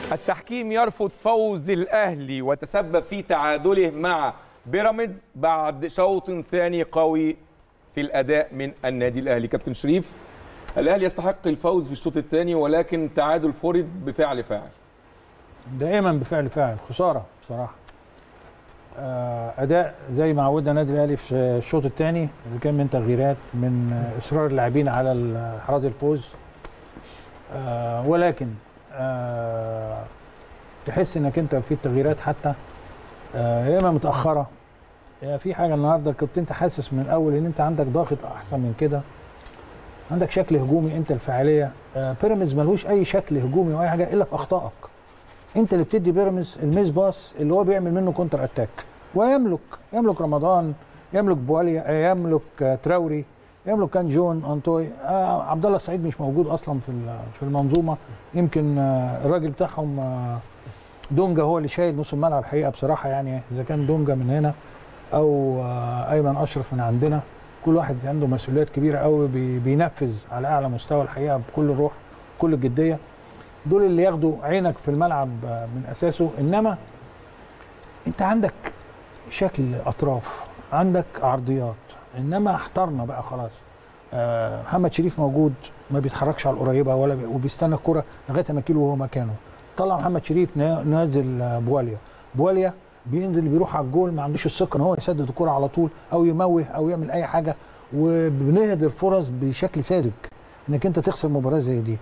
التحكيم يرفض فوز الاهلي وتسبب في تعادله مع بيراميدز بعد شوط ثاني قوي في الاداء من النادي الاهلي كابتن شريف الاهلي يستحق الفوز في الشوط الثاني ولكن تعادل فرض بفعل فاعل دائما بفعل فاعل خساره بصراحه آه، اداء زي ما عودنا النادي الاهلي في الشوط الثاني اللي كان من تغييرات من آه، اصرار اللاعبين على ال- احراز الفوز آه، ولكن آه، تحس انك انت في التغييرات حتى آه، يا اما متاخره يا في حاجه النهارده كنت انت حاسس من الاول ان انت عندك ضاغط احسن من كده عندك شكل هجومي انت الفاعليه آه، بيراميدز ملوش اي شكل هجومي ولا حاجه الا في اخطائك انت اللي بتدي بيراميدز الميس باص اللي هو بيعمل منه كونتر اتاك ويملك يملك رمضان يملك بواليا آه، يملك آه، تراوري يملك كان جون انطوي آه عبد الله السعيد مش موجود اصلا في ال- في المنظومه يمكن آه الراجل بتاعهم آه دونجا هو اللي شايل نص الملعب الحقيقه بصراحه يعني اذا كان دونجا من هنا او آه ايمن اشرف من عندنا كل واحد عنده مسؤوليات كبيره قوي بي- بينفذ على اعلى مستوى الحقيقه بكل الروح كل الجديه دول اللي ياخدوا عينك في الملعب آه، من اساسه انما انت عندك شكل اطراف عندك عرضيات انما احترنا بقى خلاص آه، محمد شريف موجود ما بيتحركش على القريبه ولا بي... وبيستنى الكره لغايه ما كيلو وهو مكانه طلع محمد شريف نا- نازل آه، بواليا بواليا بينزل بيروح على الجول ما عندوش الثقه ان هو يسدد الكره على طول او يموه او يعمل اي حاجه وبنهدر فرص بشكل ساذج انك انت تخسر مباراه زي دي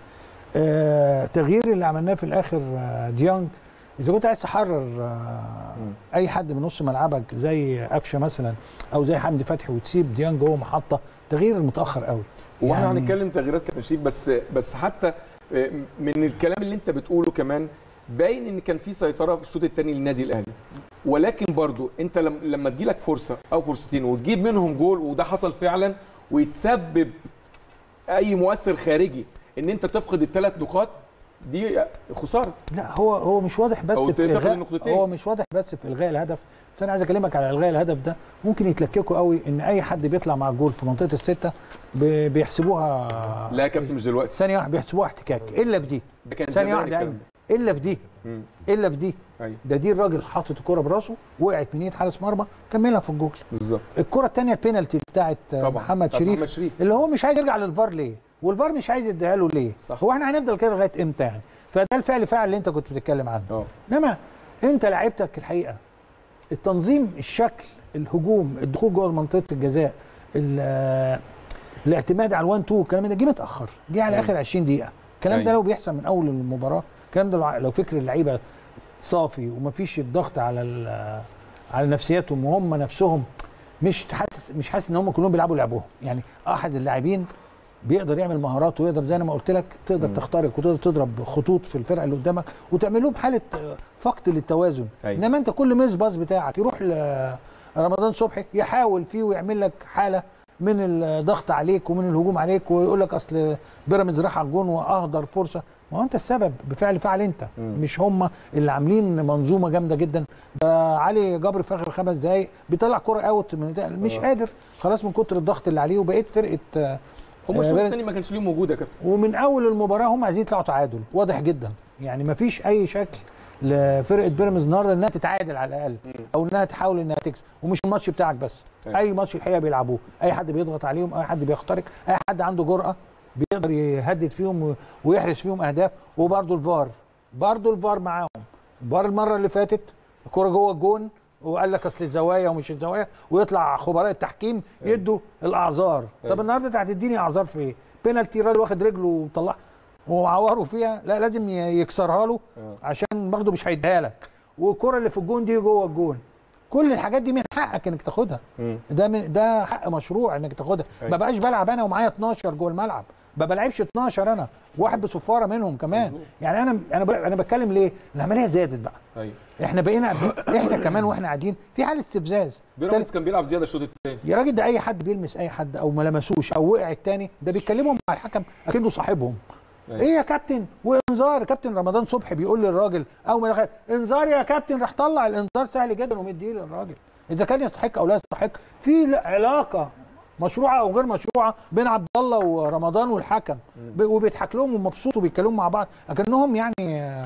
آه تغيير اللي عملناه في الاخر آه ديانج اذا كنت عايز تحرر آه اي حد من نص ملعبك زي قفشه مثلا او زي حمدي فتحي وتسيب ديانج هو محطه تغيير متاخر قوي واحنا يعني- هنتكلم تغييرات كابتن شريف بس بس حتى آه، من الكلام اللي انت بتقوله كمان باين ان كان في سيطره في الشوط الثاني للنادي الاهلي ولكن برضو انت لم- لما تجيلك فرصه او فرصتين وتجيب منهم جول وده حصل فعلا ويتسبب اي مؤثر خارجي ان انت تفقد الثلاث نقاط دي خساره لا هو هو مش واضح بس أو في تاخد إلغاء- النقطتين. هو مش واضح بس في الغاء الهدف بس انا عايز اكلمك على الغاء الهدف ده ممكن يتلككوا قوي ان اي حد بيطلع مع الجول في منطقه السته ب- بيحسبوها لا يا كابتن مش دلوقتي ثانيه واحده بيحسبوها احتكاك الا في دي ده كان ثانيه زمان واحده يا الكلام أيمن. الا في دي ده. مم. الا في دي ايوه ده دي الراجل حاطط الكره براسه وقعت من ايد حارس مرمى كملها في الجول بالظبط الكره الثانيه البينالتي بتاعت طبعا محمد بتاعت شريف محمد شريف اللي هو مش عايز يرجع للفار ليه والفار مش عايز يديها له ليه صح. هو احنا هنفضل كده لغايه امتى يعني فده الفعل فاعل اللي انت كنت بتتكلم عنه اه انما انت لعيبتك الحقيقه التنظيم الشكل الهجوم الدخول جوه منطقه الجزاء ال- آه، الاعتماد على الوان تو الكلام ده جه متاخر جه على أيوة. اخر 20 دقيقه الكلام ده أيوة. لو بيحصل من اول المباراه الكلام ده لو- لو فكر اللعيبه صافي ومفيش الضغط على ال- على نفسياتهم وهم نفسهم مش حاسس مش حاسس ان هم كلهم بيلعبوا لعبهم يعني احد اللاعبين بيقدر يعمل مهارات ويقدر زي ما قلت لك تقدر مم. تخترق وتقدر تضرب خطوط في الفرقه اللي قدامك وتعمل لهم حاله آه، فقد للتوازن أيوة. انما انت كل ميس باص بتاعك يروح لرمضان صبحي يحاول فيه ويعمل لك حاله من الضغط عليك ومن الهجوم عليك ويقول لك اصل بيراميدز راح على الجون واهدر فرصه ما هو انت السبب بفعل فعل انت مم. مش هم اللي عاملين منظومه جامده جدا ده علي جبر في اخر خمس دقائق بيطلع كرة اوت من ده مش آه. قادر خلاص من كتر الضغط اللي عليه وبقيت فرقه آه، هم آه، الشوط بيراميدز- الثاني ما كانش ليهم وجود يا كابتن ومن اول المباراه هم عايزين يطلعوا تعادل واضح جدا يعني ما فيش اي شكل لفرقه بيراميدز النهارده انها تتعادل على الاقل مم. او انها تحاول انها تكسب ومش الماتش بتاعك بس أيوة. اي ماتش الحقيقه بيلعبوه اي حد بيضغط عليهم اي حد بيخترق اي حد عنده جرأه بيقدر يهدد فيهم و- ويحرز فيهم اهداف وبرده الفار برده الفار معاهم الفار المره اللي فاتت الكره جوه الجون وقال لك اصل الزوايا ومش الزوايا ويطلع خبراء التحكيم يدوا الاعذار طب أيوة. النهارده انت هتديني اعذار في ايه؟ بينالتي الراجل واخد رجله ومطلعها ومعوره فيها لا لازم ي- يكسرها له آه. عشان برضه مش هيديها لك والكره اللي في الجون دي جوه الجون كل الحاجات دي من حقك انك تاخدها مم. ده من ده حق مشروع انك تاخدها أيوة. ما بقاش بلعب انا ومعايا 12 جوه الملعب ما بلعبش 12 انا واحد بصفاره منهم كمان مظبوط. يعني انا انا ب- انا بتكلم ليه العمليه زادت بقى ايوه احنا بقينا احنا كمان واحنا قاعدين في حاله استفزاز بيراميدز كان بيلعب زياده الشوط الثاني يا راجل ده اي حد بيلمس اي حد او ما لمسوش او وقع التاني ده بيتكلموا مع الحكم اكنه صاحبهم أيوة. ايه يا كابتن وانذار كابتن رمضان صبحي بيقول للراجل اول ما دخل انذار يا كابتن راح طلع الانذار سهل جدا ومديه للراجل اذا كان يستحق او لا يستحق في ل- علاقه مشروعه او غير مشروعه بين عبد الله ورمضان والحكم ب- وبيضحك لهم ومبسوط وبيتكلموا مع بعض اكنهم يعني آه،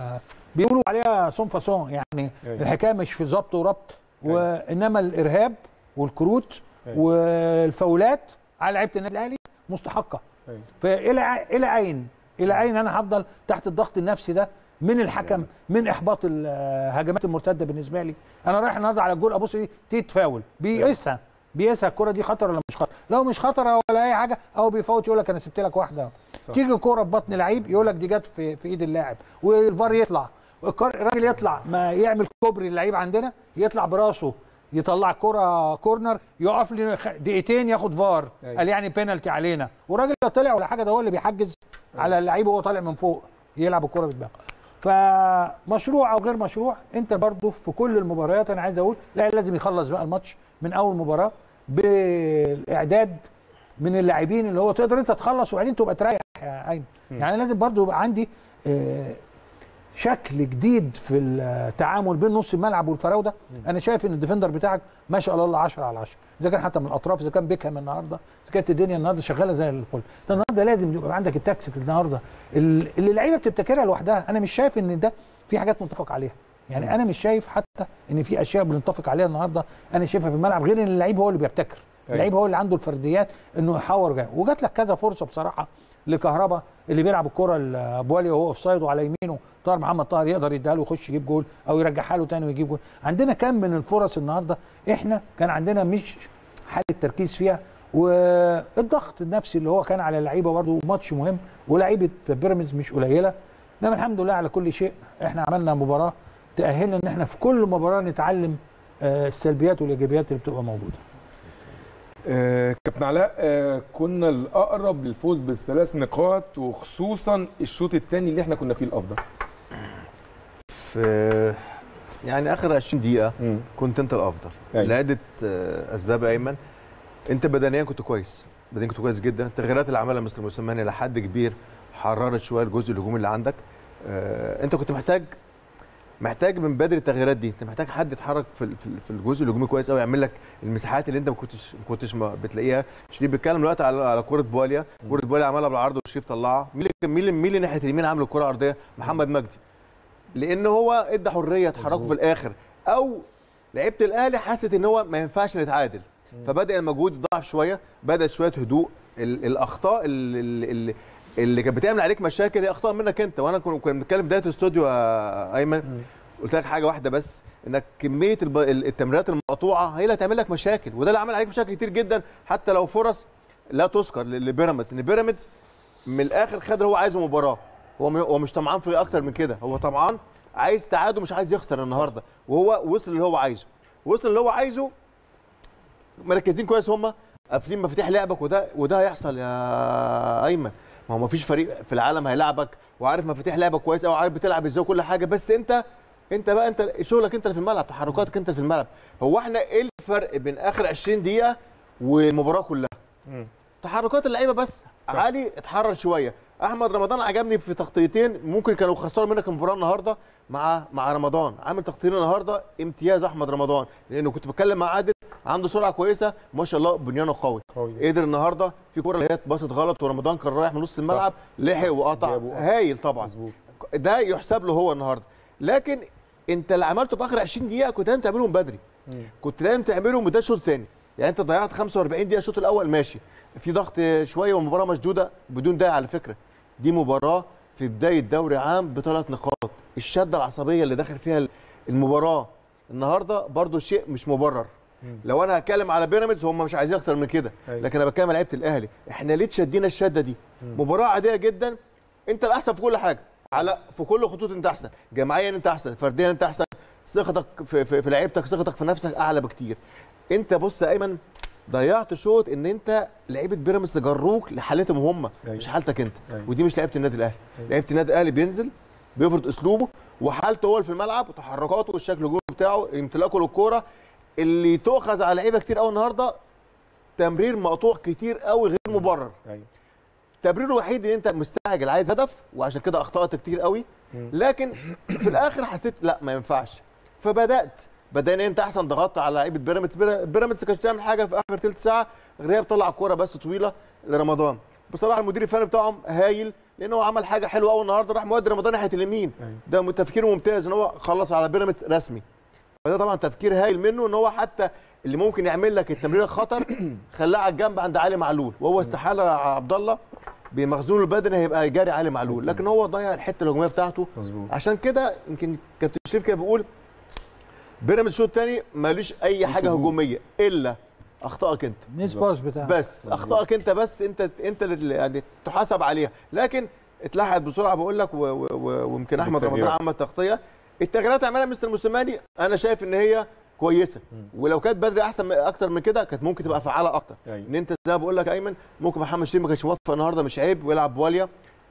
بيقولوا عليها سون فاسون يعني أيوة. الحكايه مش في ضبط وربط أيوة. وانما الارهاب والكروت أيوة. والفاولات على لعيبه النادي الاهلي مستحقه أيوة. فالى ع- الى اين الى اين انا هفضل تحت الضغط النفسي ده من الحكم من احباط الهجمات المرتده بالنسبه لي انا رايح النهارده على الجول ابص ايه تيت فاول بيقيسها بيقيسها الكره دي خطر ولا مش خطر لو مش خطر ولا اي حاجه او بيفوت يقول لك انا سبت لك واحده صح. تيجي كوره ببطن لعيب يقول لك دي جت في في ايد اللاعب والفار يطلع الكر- الراجل يطلع ما يعمل كوبري اللعيب عندنا يطلع براسه يطلع كرة كورنر يقف لي خ- دقيقتين ياخد فار أيوة. قال يعني بينالتي علينا والراجل لا طلع ولا حاجه ده هو اللي بيحجز على اللعيب وهو طالع من فوق يلعب الكرة بالباقي فمشروع او غير مشروع انت برضو في كل المباريات انا عايز اقول لا لازم يخلص بقى الماتش من اول مباراه بالاعداد من اللاعبين اللي هو تقدر انت تخلص وبعدين تبقى تريح يا ايمن يعني لازم برضو يبقى عندي آه، شكل جديد في التعامل بين نص الملعب والفراوده انا شايف ان الديفندر بتاعك ما شاء الله 10 على 10 اذا كان حتى من الاطراف اذا كان بيكهام النهارده اذا كانت الدنيا النهارده شغاله زي الفل بس النهارده لازم يبقى عندك التاكتيك النهارده ال- اللي اللعيبه بتبتكرها لوحدها انا مش شايف ان ده في حاجات متفق عليها يعني انا مش شايف حتى ان في اشياء بنتفق عليها النهارده انا شايفها في الملعب غير ان اللعيب هو اللي بيبتكر أيوة. اللعيب هو اللي عنده الفرديات انه يحور جاي وجات لك كذا فرصه بصراحه لكهربا اللي بيلعب الكره لبوالي وهو اوف سايد وعلى يمينه طاهر محمد طاهر يقدر يديها له يخش يجيب جول او يرجعها له تاني ويجيب جول عندنا كم من الفرص النهارده احنا كان عندنا مش حاله تركيز فيها والضغط النفسي اللي هو كان على اللعيبه برضه ماتش مهم ولاعيبه بيراميدز مش قليله انما الحمد لله على كل شيء احنا عملنا مباراه تاهلنا ان احنا في كل مباراه نتعلم آه، السلبيات والايجابيات اللي بتبقى موجوده آه، كابتن علاء آه، كنا الاقرب للفوز بالثلاث نقاط وخصوصا الشوط الثاني اللي احنا كنا فيه الافضل في يعني اخر 20 دقيقه كنت انت الافضل أيوة. لعده آه، اسباب ايمن انت بدنيا كنت كويس بدنيا كنت كويس جدا التغييرات اللي عملها مستر موسيماني لحد كبير حررت شويه الجزء الهجومي اللي عندك آه، انت كنت محتاج محتاج من بدري التغييرات دي انت محتاج حد يتحرك في ال- في ال- في الجزء الهجومي كويس قوي يعمل لك المساحات اللي انت ما كنتش ما كنتش ما بتلاقيها شريف بيتكلم دلوقتي على على كوره بواليا كوره بواليا عملها بالعرض وشريف طلعها مين اللي مين اللي- مين اللي ناحيه اليمين عامل الكره عرضيه محمد مجدي لان هو ادى حريه تحركه في الاخر او لعيبه الاهلي حست ان هو ما ينفعش نتعادل فبدا المجهود يضاعف شويه بدات شويه هدوء ال- الاخطاء اللي, اللي, اللي كانت بتعمل عليك مشاكل هي اخطاء منك انت وانا كنا كنا بنتكلم بدايه الاستوديو يا ايمن قلت لك حاجه واحده بس انك كميه الب- ال- التمريرات المقطوعه هي اللي هتعمل لك مشاكل وده اللي عمل عليك مشاكل كتير جدا حتى لو فرص لا تذكر ل- لبيراميدز ان بيراميدز من الاخر خد اللي هو عايزه مباراه هو م- هو مش طمعان في اكتر من كده هو طمعان عايز تعادل مش عايز يخسر النهارده وهو وصل اللي هو عايزه وصل اللي هو عايزه مركزين كويس هم قافلين مفاتيح لعبك وده وده هيحصل يا ايمن ما هو مفيش فريق في العالم هيلعبك وعارف مفاتيح لعبك كويس او عارف بتلعب ازاي وكل حاجه بس انت انت بقى انت شغلك انت اللي في الملعب تحركاتك انت اللي في الملعب هو احنا ايه الفرق بين اخر 20 دقيقه والمباراه كلها تحركات اللعيبه بس صح. علي اتحرر شويه احمد رمضان عجبني في تغطيتين ممكن كانوا خسروا منك المباراه النهارده مع مع رمضان عامل تغطيتين النهارده امتياز احمد رمضان لانه كنت بتكلم مع عادل عنده سرعه كويسه ما شاء الله بنيانه قوي قوي قدر النهارده في كوره اللي هي اتباصت غلط ورمضان كان رايح من نص الملعب لحق وقطع جابه. هايل طبعا مظبوط ده يحسب له هو النهارده لكن انت اللي عملته في اخر 20 دقيقه كنت لازم تعمله من بدري كنت لازم تعمله من ده الشوط الثاني يعني انت ضيعت 45 دقيقه الشوط الاول ماشي في ضغط شويه والمباراه مشدوده بدون داعي على فكره دي مباراه في بدايه دوري عام بثلاث نقاط الشده العصبيه اللي داخل فيها المباراه النهارده برضو شيء مش مبرر لو انا هتكلم على بيراميدز هم مش عايزين اكتر من كده أيوة. لكن انا بتكلم على لعيبه الاهلي احنا ليه تشدينا الشده دي مباراه عاديه جدا انت الاحسن في كل حاجه على في كل خطوط انت احسن جماعيا انت احسن فرديا انت احسن ثقتك في, في, في لعيبتك ثقتك في نفسك اعلى بكتير انت بص يا ايمن ضيعت شوط ان انت لعيبه بيراميدز جروك لحالتهم هم أيوة. مش حالتك انت أيوة. ودي مش لعيبه النادي الاهلي أيوة. لعيبه النادي الاهلي بينزل بيفرض اسلوبه وحالته هو اللي في الملعب وتحركاته والشكل الهجومي بتاعه امتلاكه للكوره اللي تؤخذ على لعيبه كتير قوي النهارده تمرير مقطوع كتير قوي غير مبرر ايوه التبرير الوحيد ان انت مستعجل عايز هدف وعشان كده اخطات كتير قوي لكن في الاخر حسيت لا ما ينفعش فبدات بدأنا انت احسن ضغطت على لعيبه بيراميدز بيرا- بيراميدز كانش تعمل حاجه في اخر ثلث ساعه غير هي بتطلع كوره بس طويله لرمضان بصراحه المدير الفني بتاعهم هايل لان هو عمل حاجه حلوه قوي النهارده راح مودي رمضان ناحيه اليمين أيوة. ده تفكير ممتاز ان هو خلص على بيراميدز رسمي فده طبعا تفكير هايل منه ان هو حتى اللي ممكن يعمل لك التمريره خطر خلاه على الجنب عند علي معلول وهو استحاله يا عبد الله بمخزونه البدني هيبقى يجاري علي معلول لكن هو ضيع الحته الهجوميه بتاعته مظبوط عشان كده يمكن كابتن شريف كان بيقول بيراميدز الشوط الثاني مالوش اي مش حاجه هجوم. هجوميه الا اخطائك انت ميس باص بتاع بس اخطائك انت بس انت انت اللي يعني تحاسب عليها لكن اتلحقت بسرعه بقول لك و- و- و- ويمكن احمد رمضان بالتغييرات. عمل تغطيه التغييرات عملها مستر موسيماني انا شايف ان هي كويسه ولو كانت بدري احسن من- اكتر من كده كانت ممكن تبقى فعاله اكتر أيوة. ان انت زي ما بقول لك ايمن ممكن محمد شريف ما كانش موفق النهارده مش عيب ويلعب بواليا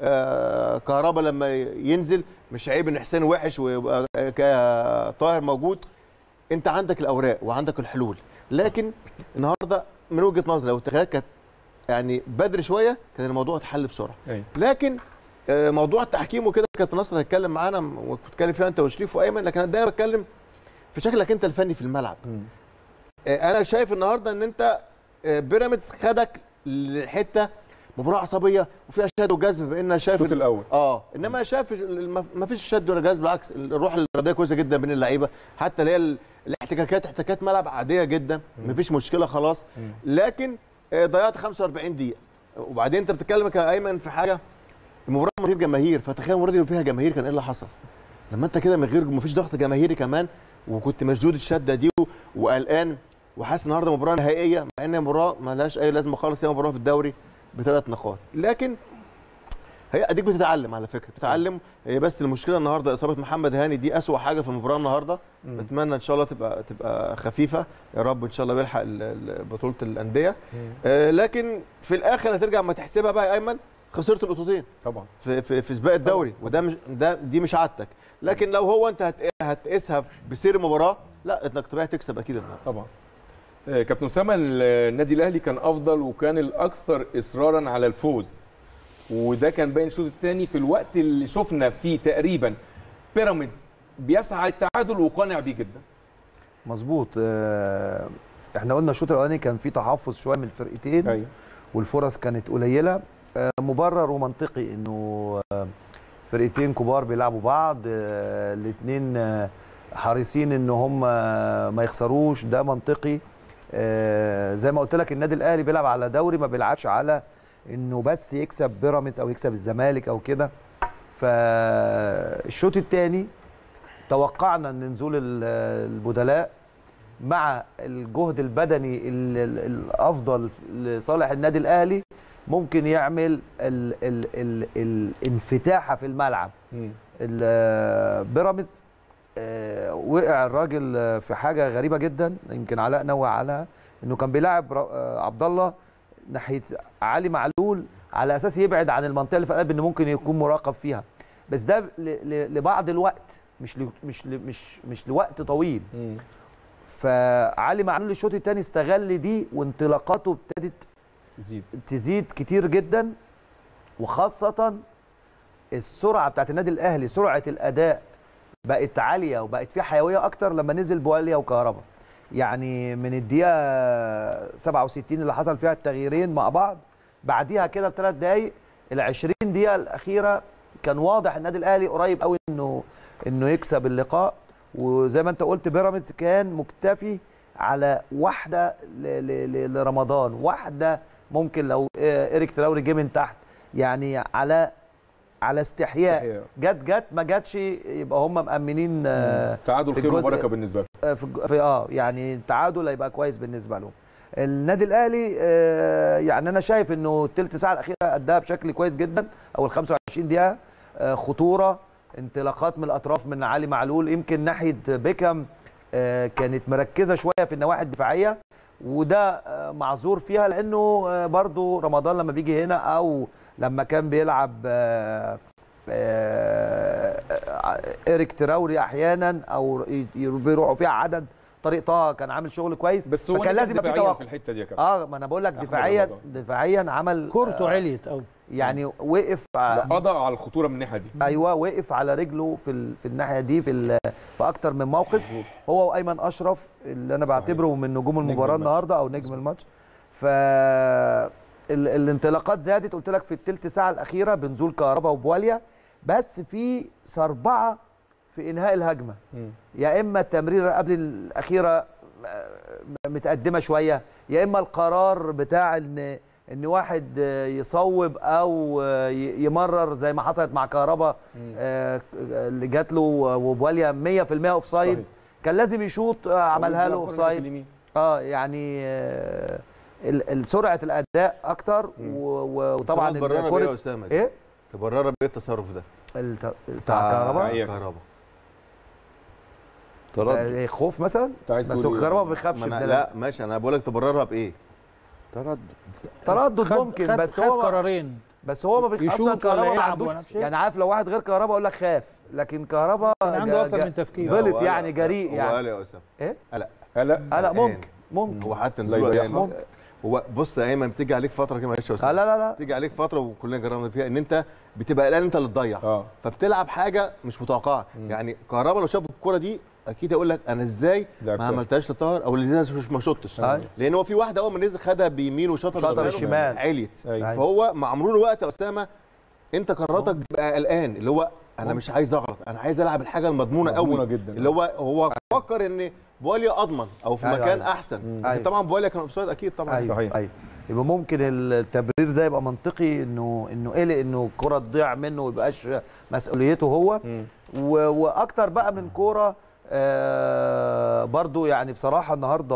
آه كهربا لما ينزل مش عيب ان حسين وحش ويبقى ك- طاهر موجود انت عندك الاوراق وعندك الحلول لكن النهارده من وجهه نظري لو التغييرات كانت يعني بدري شويه كان الموضوع اتحل بسرعه أيوة. لكن آه، موضوع التحكيم وكده كانت نصر هيتكلم معانا وكنت بتتكلم فيها انت وشريف وايمن لكن انا دايما بتكلم في شكلك انت الفني في الملعب مم. آه، انا شايف النهارده ان انت آه، بيراميدز خدك لحته مباراه عصبيه وفيها شد وجذب بان انا شايف الشوط الاول اه انما انا شايف الم- ما فيش شد ولا جذب بالعكس الروح الرياضيه كويسه جدا بين اللعيبه حتى اللي هي ال- الاحتكاكات احتكاكات ملعب عاديه جدا ما فيش مشكله خلاص مم. لكن آه، ضيعت 45 دقيقه وبعدين انت بتتكلم يا ايمن في حاجه المباراه من غير جماهير فتخيل المباراه دي فيها جماهير كان ايه اللي حصل لما انت كده من غير ما فيش ضغط جماهيري كمان وكنت مشدود الشده دي و- وقلقان وحاسس النهارده مباراه نهائيه مع ان مباراه ما لهاش اي لازمه خالص هي مباراه في الدوري بثلاث نقاط لكن هي اديك بتتعلم على فكره بتتعلم هي بس المشكله النهارده اصابه محمد هاني دي اسوأ حاجه في المباراه النهارده مم. بتمنى ان شاء الله تبقى تبقى خفيفه يا رب ان شاء الله بيلحق ال- ال- بطوله الانديه مم. آه لكن في الاخر هترجع ما تحسبها بقى يا ايمن خسرت النقطتين طبعا في في, في سباق الدوري وده مش ده دي مش عادتك لكن لو هو انت هت- هتقيسها بسير المباراه لا انك طبيعي تكسب اكيد النهارده طبعا آه، كابتن اسامه النادي الاهلي كان افضل وكان الاكثر اصرارا على الفوز وده كان باين الشوط الثاني في الوقت اللي شفنا فيه تقريبا بيراميدز بيسعى للتعادل وقانع بيه جدا مظبوط آه، احنا قلنا الشوط الاولاني كان في تحفظ شويه من الفرقتين ايوه والفرص كانت قليله آه، مبرر ومنطقي انه آه، فرقتين كبار بيلعبوا بعض الاثنين حريصين ان هم آه، ما يخسروش ده منطقي آه، زي ما قلت لك النادي الاهلي بيلعب على دوري ما بيلعبش على انه بس يكسب بيراميدز او يكسب الزمالك او كده فالشوط الثاني توقعنا ان نزول ال- البدلاء مع الجهد البدني ال- ال- الافضل لصالح النادي الاهلي ممكن يعمل ال ال ال الانفتاحه في الملعب مم. ال- بيراميدز آه، وقع الراجل آه، في حاجه غريبه جدا يمكن علاء نوع عليها انه كان بيلاعب را- آه، عبد الله ناحيه علي معلول على اساس يبعد عن المنطقه اللي في القلب ان ممكن يكون مراقب فيها بس ده ل- ل- لبعض الوقت مش ل- مش ل- مش مش لوقت طويل مم. فعلي معلول الشوط الثاني استغل دي وانطلاقاته ابتدت زيد تزيد كتير جدا وخاصة السرعة بتاعت النادي الأهلي سرعة الأداء بقت عالية وبقت في حيوية أكتر لما نزل بواليا وكهربا يعني من الدقيقة 67 اللي حصل فيها التغييرين مع بعض بعديها كده بثلاث دقايق ال 20 دقيقة الأخيرة كان واضح النادي الأهلي قريب قوي إنه إنه يكسب اللقاء وزي ما أنت قلت بيراميدز كان مكتفي على واحدة ل- ل- ل- لرمضان واحدة ممكن لو آه، إيريك تراوري جه من تحت يعني على على استحياء استحياء. جت جت ما جاتش يبقى هم مأمنين آه، تعادل في خير الجزء- وبركه بالنسبه له آه، في الج- في اه يعني التعادل هيبقى كويس بالنسبه لهم النادي الاهلي آه، يعني انا شايف انه الثلث ساعه الاخيره اداها بشكل كويس جدا او ال 25 دقيقه آه، خطوره انطلاقات من الاطراف من علي معلول يمكن ناحيه بيكهام آه، كانت مركزه شويه في النواحي الدفاعيه وده آه، معذور فيها لانه آه، برضو رمضان لما بيجي هنا او لما كان بيلعب آه، آه، آه، ايريك تراوري احيانا او ي- ي- بيروحوا فيها عدد طريق طه كان عامل شغل كويس بس هو فكان نجح لازم يبقى في دفاعياً توقف في الحته دي يا كابتن اه ما انا بقول لك أحمد دفاعيا رمضان. دفاعيا عمل كورته آه، عليت قوي يعني وقف ع- قضى على الخطوره من الناحيه دي ايوه وقف على رجله في ال... في الناحيه دي في ال... في اكتر من موقف هو وايمن اشرف اللي انا صحيح. بعتبره من نجوم نجم المباراه الماتش. النهارده او نجم الماتش ف ال الانطلاقات زادت قلت لك في الثلث ساعه الاخيره بنزول كهربا وبواليا بس في سربعه في انهاء الهجمه مم. يا اما التمريره قبل الاخيره آه، متقدمه شويه يا اما القرار بتاع ان ان واحد آه، يصوب او آه، ي- يمرر زي ما حصلت مع كهربا آه، اللي جات له وبواليا 100% اوف سايد صحيح. كان لازم يشوط آه، عملها له بيلعب اوف كرة سايد اليمين. اه يعني آه، ال- ال- سرعه الاداء اكتر و- و- وطبعا تبررها بإيه يا الكرة- اسامه دي؟ ايه تبررها بايه التصرف ده؟ الت- بتاع كهربا إيه؟ كهربا آه، خوف مثلا انت عايز بس تقول إيه؟ كهربا ما بيخافش ما أنا من لا ماشي انا بقول لك تبررها بايه؟ تردد تردد خد- ممكن خد- بس خد هو قرارين بس هو ما بيخ... يشوط اصلا ولا كهربا ما يلعب عندوش ولا شيء. يعني عارف لو واحد غير كهربا اقول لك خاف لكن كهربا كان عنده جا- اكتر جا- من تفكير غلط هو يعني قلق. جريء هو يعني قلق يا اسامه ايه قلق لا لا لا قلقان. ممكن ممكن هو حتى لا نزوله يضيعها. ايام هو بص يا ايمن بتيجي عليك فتره كده معلش يا لا اسامه لا لا لا بتيجي عليك فتره وكلنا جربنا فيها ان انت بتبقى قلقان انت اللي تضيع اه فبتلعب حاجه مش متوقعه يعني كهربا لو شاف الكره دي اكيد هيقول لك انا ازاي ما لعبتها. عملتهاش لطاهر او اللي نزل مش ما شطش أيوة. لان هو في واحده اول ما نزل خدها بيمين وشاطها شاطها بشماله، بالشمال. عليت أيوة. فهو مع مرور الوقت يا اسامه انت قراراتك بتبقى قلقان اللي هو انا مش عايز اغلط انا عايز العب الحاجه المضمونه قوي مضمونة جدا. اللي هو هو فكر ان بواليا اضمن او في أيوة، مكان أيوة. احسن أيوة. لكن طبعا بواليا كان اوفسايد اكيد طبعا ايوه صحيح. ايوه يبقى ممكن التبرير ده يبقى منطقي انه انه قلق انه الكره تضيع منه ويبقاش مسؤوليته هو مم. و... واكتر بقى من كوره آه برضو يعني بصراحه النهارده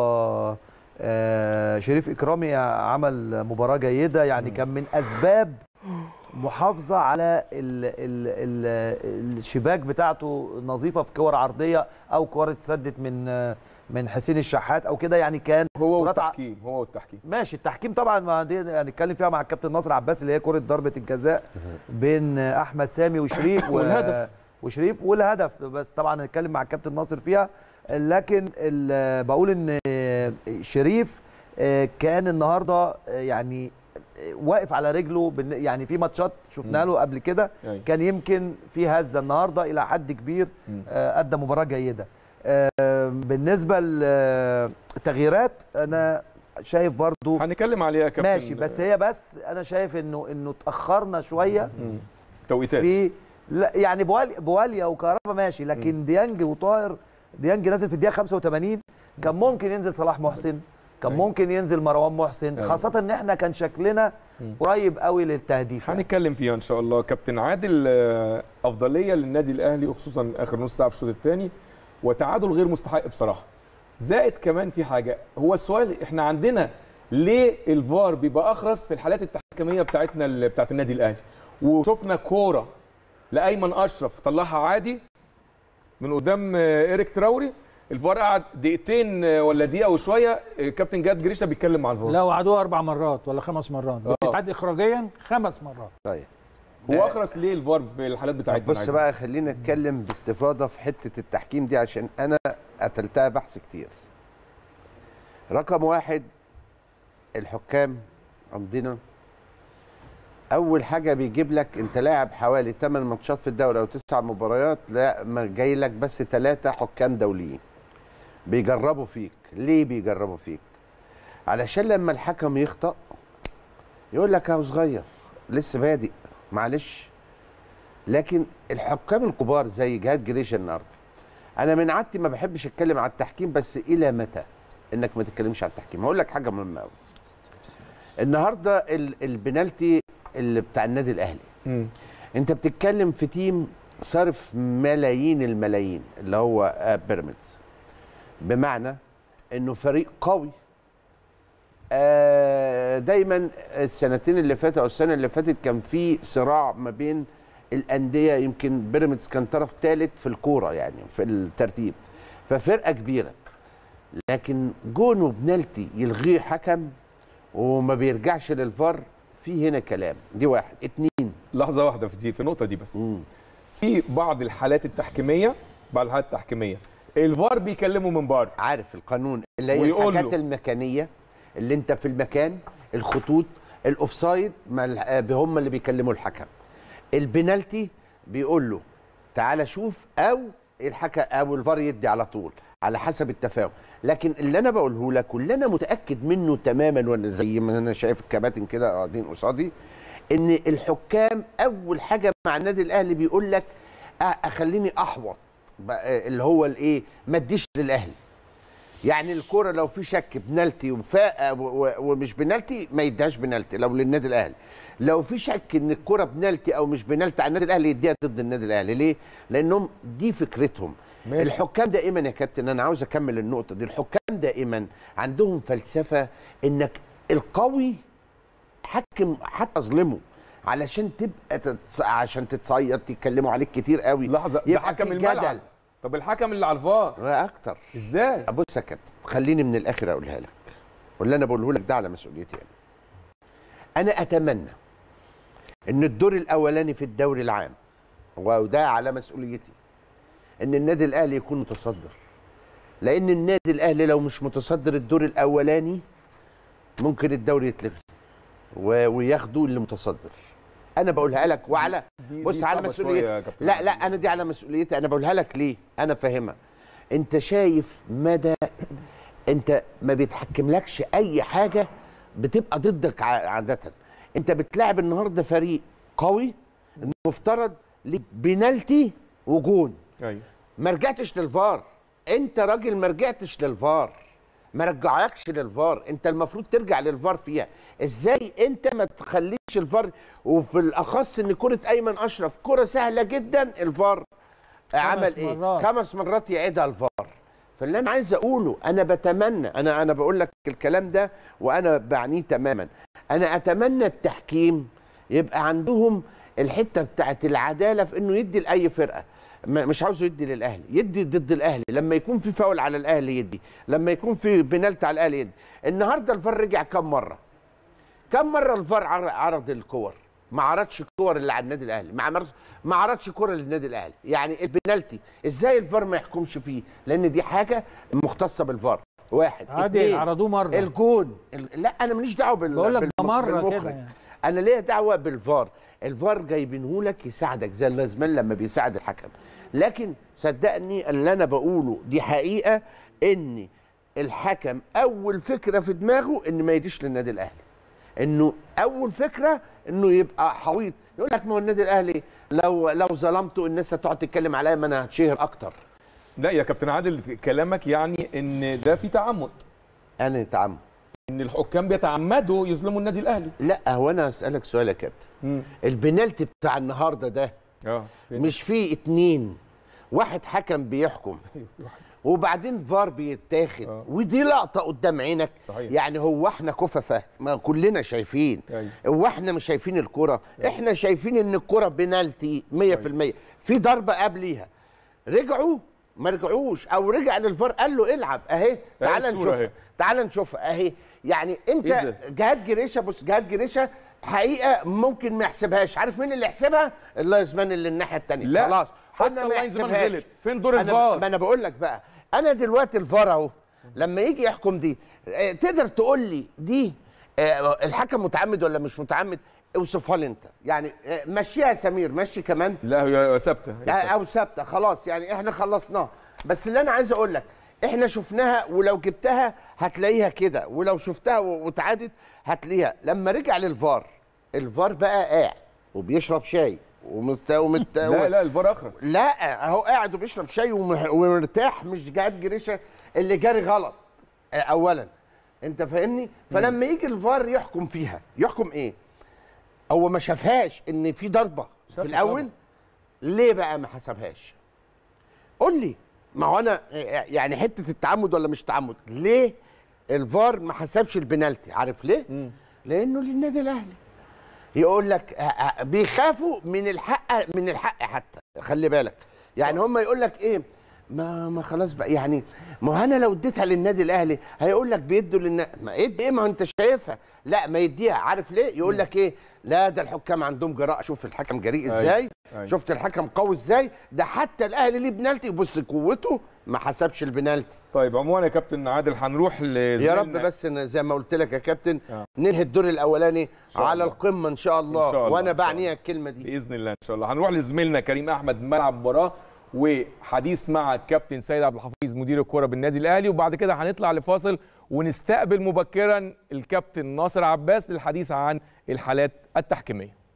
آه شريف اكرامي عمل مباراه جيده يعني كان من اسباب محافظه على ال ال ال الشباك بتاعته نظيفه في كور عرضيه او كور اتسدت من آه، من حسين الشحات او كده يعني كان هو كرات ع- والتحكيم هو والتحكيم ماشي التحكيم طبعا ما دي هنتكلم فيها مع الكابتن ناصر عباس اللي هي كره ضربه الجزاء بين احمد سامي وشريف و- والهدف. وشريف والهدف بس طبعا هنتكلم مع الكابتن ناصر فيها لكن ال- بقول ان شريف آه، كان النهارده آه، يعني آه، واقف على رجله بالن- يعني في ماتشات شفنا له قبل كده أيوة. كان يمكن في هزه النهارده الى حد كبير مم. آه، ادى مباراه جيده آه، بالنسبه للتغييرات انا شايف برضو هنتكلم عليها يا كابتن ماشي بس هي بس انا شايف انه انه اتاخرنا شويه مم. توقيتات في لا يعني بواليا بواليا وكهربا ماشي لكن ديانج وطاهر ديانج نازل في الدقيقه 85 كان ممكن ينزل صلاح محسن كان أيوة. ممكن ينزل مروان محسن أيوة. خاصه ان احنا كان شكلنا مم. قريب قوي للتهديف يعني. هنتكلم فيها ان شاء الله كابتن عادل آه، افضليه للنادي الاهلي وخصوصا اخر نص ساعه في الشوط الثاني وتعادل غير مستحق بصراحه زائد كمان في حاجه هو السؤال احنا عندنا ليه الفار بيبقى اخرس في الحالات التحكيميه بتاعتنا ال- بتاعت النادي الاهلي وشفنا كوره لايمن اشرف طلعها عادي من قدام آه، ايريك تراوري الفار قعد دقيقتين آه، ولا دقيقه وشويه آه، كابتن جاد جريشه بيتكلم مع الفار لا وعدوها اربع مرات ولا خمس مرات آه. بتعدي اخراجيا خمس مرات طيب هو اخرس ليه الفار في الحالات طب بتاعتنا بص عايز بقى خلينا نتكلم باستفاضه في حته التحكيم دي عشان انا قتلتها بحث كتير رقم واحد الحكام عندنا اول حاجه بيجيب لك انت لاعب حوالي 8 ماتشات في الدوري او 9 مباريات لا ما جاي لك بس ثلاثه حكام دوليين بيجربوا فيك ليه بيجربوا فيك علشان لما الحكم يخطأ يقول لك يا صغير لسه بادئ معلش لكن الحكام الكبار زي جهاد جريشة النهارده انا من عادتي ما بحبش اتكلم على التحكيم بس الى متى انك ما تتكلمش على التحكيم هقول لك حاجه مهمه قوي النهارده ال- البنالتي اللي بتاع النادي الاهلي مم. انت بتتكلم في تيم صرف ملايين الملايين اللي هو آه، بيراميدز بمعنى انه فريق قوي آه، دايما السنتين اللي فاتوا او السنه اللي فاتت كان في صراع ما بين الانديه يمكن بيراميدز كان طرف ثالث في الكوره يعني في الترتيب ففرقه كبيره لكن جون وبنالتي يلغيه حكم وما بيرجعش للفار في هنا كلام دي واحد اتنين لحظه واحده في دي في النقطه دي بس مم. في بعض الحالات التحكيميه بعض الحالات التحكيميه الفار بيكلمه من بره عارف القانون اللي هي ويقول الحاجات له. المكانيه اللي انت في المكان الخطوط الاوفسايد ما ال- آه، هم اللي بيكلموا الحكم البنالتي بيقول له تعالى شوف او الحكم او الفار يدي على طول على حسب التفاهم لكن اللي انا بقوله لك واللي انا متاكد منه تماما وانا زي ما انا شايف الكباتن كده قاعدين قصادي ان الحكام اول حاجه مع النادي الاهلي بيقول لك أ- اخليني احوط بقى اللي هو الايه ما اديش للاهلي يعني الكرة لو في شك بنالتي وفا- و- و- ومش بنالتي ما يديهاش بنالتي لو للنادي الاهلي لو في شك ان الكرة بنالتي او مش بنالتي على النادي الاهلي يديها ضد النادي الاهلي ليه لانهم دي فكرتهم ماشي. الحكام دائما يا كابتن انا عاوز اكمل النقطه دي الحكام دائما عندهم فلسفه انك القوي حكم حتى اظلمه علشان تبقى تتص... عشان تتصيد يتكلموا عليك كتير قوي لحظه ده يبقى حكم في الملعب جدل. طب الحكم اللي على الفار واكتر ازاي بص يا كابتن خليني من الاخر اقولها لك واللي انا بقوله لك ده على مسؤوليتي انا انا اتمنى ان الدور الاولاني في الدوري العام وده على مسؤوليتي ان النادي الاهلي يكون متصدر لان النادي الاهلي لو مش متصدر الدور الاولاني ممكن الدوري يتلغي و- وياخدوا اللي متصدر انا بقولها لك وعلى دي- بص دي على صعبة مسؤوليتي شوية يا كابتن لا عادل. لا انا دي على مسؤوليتي انا بقولها لك ليه انا فاهمها انت شايف مدى انت ما بيتحكملكش اي حاجه بتبقى ضدك ع- عاده انت بتلاعب النهارده فريق قوي المفترض ليك بنالتي وجون ايوه ما رجعتش للفار انت راجل ما رجعتش للفار ما رجعكش للفار انت المفروض ترجع للفار فيها ازاي انت ما تخليش الفار وبالاخص ان كره ايمن اشرف كره سهله جدا الفار عمل ايه مرات. خمس مرات يعيدها الفار فاللي انا عايز اقوله انا بتمنى انا انا بقول لك الكلام ده وانا بعنيه تماما انا اتمنى التحكيم يبقى عندهم الحته بتاعت العداله في انه يدي لاي فرقه ما- مش عاوزه يدي للاهلي يدي ضد الاهلي لما يكون في فاول على الاهلي يدي لما يكون في بنالتي على الاهلي يدي النهارده الفار رجع كم مره كم مره الفار عر- عرض الكور ما عرضش الكور اللي على النادي الاهلي ما عرض ما عرضش كره للنادي الاهلي يعني البنالتي ازاي الفار ما يحكمش فيه لان دي حاجه مختصه بالفار واحد عادي اتنين، عرضوه مره الجون ال- لا انا ماليش دعوه بال بقول لك ده بالم- مره بالمخرج. كده يعني. انا ليا دعوه بالفار الفار جايبينه لك يساعدك زي اللازمان لما بيساعد الحكم لكن صدقني اللي انا بقوله دي حقيقه ان الحكم اول فكره في دماغه ان ما يديش للنادي الاهلي انه اول فكره انه يبقى حويط يقول لك ما هو النادي الاهلي لو لو ظلمته الناس هتقعد تتكلم عليا ما انا هتشهر اكتر لا يا كابتن عادل في كلامك يعني ان ده في تعمد انا تعمد ان الحكام بيتعمدوا يظلموا النادي الاهلي لا هو انا اسالك سؤال يا كابتن امم البنالتي بتاع النهارده ده اه مش في اتنين واحد حكم بيحكم وبعدين فار بيتاخد آه. ودي لقطه قدام عينك صحيح. يعني هو احنا كففه ما كلنا شايفين أيوة. هو احنا مش شايفين الكره احنا شايفين ان الكره بنالتي 100% في ضربه قبليها رجعوا ما رجعوش او رجع للفار قال له العب اهي تعال الصورة نشوفها أهي. تعال نشوفها اهي يعني انت إيه ده؟ جهاد جريشه بص جهاد جريشه حقيقه ممكن ما يحسبهاش عارف مين اللي يحسبها الله يزمان اللي الناحيه الثانيه لا، خلاص حتى قلنا ما الله يزمان يحسبهاش. غلط. فين دور أنا- الفار؟ ما انا بقول لك بقى انا دلوقتي الفار اهو لما يجي يحكم دي آه، تقدر تقول لي دي آه، الحكم متعمد ولا مش متعمد اوصفها لي انت يعني آه، مشيها يا سمير مشي كمان لا هي ثابته هي آه، ثابتة. او ثابته خلاص يعني احنا خلصناها بس اللي انا عايز اقول لك احنا شفناها ولو جبتها هتلاقيها كده ولو شفتها و- واتعادت هتلاقيها لما رجع للفار الفار بقى قاعد وبيشرب شاي ومت... ومت... لا لا الفار اخرس لا اهو قاعد وبيشرب شاي ومح- ومرتاح مش جهاد جريشه اللي جاري غلط آه، اولا انت فاهمني فلما يجي الفار يحكم فيها يحكم ايه هو ما شافهاش ان في ضربه في شافها الاول طبعا. ليه بقى ما حسبهاش قول لي ما هو انا آه، يعني حته التعمد ولا مش تعمد ليه الفار ما حسبش البنالتي عارف ليه مم. لانه للنادي الاهلي يقول لك آه، آه، بيخافوا من الحق من الحق حتى خلي بالك يعني هم يقول لك ايه ما ما خلاص بقى يعني ما هو انا لو اديتها للنادي الاهلي هيقول لك بيدوا للنا ما ادي ايه ما هو انت شايفها لا ما يديها عارف ليه يقول لك ايه لا ده الحكام عندهم جراءه شوف الحكم جريء أيوة. ازاي أيوة. شفت الحكم قوي ازاي ده حتى الاهلي ليه بنالتي بص قوته ما حسبش البنالتي طيب عموما يا كابتن عادل هنروح يا لزميلنا رب بس إن زي ما قلت لك يا كابتن آه. ننهي الدور الاولاني شاء على الله. القمه ان شاء الله, إن شاء الله، وانا إن شاء بعنيها الكلمه دي باذن الله ان شاء الله هنروح لزميلنا كريم احمد ملعب مباراه وحديث مع الكابتن سيد عبد الحفيظ مدير الكره بالنادي الاهلي وبعد كده هنطلع لفاصل ونستقبل مبكرا الكابتن ناصر عباس للحديث عن الحالات التحكيميه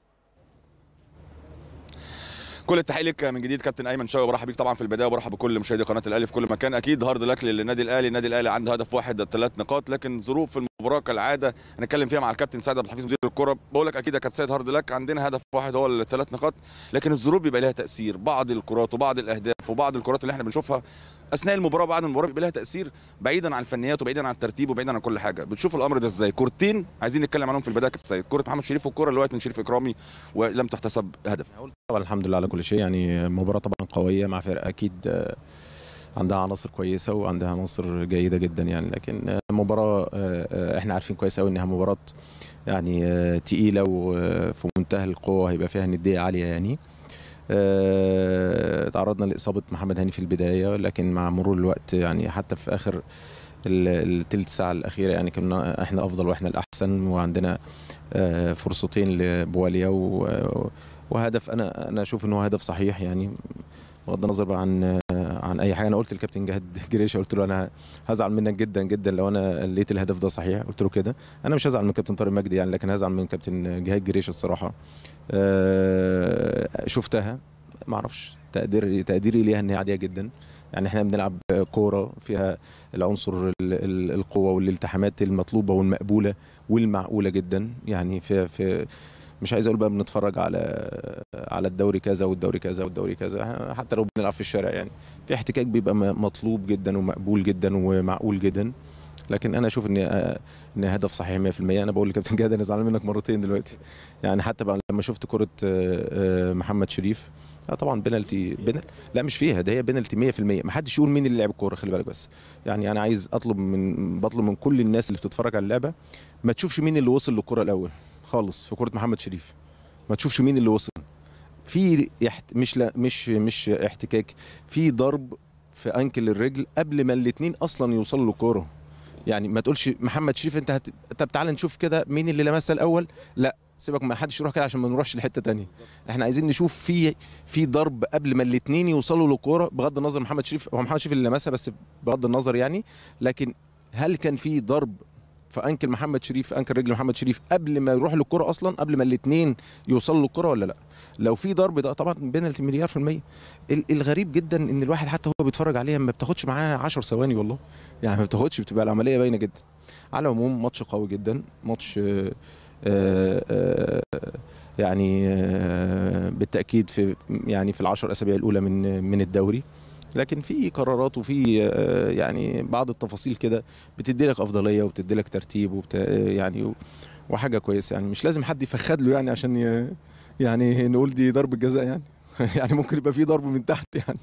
كل التحيه لك من جديد كابتن ايمن شوقي برحب بيك طبعا في البدايه وبرحب بكل مشاهدي قناه الاهلي في كل مكان اكيد هارد لك للنادي الاهلي النادي الاهلي عنده هدف واحد ثلاث نقاط لكن ظروف المباراه كالعاده هنتكلم فيها مع الكابتن سيد عبد الحفيظ مدير الكره بقول لك اكيد يا كابتن سيد هارد لك عندنا هدف واحد هو الثلاث نقاط لكن الظروف بيبقى لها تاثير بعض الكرات وبعض الاهداف وبعض الكرات اللي احنا بنشوفها اثناء المباراه وبعد المباراه بيبقى لها تاثير بعيدا عن الفنيات وبعيدا عن الترتيب وبعيدا عن كل حاجه بتشوف الامر ده ازاي كورتين عايزين نتكلم عنهم في البدايه يا كابتن سيد كره محمد شريف والكره اللي وقعت من شريف اكرامي ولم تحتسب هدف طبعا الحمد لله على كل شيء يعني مباراة طبعا قوية مع فرقة أكيد آه، عندها عناصر كويسة وعندها عناصر جيدة جدا يعني لكن آه، مباراة آه، آه، احنا عارفين كويس قوي انها مباراة يعني آه، تقيلة وفي منتهى القوة هيبقى فيها ندية عالية يعني آه، تعرضنا لإصابة محمد هاني في البداية لكن مع مرور الوقت يعني حتى في آخر ال- التلت ساعة الأخيرة يعني كنا احنا أفضل واحنا الأحسن وعندنا آه، فرصتين لبواليا و- وهدف انا انا اشوف انه هدف صحيح يعني بغض النظر بقى عن عن اي حاجه انا قلت للكابتن جهاد جريشه قلت له انا هزعل منك جدا جدا لو انا لقيت الهدف ده صحيح قلت له كده انا مش هزعل من كابتن طارق مجدي يعني لكن هزعل من كابتن جهاد جريشه الصراحه آه، شفتها ما اعرفش تقديري تقديري ليها ان هي عاديه جدا يعني احنا بنلعب كوره فيها العنصر ال- ال- القوه والالتحامات المطلوبه والمقبوله والمعقوله جدا يعني في في مش عايز اقول بقى بنتفرج على على الدوري كذا والدوري كذا والدوري كذا حتى لو بنلعب في الشارع يعني في احتكاك بيبقى م- مطلوب جدا ومقبول جدا ومعقول جدا لكن انا اشوف ان ان هدف صحيح 100% انا بقول لكابتن جاد انا زعلان منك مرتين دلوقتي يعني حتى بقى لما شفت كره آه، آه، محمد شريف اه طبعا بنالتي بن... لا مش فيها ده هي بنالتي 100% ما حدش يقول مين اللي لعب الكوره خلي بالك بس يعني انا عايز اطلب من بطلب من كل الناس اللي بتتفرج على اللعبه ما تشوفش مين اللي وصل للكره الاول خالص في كره محمد شريف ما تشوفش مين اللي وصل في يحت... مش لا مش مش احتكاك في ضرب في انكل الرجل قبل ما الاثنين اصلا يوصلوا للكوره يعني ما تقولش محمد شريف انت هت... طب تعالى نشوف كده مين اللي لمسها الاول لا سيبك ما حدش يروح كده عشان ما نروحش لحته تانية احنا عايزين نشوف في في ضرب قبل ما الاثنين يوصلوا للكوره بغض النظر محمد شريف هو محمد شريف اللي لمسها بس بغض النظر يعني لكن هل كان في ضرب في انكل محمد شريف في انكل رجل محمد شريف قبل ما يروح للكره اصلا قبل ما الاثنين يوصلوا للكره ولا لا لو في ضرب ده طبعا بينالتي مليار في الميه ال- الغريب جدا ان الواحد حتى هو بيتفرج عليها ما بتاخدش معاه 10 ثواني والله يعني ما بتاخدش بتبقى العمليه باينه جدا على العموم ماتش قوي جدا ماتش آه، آه، آه، يعني آه، بالتاكيد في يعني في العشر اسابيع الاولى من من الدوري لكن في قرارات وفي آه، يعني بعض التفاصيل كده بتدي لك افضليه وبتدي لك ترتيب وبت يعني و- وحاجه كويسه يعني مش لازم حد يفخد له يعني عشان ي... يعني نقول دي ضربه جزاء يعني يعني ممكن يبقى في ضرب من تحت يعني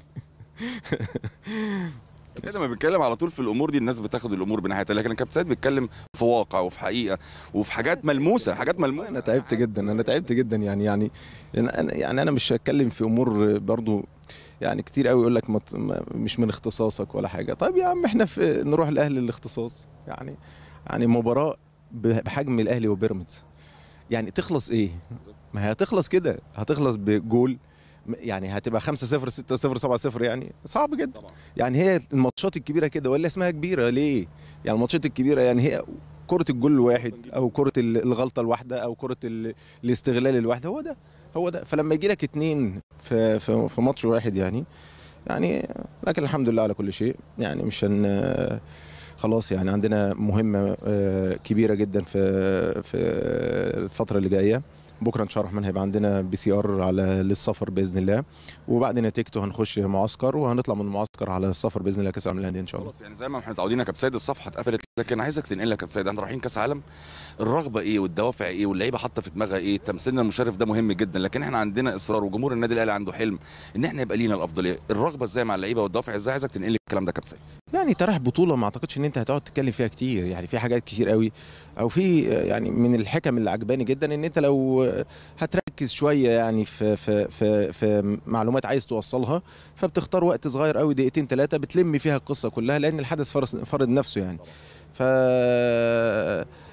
كده ما بنتكلم على طول في الامور دي الناس بتاخد الامور بناحيتها لكن الكابتن سيد بيتكلم في واقع وفي حقيقه وفي حاجات ملموسه حاجات ملموسه انا تعبت جدا انا تعبت جدا يعني يعني يعني انا يعني انا مش هتكلم في امور برضو يعني كتير قوي يقول لك ما ت- ما- مش من اختصاصك ولا حاجه طيب يا عم احنا في نروح الاهلي الاختصاص يعني يعني مباراه ب- بحجم الاهلي وبيراميدز يعني تخلص ايه ما هي هتخلص كده هتخلص بجول م- يعني هتبقى 5 0 6 0 7 0 يعني صعب جدا طبعا. يعني هي الماتشات الكبيره كده ولا اسمها كبيره ليه يعني الماتشات الكبيره يعني هي كره الجول الواحد او كره ال- الغلطه الواحده او كره ال- الاستغلال الواحد هو ده هو ده فلما يجي لك اتنين في في, في ماتش واحد يعني يعني لكن الحمد لله على كل شيء يعني مش هن خلاص يعني عندنا مهمه آه، كبيره جدا في في الفتره اللي جايه بكره ان شاء الله الرحمن هيبقى عندنا بي سي ار على للسفر باذن الله وبعد نتيجته هنخش معسكر وهنطلع من المعسكر على السفر باذن الله كاس العالم للانديه ان شاء الله خلاص يعني زي ما احنا متعودين يا كابتن سيد الصفحه اتقفلت لكن عايزك تنقل لك يا كابتن سيد احنا رايحين كاس عالم الرغبه ايه والدوافع ايه واللعيبه حاطه في دماغها ايه تمثيلنا المشرف ده مهم جدا لكن احنا عندنا اصرار وجمهور النادي الاهلي عنده حلم ان احنا يبقى لينا الافضليه الرغبه ازاي مع اللعيبه والدوافع ازاي عايزك تنقل لي الكلام ده يا كابتن سيد يعني انت رايح بطوله ما اعتقدش ان انت هتقعد تتكلم فيها كتير يعني في حاجات كتير قوي او في يعني من الحكم اللي عجباني جدا ان انت لو هتركز شويه يعني في في في, في معلومات عايز توصلها فبتختار وقت صغير قوي دقيقتين ثلاثه بتلم فيها القصه كلها لان الحدث فرض فرض نفسه يعني ف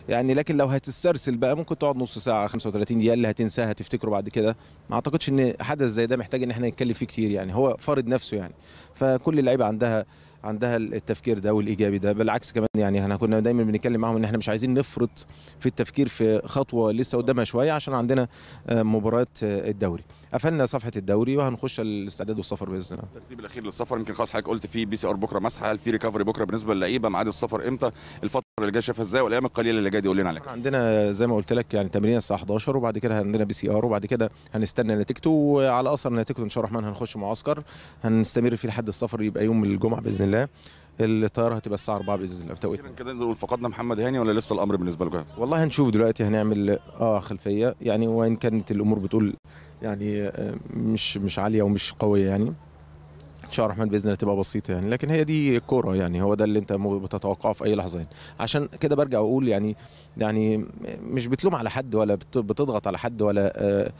يعني لكن لو هتسترسل بقى ممكن تقعد نص ساعه 35 دقيقه اللي هتنساها تفتكره بعد كده ما اعتقدش ان حدث زي ده محتاج ان احنا نتكلم فيه كتير يعني هو فارض نفسه يعني فكل اللعيبه عندها عندها التفكير ده والايجابي ده بالعكس كمان يعني احنا كنا دايما بنتكلم معاهم ان احنا مش عايزين نفرط في التفكير في خطوه لسه قدامها شويه عشان عندنا آه، مباراه آه، الدوري قفلنا صفحه الدوري وهنخش الاستعداد والسفر باذن الله الترتيب الاخير للسفر يمكن خلاص حضرتك قلت في بي سي ار بكره مسحه هل في ريكفري بكره بالنسبه للعيبه ميعاد السفر امتى الفتره اللي جايه شايفها ازاي والايام القليله اللي جايه دي قول لنا عليها عندنا زي ما قلت لك يعني تمرين الساعه 11 وبعد كده عندنا بي سي ار وبعد كده هنستنى نتيجته وعلى اثر نتيجته ان شاء الله الرحمن هنخش معسكر هنستمر فيه لحد السفر يبقى يوم الجمعه باذن الله الطياره هتبقى الساعه 4 باذن الله بتوقيت أخيراً كده نقول فقدنا محمد هاني ولا لسه الامر بالنسبه له جاهز والله هنشوف دلوقتي هنعمل اه خلفيه يعني وان كانت الامور بتقول يعني آه، مش مش عاليه ومش قويه يعني ان شاء الله الرحمن باذن الله تبقى بسيطه يعني لكن هي دي الكوره يعني هو ده اللي انت م- بتتوقعه في اي لحظه يعني عشان كده برجع اقول يعني يعني مش بتلوم على حد ولا بت- بتضغط على حد ولا آه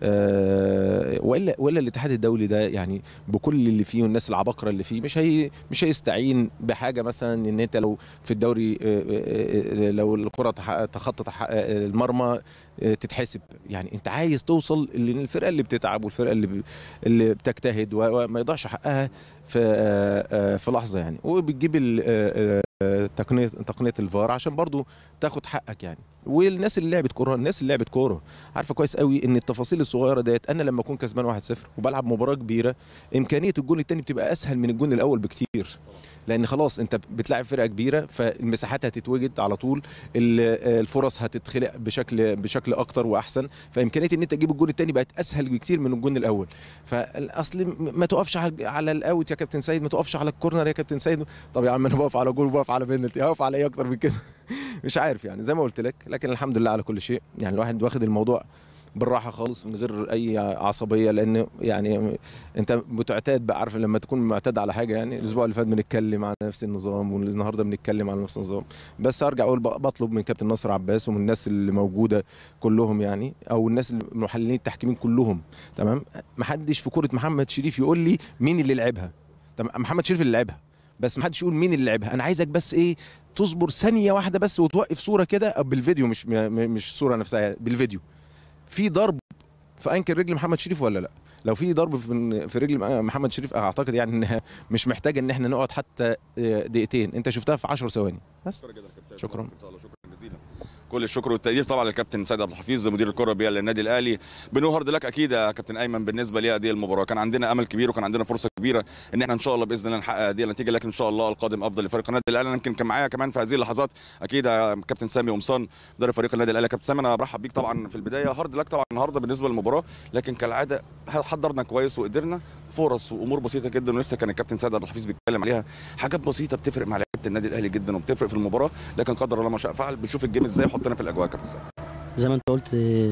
آه والا والا الاتحاد الدولي ده يعني بكل اللي فيه والناس العباقره اللي فيه مش هي مش هيستعين بحاجه مثلا ان انت لو في الدوري آه، آه، آه، لو الكره تح- تخطط ح- آه، المرمى آه، تتحسب يعني انت عايز توصل للفرقه اللي بتتعب والفرقه اللي ب- اللي بتجتهد و- وما يضيعش حقها في آه، آه، في لحظه يعني وبتجيب ال- آه، آه، تقنيه تقنيه الفار عشان برضو تاخد حقك يعني والناس اللي لعبت كوره الناس اللي لعبت كوره عارفه كويس قوي ان التفاصيل الصغيره ديت انا لما اكون كسبان 1-0 وبلعب مباراه كبيره امكانيه الجون الثاني بتبقى اسهل من الجون الاول بكتير لان خلاص انت بتلاعب فرقه كبيره فالمساحات هتتوجد على طول ال- الفرص هتتخلق بشكل بشكل اكتر واحسن فامكانيه ان انت تجيب الجون الثاني بقت اسهل بكتير من الجون الاول فالاصل م- ما تقفش على على الاوت يا كابتن سيد ما تقفش على الكورنر يا كابتن سيد طب يا عم انا بقف على جول وبقف على بينالتي هقف على ايه اكتر من كده مش عارف يعني زي ما قلت لك لكن الحمد لله على كل شيء يعني الواحد واخد الموضوع بالراحه خالص من غير اي عصبيه لان يعني انت متعتاد بقى عارف لما تكون معتاد على حاجه يعني الاسبوع اللي فات بنتكلم على نفس النظام والنهارده بنتكلم على نفس النظام بس ارجع اقول بق- بطلب من كابتن ناصر عباس ومن الناس اللي موجوده كلهم يعني او الناس المحللين التحكيمين كلهم تمام محدش في كوره محمد شريف يقول لي مين اللي لعبها تمام محمد شريف اللي لعبها بس محدش يقول مين اللي لعبها انا عايزك بس ايه تصبر ثانيه واحده بس وتوقف صوره كده أو بالفيديو مش م- مش صوره نفسها بالفيديو في ضرب في انكل رجل محمد شريف ولا لا لو في ضرب في في رجل محمد شريف اعتقد يعني انها مش محتاجه ان احنا نقعد حتى دقيقتين انت شفتها في 10 ثواني بس شكرا. شكرا جزيلا كل الشكر والتقدير طبعا للكابتن سيد عبد الحفيظ مدير الكره بيئه للنادي الاهلي بنوهرد لك اكيد يا كابتن ايمن بالنسبه لهذه المباراه كان عندنا امل كبير وكان عندنا فرصه كبيره ان احنا ان شاء الله باذن الله نحقق هذه النتيجه لكن ان شاء الله القادم افضل لفريق النادي الاهلي أنا يمكن كان معايا كمان في هذه اللحظات اكيد يا كابتن سامي قمصان مدرب فريق النادي الاهلي كابتن سامي انا برحب بيك طبعا في البدايه هارد لك طبعا النهارده بالنسبه للمباراه لكن كالعاده حضرنا كويس وقدرنا فرص وامور بسيطه جدا ولسه كان الكابتن سيد عبد الحفيظ بيتكلم عليها حاجات بسيطه بتفرق مع لعيبه النادي الاهلي جدا وبتفرق في المباراه لكن قدر الله ما شاء فعل بنشوف الجيم ازاي حطنا في الاجواء يا كابتن سيد زي ما انت قلت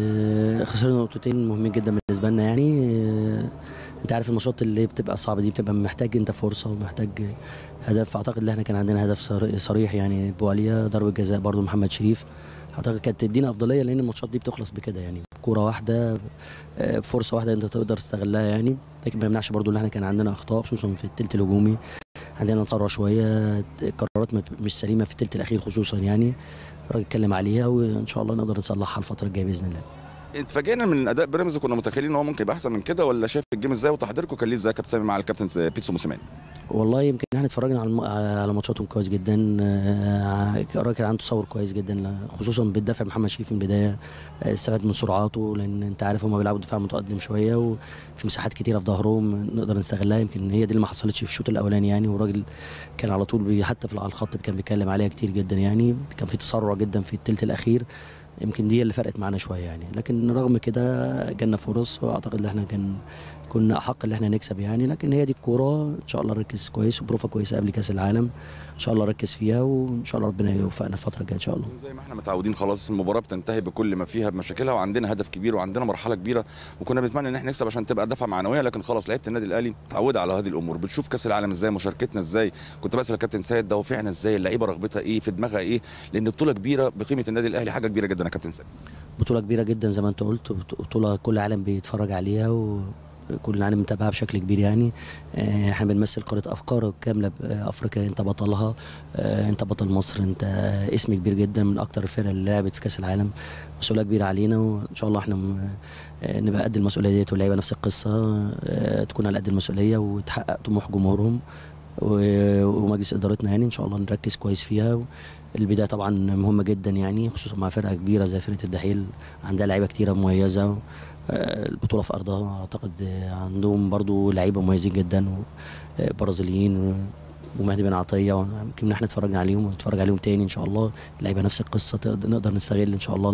آه، خسرنا نقطتين مهمين جدا بالنسبه لنا يعني آه، انت عارف الماتشات اللي بتبقى صعبه دي بتبقى محتاج انت فرصه ومحتاج هدف اعتقد ان احنا كان عندنا هدف صر- صريح يعني بواليا ضربه جزاء برضو محمد شريف اعتقد كانت تدينا افضليه لان الماتشات دي بتخلص بكده يعني كوره واحده آه، فرصه واحده انت تقدر تستغلها يعني لكن ما يمنعش برضو ان احنا كان عندنا اخطاء خصوصا في الثلث الهجومي عندنا تسرع شويه قرارات ما- مش سليمه في الثلث الاخير خصوصا يعني الراجل اتكلم عليها وان شاء الله نقدر نصلحها الفتره الجايه باذن الله اتفاجئنا من اداء بيراميدز كنا متخيلين ان هو ممكن يبقى احسن من كده ولا شايف الجيم ازاي وتحضيركم كان ليه ازاي يا كابتن سامي مع الكابتن بيتسو موسيماني والله يمكن احنا اتفرجنا على الم- على على ماتشاتهم كويس جدا آه، الراجل كان عنده تصور كويس جدا ل- خصوصا بالدفع محمد شريف في البدايه آه، استفاد من سرعاته لان انت عارف هم بيلعبوا دفاع متقدم شويه وفي مساحات كتيره في ظهرهم نقدر نستغلها يمكن هي دي اللي ما حصلتش في الشوط الاولاني يعني والراجل كان على طول بي حتى في على الخط كان بيتكلم عليها كتير جدا يعني كان في تسرع جدا في الثلث الاخير يمكن دي اللي فرقت معانا شويه يعني لكن رغم كده جالنا فرص واعتقد ان احنا كان كنا احق ان احنا نكسب يعني لكن هي دي الكوره ان شاء الله نركز كويس وبروفه كويسه قبل كاس العالم ان شاء الله نركز فيها وان شاء الله ربنا يوفقنا الفتره الجايه ان شاء الله زي ما احنا متعودين خلاص المباراه بتنتهي بكل ما فيها بمشاكلها وعندنا هدف كبير وعندنا مرحله كبيره وكنا بنتمنى ان احنا نكسب عشان تبقى دفعه معنويه لكن خلاص لعيبه النادي الاهلي متعوده على هذه الامور بتشوف كاس العالم ازاي مشاركتنا ازاي كنت بسال الكابتن سيد دوافعنا ازاي اللعيبه رغبتها ايه في دماغها ايه لان بطوله كبيره بقيمه النادي الاهلي حاجه كبيره جدا يا كابتن سيد بطوله كبيره جدا زي ما انت قلت بط- بطوله كل العالم بيتفرج عليها و... كل العالم متابعها بشكل كبير يعني آه، احنا بنمثل قاره افكار كامله بافريقيا انت بطلها آه، انت بطل مصر انت اسم كبير جدا من اكتر الفرق اللي لعبت في كاس العالم مسؤوليه كبيره علينا وان شاء الله احنا م- آه، نبقى قد المسؤوليه ديت واللعيبه نفس القصه آه، تكون على قد المسؤوليه وتحقق طموح جمهورهم و- ومجلس ادارتنا يعني ان شاء الله نركز كويس فيها البدايه طبعا مهمه جدا يعني خصوصا مع فرقه كبيره زي فرقه الدحيل عندها لعيبه كتيره مميزه آه، البطوله في ارضها اعتقد آه، عندهم برضو لعيبه مميزين جدا و- آه، برازيليين و- ومهدي بن عطيه يمكن احنا اتفرجنا عليهم ونتفرج عليهم تاني ان شاء الله اللعيبه نفس القصه تقدر- نقدر نستغل ان شاء الله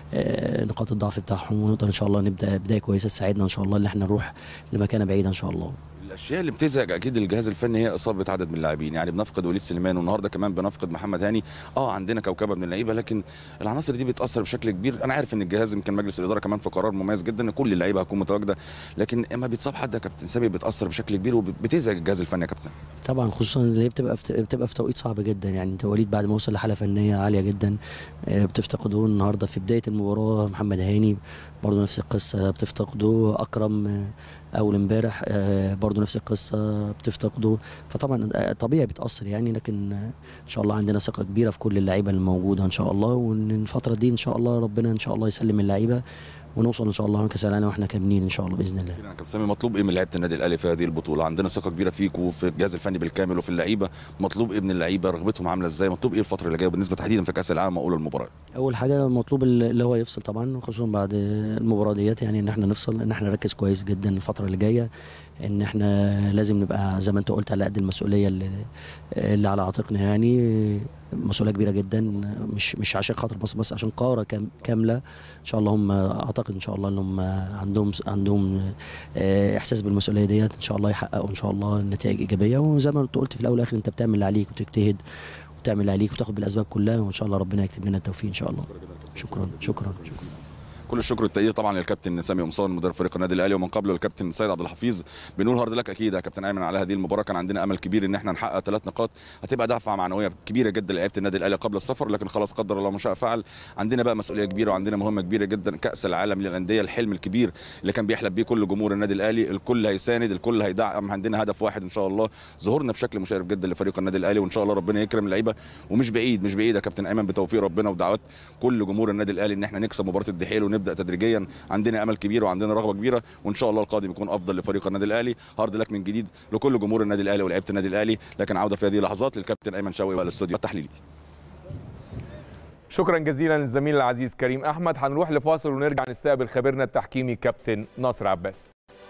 آه، نقاط الضعف بتاعهم ونقدر ان شاء الله نبدا بدايه كويسه تساعدنا ان شاء الله ان احنا نروح لمكانه بعيده ان شاء الله الاشياء اللي بتزعج اكيد الجهاز الفني هي اصابه عدد من اللاعبين يعني بنفقد وليد سليمان والنهارده كمان بنفقد محمد هاني اه عندنا كوكبه من اللعيبه لكن العناصر دي بتاثر بشكل كبير انا عارف ان الجهاز يمكن مجلس الاداره كمان في قرار مميز جدا ان كل اللعيبه هتكون متواجده لكن اما بيتصاب حد يا كابتن سامي بتاثر بشكل كبير وبتزعج الجهاز الفني يا كابتن طبعا خصوصا اللي هي بتبقى في بتبقى في توقيت صعب جدا يعني انت وليد بعد ما وصل لحاله فنيه عاليه جدا آه، بتفتقده النهارده في بدايه المباراه محمد هاني برضه نفس القصه بتفتقده اكرم آه، اول امبارح آه، برضه نفس القصه بتفتقده فطبعا آه، طبيعي بتاثر يعني لكن آه، ان شاء الله عندنا ثقه كبيره في كل اللعيبه الموجوده ان شاء الله وان الفتره دي ان شاء الله ربنا ان شاء الله يسلم اللعيبه ونوصل ان شاء الله كاس العالم واحنا كاملين ان شاء الله باذن الله يعني كابتن سامي مطلوب ايه من لعيبه النادي الاهلي في هذه البطوله عندنا ثقه كبيره فيك وفي الجهاز الفني بالكامل وفي اللعيبه مطلوب ايه من اللعيبه رغبتهم عامله ازاي مطلوب ايه الفتره اللي جايه بالنسبه تحديدا في كاس العالم واولى المباريات اول حاجه مطلوب اللي هو يفصل طبعا خصوصا بعد المباراه ديت يعني ان احنا نفصل ان احنا نركز كويس جدا الفتره اللي جايه ان احنا لازم نبقى زي ما انت قلت على قد المسؤوليه اللي, اللي على عاتقنا يعني مسؤوليه كبيره جدا مش مش عشان خاطر بس بس عشان قاره كام كامله ان شاء الله هم اعتقد ان شاء الله ان هم عندهم عندهم آه، احساس بالمسؤوليه ديت ان شاء الله يحققوا ان شاء الله نتائج ايجابيه وزي ما انت قلت في الاول والاخر انت بتعمل اللي عليك وتجتهد وتعمل اللي عليك وتاخد بالاسباب كلها وان شاء الله ربنا يكتب لنا التوفيق ان شاء الله شكرا شكرا شكرا كل الشكر والتقدير طبعا للكابتن سامي قمصان مدرب فريق النادي الاهلي ومن قبله الكابتن سيد عبد الحفيظ بنقول هارد لك اكيد يا كابتن ايمن على هذه المباراه كان عندنا امل كبير ان احنا نحقق ثلاث نقاط هتبقى دفعه معنويه كبيره جدا لعيبه النادي الاهلي قبل السفر لكن خلاص قدر الله ما شاء فعل عندنا بقى مسؤوليه كبيره وعندنا مهمه كبيره جدا كاس العالم للانديه الحلم الكبير اللي كان بيحلم بيه كل جمهور النادي الاهلي الكل هيساند الكل هيدعم عندنا هدف واحد ان شاء الله ظهورنا بشكل مشرف جدا لفريق النادي الاهلي وان شاء الله ربنا يكرم اللعيبه ومش بعيد مش بعيد يا كابتن ايمن بتوفيق ربنا ودعوات كل جمهور النادي الاهلي ان احنا نكسب مباراه الدحيل ونبدا تدريجيا عندنا امل كبير وعندنا رغبه كبيره وان شاء الله القادم يكون افضل لفريق النادي الاهلي هارد لك من جديد لكل جمهور النادي الاهلي ولاعيبه النادي الاهلي لكن عوده في هذه اللحظات للكابتن ايمن شوقي والاستوديو التحليلي شكرا جزيلا للزميل العزيز كريم احمد هنروح لفاصل ونرجع نستقبل خبيرنا التحكيمي كابتن ناصر عباس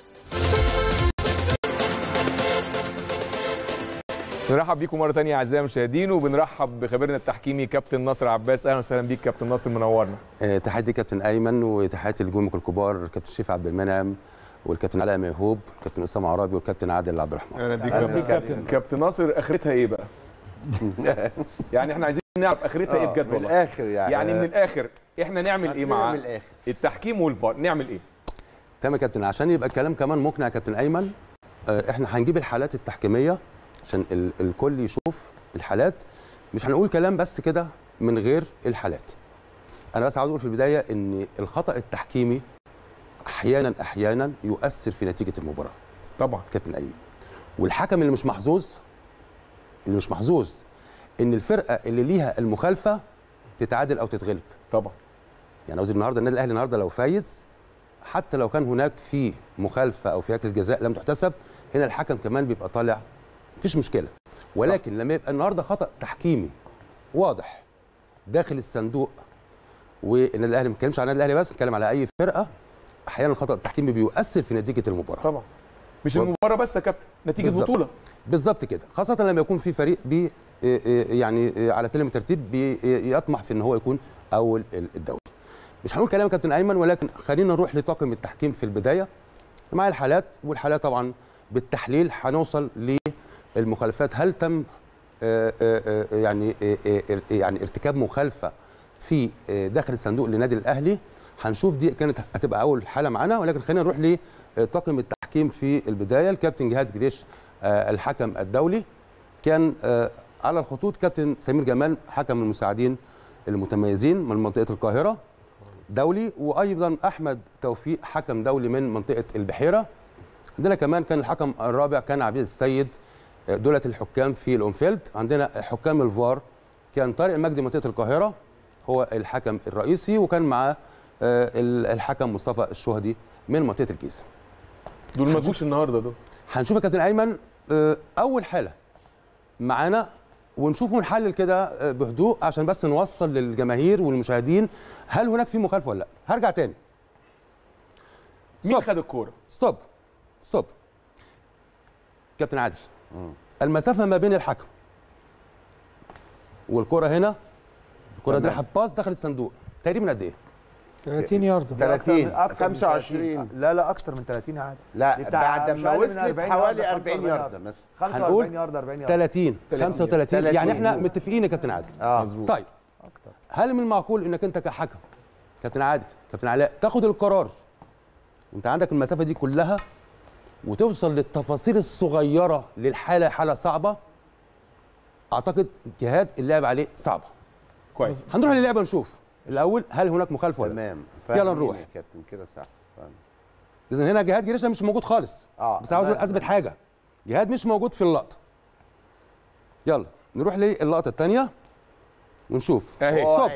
نرحب بيكم مره ثانيه اعزائي المشاهدين وبنرحب بخبيرنا التحكيمي كابتن ناصر عباس اهلا وسهلا بيك كابتن ناصر منورنا آه، تحياتي كابتن ايمن وتحياتي لجمهور الكبار الكابتن شريف عبد المنعم والكابتن علاء ميهوب والكابتن اسامه عرابي والكابتن عادل عبد الرحمن اهلا بيك اهلا بيك كابتن كابتن ناصر اخرتها ايه بقى يعني احنا عايزين نعرف اخرتها ايه بجد من والله الاخر يعني يعني من الاخر احنا نعمل ايه مع من الاخر التحكيم والفار نعمل ايه تمام يا كابتن عشان يبقى الكلام كمان مقنع يا كابتن ايمن آه، احنا هنجيب الحالات التحكيميه عشان ال- الكل يشوف الحالات مش هنقول كلام بس كده من غير الحالات انا بس عاوز اقول في البدايه ان الخطا التحكيمي احيانا احيانا يؤثر في نتيجه المباراه طبعا كابتن ايمن والحكم اللي مش محظوظ اللي مش محظوظ ان الفرقه اللي ليها المخالفه تتعادل او تتغلب طبعا يعني قصدي النهارده النادي الاهلي النهارده لو فايز حتى لو كان هناك في مخالفه او في ركله جزاء لم تحتسب هنا الحكم كمان بيبقى طالع مفيش مشكله ولكن لما يبقى النهارده خطا تحكيمي واضح داخل الصندوق والنادي الاهلي ما بنتكلمش على النادي الاهلي بس بنتكلم على اي فرقه احيانا الخطا التحكيمي بيؤثر في نتيجه المباراه طبعا مش و- المباراه بس يا كابتن نتيجه بالظبط. بطوله بالظبط كده خاصه لما يكون في فريق بي يعني على سلم الترتيب بيطمح في ان هو يكون اول الدوري مش هنقول كلام يا كابتن ايمن ولكن خلينا نروح لطاقم التحكيم في البدايه مع الحالات والحالات طبعا بالتحليل هنوصل للمخالفات هل تم آه، آه، آه، يعني آه، آه، يعني ارتكاب مخالفه في آه، داخل الصندوق للنادي الاهلي هنشوف دي كانت هتبقى اول حاله معانا ولكن خلينا نروح لطاقم التحكيم في البدايه الكابتن جهاد جريش آه، الحكم الدولي كان آه، على الخطوط كابتن سمير جمال حكم المساعدين المتميزين من منطقه القاهره دولي وايضا احمد توفيق حكم دولي من منطقه البحيره عندنا كمان كان الحكم الرابع كان عبيد السيد آه، دولة الحكام في الاونفيلد عندنا حكام الفار كان طارق مجدي منطقه القاهره هو الحكم الرئيسي وكان معاه آه، ال- الحكم مصطفى الشهدي من منطقه الجيزه دول ما جوش النهارده دول هنشوف يا كابتن ايمن آه، اول حاله معانا ونشوف ونحلل كده آه، بهدوء عشان بس نوصل للجماهير والمشاهدين هل هناك في مخالفه ولا لا هرجع تاني مين ستوب. خد الكوره ستوب ستوب كابتن عادل المسافه ما بين الحكم والكره هنا الكره دي راحت باص دخل الصندوق تقريبا قد ايه 30 يارده 30 أكتر من 25 30. لا لا اكتر من 30 عادي لا دي بتاع بعد مش ما أقل من وصلت 40 حوالي ياردة، 40 45 ياردة مثلا 45 يارده 40 يارده 30 35 يعني احنا 30. متفقين يا كابتن عادل اه مظبوط طيب هل من المعقول انك انت كحكم كابتن عادل كابتن علاء تاخد القرار وانت عندك المسافه دي كلها وتوصل للتفاصيل الصغيره للحاله حاله صعبه اعتقد جهاد اللعب عليه صعبه كويس هنروح للعبه نشوف الاول هل هناك مخالفه ولا لا تمام يلا فاهمين نروح. يا كابتن كده صح فاهم. اذا هنا جهاد جريشه مش موجود خالص اه بس عاوز اثبت حاجه جهاد مش موجود في اللقطه يلا نروح للقطه الثانيه ونشوف اهي ستوب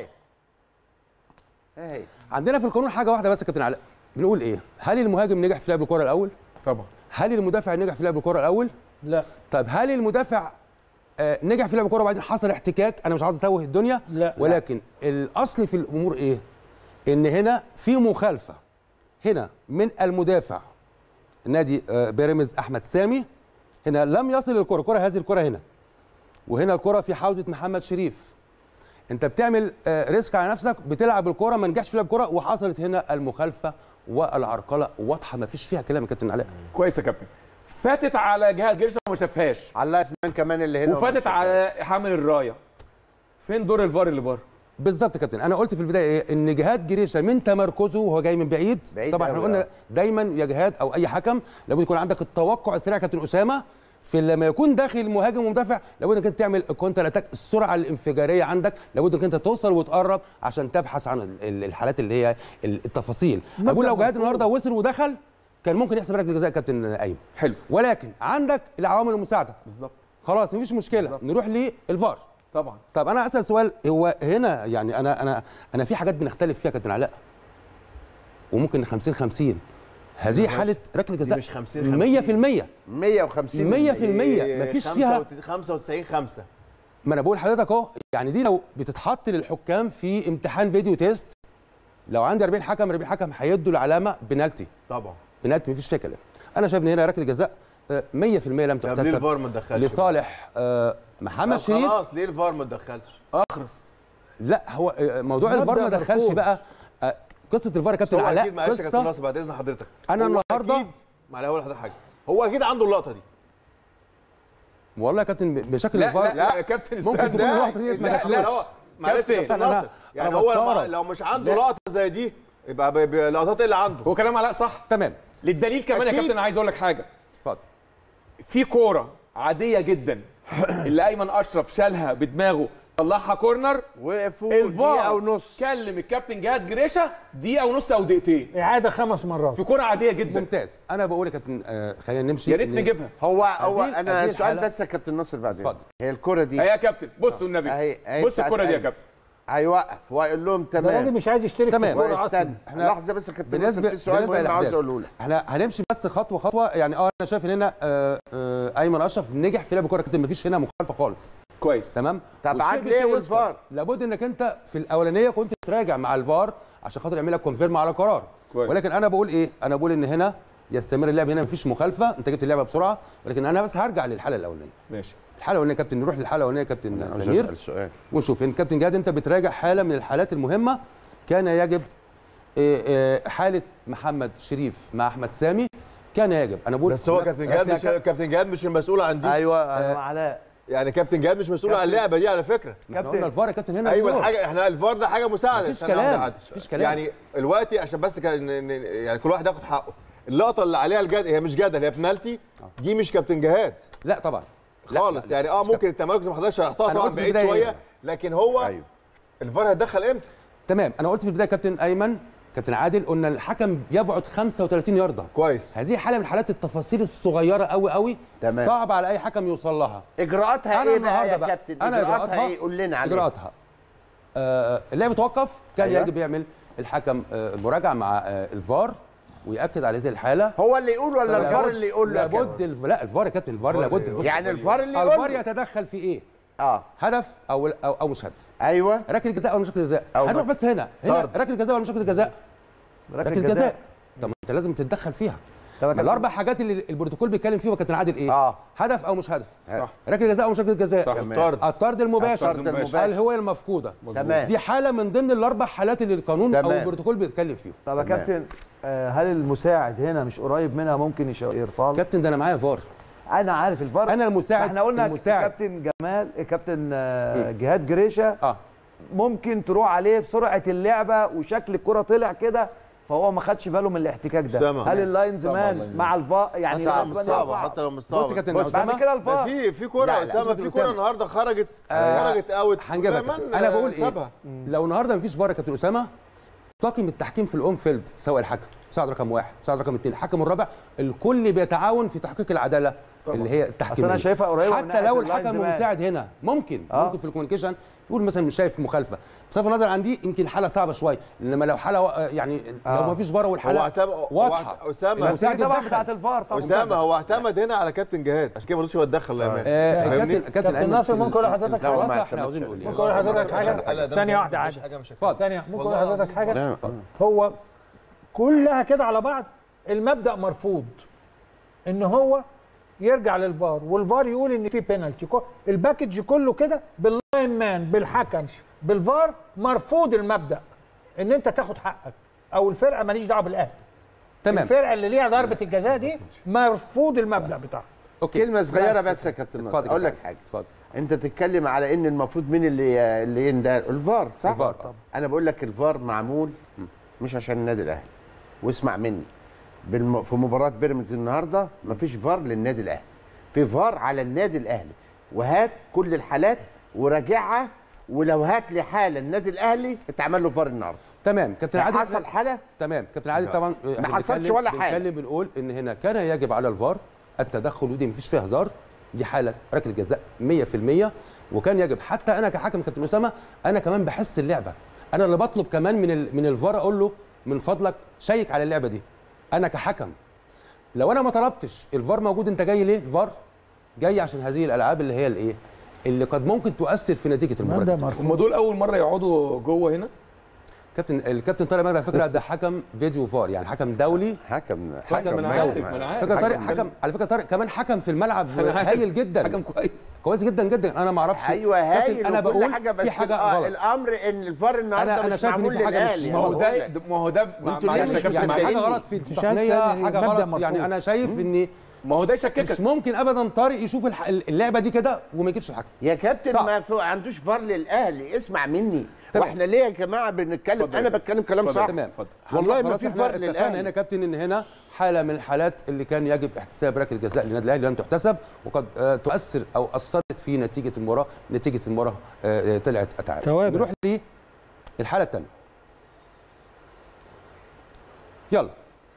اهي عندنا في القانون حاجه واحده بس يا كابتن علاء بنقول ايه هل المهاجم نجح في لعب الكره الاول طبعا هل المدافع نجح في لعب الكره الاول لا طيب هل المدافع آه، نجح في لعب الكره وبعدين حصل احتكاك انا مش عاوز اتوه الدنيا لا. ولكن الاصل في الامور ايه ان هنا في مخالفه هنا من المدافع نادي آه، بيراميدز احمد سامي هنا لم يصل الكره الكره هذه الكره هنا وهنا الكره في حوزه محمد شريف انت بتعمل آه، ريسك على نفسك بتلعب الكره ما نجحش في لعب الكره وحصلت هنا المخالفه والعرقله واضحه ما فيش فيها كلام يا كابتن علاء كويس يا كابتن فاتت على جهاد جريشه وما شافهاش على اسمان كمان اللي هنا وفاتت على حامل الرايه فين دور الفار اللي بره بالظبط يا كابتن انا قلت في البدايه ايه ان جهاد جريشه من تمركزه وهو جاي من بعيد, بعيد طبعا احنا أوي، قلنا آه. دايما يا جهاد او اي حكم لابد يكون عندك التوقع السريع يا كابتن اسامه في لما يكون داخل المهاجم ومدافع لابد انك انت تعمل الكونتر اتاك السرعه الانفجاريه عندك لابد انك انت توصل وتقرب عشان تبحث عن ال- ال- الحالات اللي هي ال- التفاصيل مبدأ اقول لو جهاد مفهوم. النهارده وصل ودخل كان ممكن يحسب ركله جزاء كابتن ايمن حلو ولكن عندك العوامل المساعده بالظبط خلاص مفيش مشكله بالظبط. نروح للفار طبعا طب انا اسال سؤال هو هنا يعني انا انا انا في حاجات بنختلف فيها يا كابتن علاء وممكن 50 50 هذه حاله ركله دي جزاء مش 50 100% 150 100% مفيش فيها 95 5 ما انا بقول لحضرتك اهو يعني دي لو بتتحط للحكام في امتحان فيديو تيست لو عندي 40 حكم 40 حكم هيدوا العلامه بنالتي طبعا بنالتي مفيش فيها كلام انا شايف ان هنا ركله جزاء آه، 100% لم طب ليه تحتسب الفار ما تدخلش لصالح آه، محمد طب شريف خلاص ليه الفار ما تدخلش اخرس لا هو آه، موضوع مبدأ الفار ما دخلش مرفوض. بقى آه، قصه الفار يا كابتن هو علاء اكيد معلش يا كابتن قصه ناصر بعد اذن حضرتك أنا هو النهاردة- اكيد معلش هقول لحضرتك حاجه هو اكيد عنده اللقطه دي والله يا كابتن بشكل لا الفار لا, لا يا كابتن ممكن استنى. تكون اللقطه دي ما لا، دخلوش. لا، هو معلش يا كابتن، كابتن أنا- ناصر يعني أنا هو لما بستغرب. لو مش عنده لا. لقطه زي دي يبقى ب- ب- لقطات ايه اللي عنده هو كلام علاء صح تمام للدليل كمان يا أكيد. كابتن عايز اقول لك حاجه اتفضل في كوره عاديه جدا اللي ايمن اشرف شالها بدماغه طلعها كورنر وقفوا دقيقه الفار ونص كلم الكابتن جهاد جريشه دقيقه ونص او دقيقتين اعاده خمس مرات في كوره عاديه جدا ممتاز انا بقول يا كابتن آه خلينا نمشي يا ريت إن- نجيبها هو هو هذه- انا هذه سؤال الحالة- بس يا كابتن ناصر بعد اتفضل. إذنك. هي الكره دي اهي يا كابتن بصوا النبي أهي- أهي بص بتاعت الكوره دي يا أيمن. كابتن هيوقف وهيقول لهم ده راجل تمام مش عايز يشترك تمام. في الكوره اصلا واستنى إحنا لحظه بس يا كابتن ناصر بالنسبه في سؤال بالنسبه مهم عاوز للاحداث اقوله لك احنا هنمشي بس خطوه خطوه يعني اه انا شايف ان هنا آه آه ايمن اشرف نجح في لعب الكوره يا كابتن مفيش هنا مخالفه خالص كويس تمام طب والشيء عاد بالشيء ليه يذكر. والفار؟ لابد انك انت في الاولانيه كنت تراجع مع الفار عشان خاطر يعمل لك كونفيرم على قرار كويس. ولكن انا بقول ايه انا بقول ان هنا يستمر اللعب هنا مفيش مخالفه انت جبت اللعبه بسرعه ولكن انا بس هرجع للحاله الاولانيه ماشي الحاله الاولانيه يا كابتن نروح للحاله الاولانيه يا كابتن عاوز سمير اسال سؤال ونشوف ان كابتن جهاد انت بتراجع حاله من الحالات المهمه كان يجب آه، آه، حاله محمد شريف مع احمد سامي كان يجب انا بقول بس هو كابتن جهاد مش كابتن جهاد مش المسؤول عن دي ايوه انا مع علاء يعني كابتن جهاد مش مسؤول عن اللعبه دي على فكره احنا قلنا الفار يا كابتن هنا ايوه دور. الحاجه احنا الفار ده حاجه مساعده مفيش عشان كلام، أعمل عدل. مفيش كلام. يعني دلوقتي عشان بس كان ن- ن- يعني كل واحد ياخد حقه اللقطه اللي عليها الجدل هي مش جدل هي بنالتي دي مش كابتن جهاد لا طبعا لا، خالص لا، لا، يعني اه مش ممكن التمركز ما حضرش هيحطها أنا طبعا قلت في بعيد البداية شويه إيه؟ لكن هو أيوه. الفار هيتدخل امتى؟ تمام انا قلت في البدايه كابتن ايمن كابتن عادل قلنا الحكم يبعد 35 يارده كويس هذه حاله من حالات التفاصيل الصغيره قوي قوي تمام. صعب على اي حكم يوصل لها اجراءاتها أنا ايه بقى النهاردة يا بقى- كابتن أنا اجراءاتها إجراءاتها- ايه قول لنا عليها اجراءاتها آه اللعب توقف كان أيوة. يجب يعمل الحكم آه مراجعه مع آه الفار وياكد على هذه الحاله هو اللي يقول ولا الفار لابد- اللي يقول لك يا لابد الف... لا الفار يا كابتن الفار لابد بص، يعني الفار اللي الفار يقول يتدخل في ايه اه هدف او او, أو مش هدف ايوه ركله جزاء او مش ركله جزاء أو هنروح ما- بس هنا هنا طرد. ركله جزاء ولا مش ركله جزاء ركلة ركله جزاء طب ما انت لازم تتدخل فيها طب يا ما كابتن- الاربع حاجات اللي البروتوكول بيتكلم فيهم كابتن عادل ايه اه هدف او مش هدف صح. ركله جزاء او مش ركله جزاء صح. تمام. طرد الطرد المباشر الطرد المباشر. الهويه المفقوده تمام دي حاله من ضمن الاربع حالات اللي القانون او تمام. البروتوكول بيتكلم فيهم طب يا تمام. كابتن آه، هل المساعد هنا مش قريب منها ممكن يش- يرفع له؟ كابتن ده انا معايا فار انا عارف الفار انا المساعد احنا قلنا المساعد كابتن جمال كابتن آه، جهاد جريشه اه ممكن تروح عليه بسرعه اللعبه وشكل الكره طلع كده فهو ما خدش باله من الاحتكاك ده سامع. هل اللاينز سامع مان اللاينز مع الفار يعني صعب اللاينز مان صعب يرفع. حتى لو مش بص يا صعب كابتن بص بعد أسامة، كده ما الفار في في كوره لا، يا لا، اسامه أستاذ في كوره أسامة. النهارده خرجت آه، خرجت اوت هنجيبها وكمان، كابتن. انا بقول آه، ايه سابها. لو النهارده مفيش فار يا كابتن اسامه طاقم التحكيم في الاون فيلد سواء الحكم مساعد رقم واحد مساعد رقم اثنين الحكم الرابع الكل بيتعاون في تحقيق العداله اللي هي التحكيم أصل أنا شايفها قريبة من حتى ناحية لو اللاينز الحكم مان. المساعد هنا ممكن آه. ممكن في الكوميونيكيشن يقول مثلا مش شايف مخالفه بصرف النظر عن دي يمكن حاله صعبه شويه انما لو حاله و- يعني آه. لو ما فيش فار هو والحاله اعتمد هو واضحه اعت- اسامه بس دي المساعد طبعا يتدخل. بتاعت الفار طبعا اسامه هو اعتمد هنا على كابتن جهاد عشان كده ما رضيش هو يتدخل يا مان آه فاهمني؟ كابتن كابتن كابتن أيمن ناصر في ممكن أقول ال- لحضرتك لا، الخلاصة ما احنا عاوزين نقول ممكن ايه اقول لحضرتك حاجه ثانيه واحده عادي اتفضل ثانيه ممكن اقول لحضرتك حاجه لا. هو كلها كده على بعض المبدا مرفوض ان هو يرجع للفار والفار يقول ان في بينالتي الباكج كله كده باللاين مان بالحكم بالفار مرفوض المبدا ان انت تاخد حقك او الفرقه ماليش دعوه بالاهلي تمام الفرقه اللي ليها ضربه الجزاء دي مرفوض المبدا بتاعها اوكي كلمه صغيره بس يا كابتن ناصر اتفضل اقول يا لك كابتن. حاجه اتفضل انت بتتكلم على ان المفروض مين اللي اللي يندهر الفار صح الفار طبعا. انا بقول لك الفار معمول مش عشان النادي الاهلي واسمع مني بالم... في مباراه بيراميدز النهارده مفيش فار للنادي الاهلي في فار على النادي الاهلي وهات كل الحالات وراجعها ولو هات لي حاله النادي الاهلي اتعمل له فار النهارده تمام كابتن عادل حصل حاله تمام كابتن عادل طبعا ما حصلش ولا حاجة. بنتكلم بنقول ان هنا كان يجب على الفار التدخل ودي مفيش فيها هزار دي حاله ركله جزاء 100% وكان يجب حتى انا كحكم كابتن اسامه انا كمان بحس اللعبه انا اللي بطلب كمان من ال... من الفار اقول له من فضلك شيك على اللعبه دي انا كحكم لو انا ما طلبتش الفار موجود انت جاي ليه الفار جاي عشان هذه الالعاب اللي هي الايه اللي قد ممكن تؤثر في نتيجه المبدا المباراه مرفوض هم دول اول مره يقعدوا جوه هنا كابتن الكابتن طارق مجدي على فكره ده حكم فيديو فار يعني حكم دولي حكم حكم ما انا دولي. عارف ما انا عارف فكره طارق حكم حكم على فكره طارق كمان حكم في الملعب أنا عارف. هايل جدا حكم كويس كويس جدا جدا انا ما اعرفش ايوه كابتن، هايل انا وكل بقول حاجه بس في حاجه آه غلط الامر ان الفار النهارده أنا- أنا مش شايف إن معمول في حاجة مش- للاهلي ما هو بقول ده لك. ما هو ده مع- وأنتوا معلش ليه يا مش كابتن يعني معلش. حاجه غلط في مش عايز التقنيه يعني حاجه المبدأ غلط يعني مرفوض. انا شايف ان ما هو ده مش يشككك ممكن ابدا طارق يشوف الح- اللعبه دي كده وما يجيبش الحكم يا كابتن صعب. ما في عندوش فار للاهلي اسمع مني تمام. واحنا ليه يا جماعه بنتكلم اتفضل. انا بتكلم كلام اتفضل. صح تمام والله ما خلاص في إحنا فار اتفقنا للاهلي هنا كابتن ان هنا حاله من الحالات اللي كان يجب احتساب ركله جزاء للنادي الاهلي لم تحتسب وقد آه، تؤثر او اثرت في نتيجه المباراه نتيجه المباراه آه، آه، طلعت تعادل توابع. نروح للحاله الثانيه يلا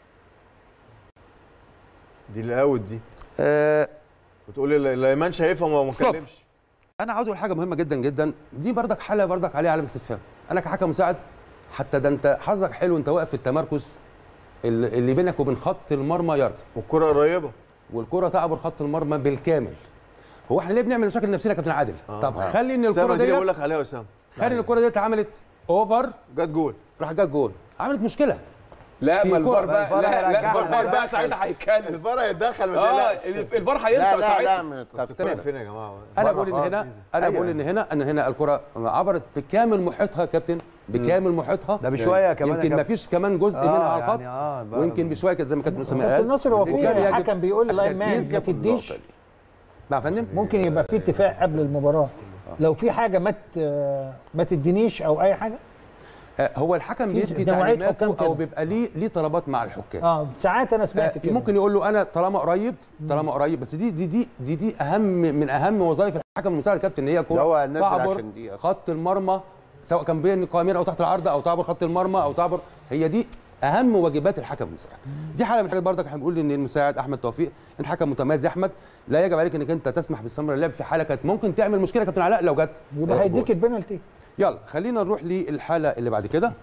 دي الاوت دي آه بتقول اللي الايمان شايفها وما ستوب. اتكلمش انا عاوز اقول حاجه مهمه جدا جدا دي بردك حاله بردك عليها علامه استفهام انا كحكم مساعد حتى ده انت حظك حلو انت واقف في التمركز اللي اللي بينك وبين خط المرمى يارد والكره قريبه والكره تعبر خط المرمى بالكامل هو احنا ليه بنعمل مشاكل نفسنا يا كابتن عادل طب خلي ان الكره اسامه دي اللي بقول ديت لك عليها يا اسامه خلي ان الكره ديت عملت اوفر جت جول راح جت جول عملت مشكله لا في ما الفار كرة. بقى الفار لا لا هيرجعها. الفار بقى ساعتها هيتكلم الفار هيتدخل ما اه تقلقش الفار لا هينطق لا لا ساعتها من بس الكرة فين يا جماعه انا بقول ان هنا انا أيوة. بقول ان هنا ان هنا الكره عبرت بكامل محيطها يا كابتن بكامل محيطها ده بشويه كمان يا يمكن ما كابتن. فيش كمان جزء آه، منها على الخط يعني آه، بقى- ويمكن بشويه كده زي ما كابتن اسامه كابتن قال ناصر هو وكان في يجب حكم بيقول للاين مان التركيز ما تديش نعم يا فندم ممكن يبقى في اتفاق قبل المباراه لو في حاجه ما ت- ما تدينيش او اي حاجه آه، هو الحكم في بيدي نوعية تعليماته حكام كده. او بيبقى ليه ليه طلبات مع الحكام اه ساعات انا سمعت آه، كده ممكن يقول له انا طالما قريب طالما قريب بس دي دي دي دي, دي اهم من اهم وظائف الحكم المساعد الكابتن ان هي ده كوره هو نازل تعبر عشان دي أصلاً. خط المرمى سواء كان بين القوامين او تحت العارضه او تعبر خط المرمى او تعبر هي دي اهم واجبات الحكم المساعد دي حاله من الحاجات برضك احنا بنقول ان المساعد احمد توفيق انت حكم متميز يا احمد لا يجب عليك انك انت تسمح باستمرار اللعب في حاله كانت ممكن تعمل مشكله يا كابتن علاء لو جت يبقى آه، هيديك جول. البنالتي يلا خلينا نروح للحاله اللي بعد كده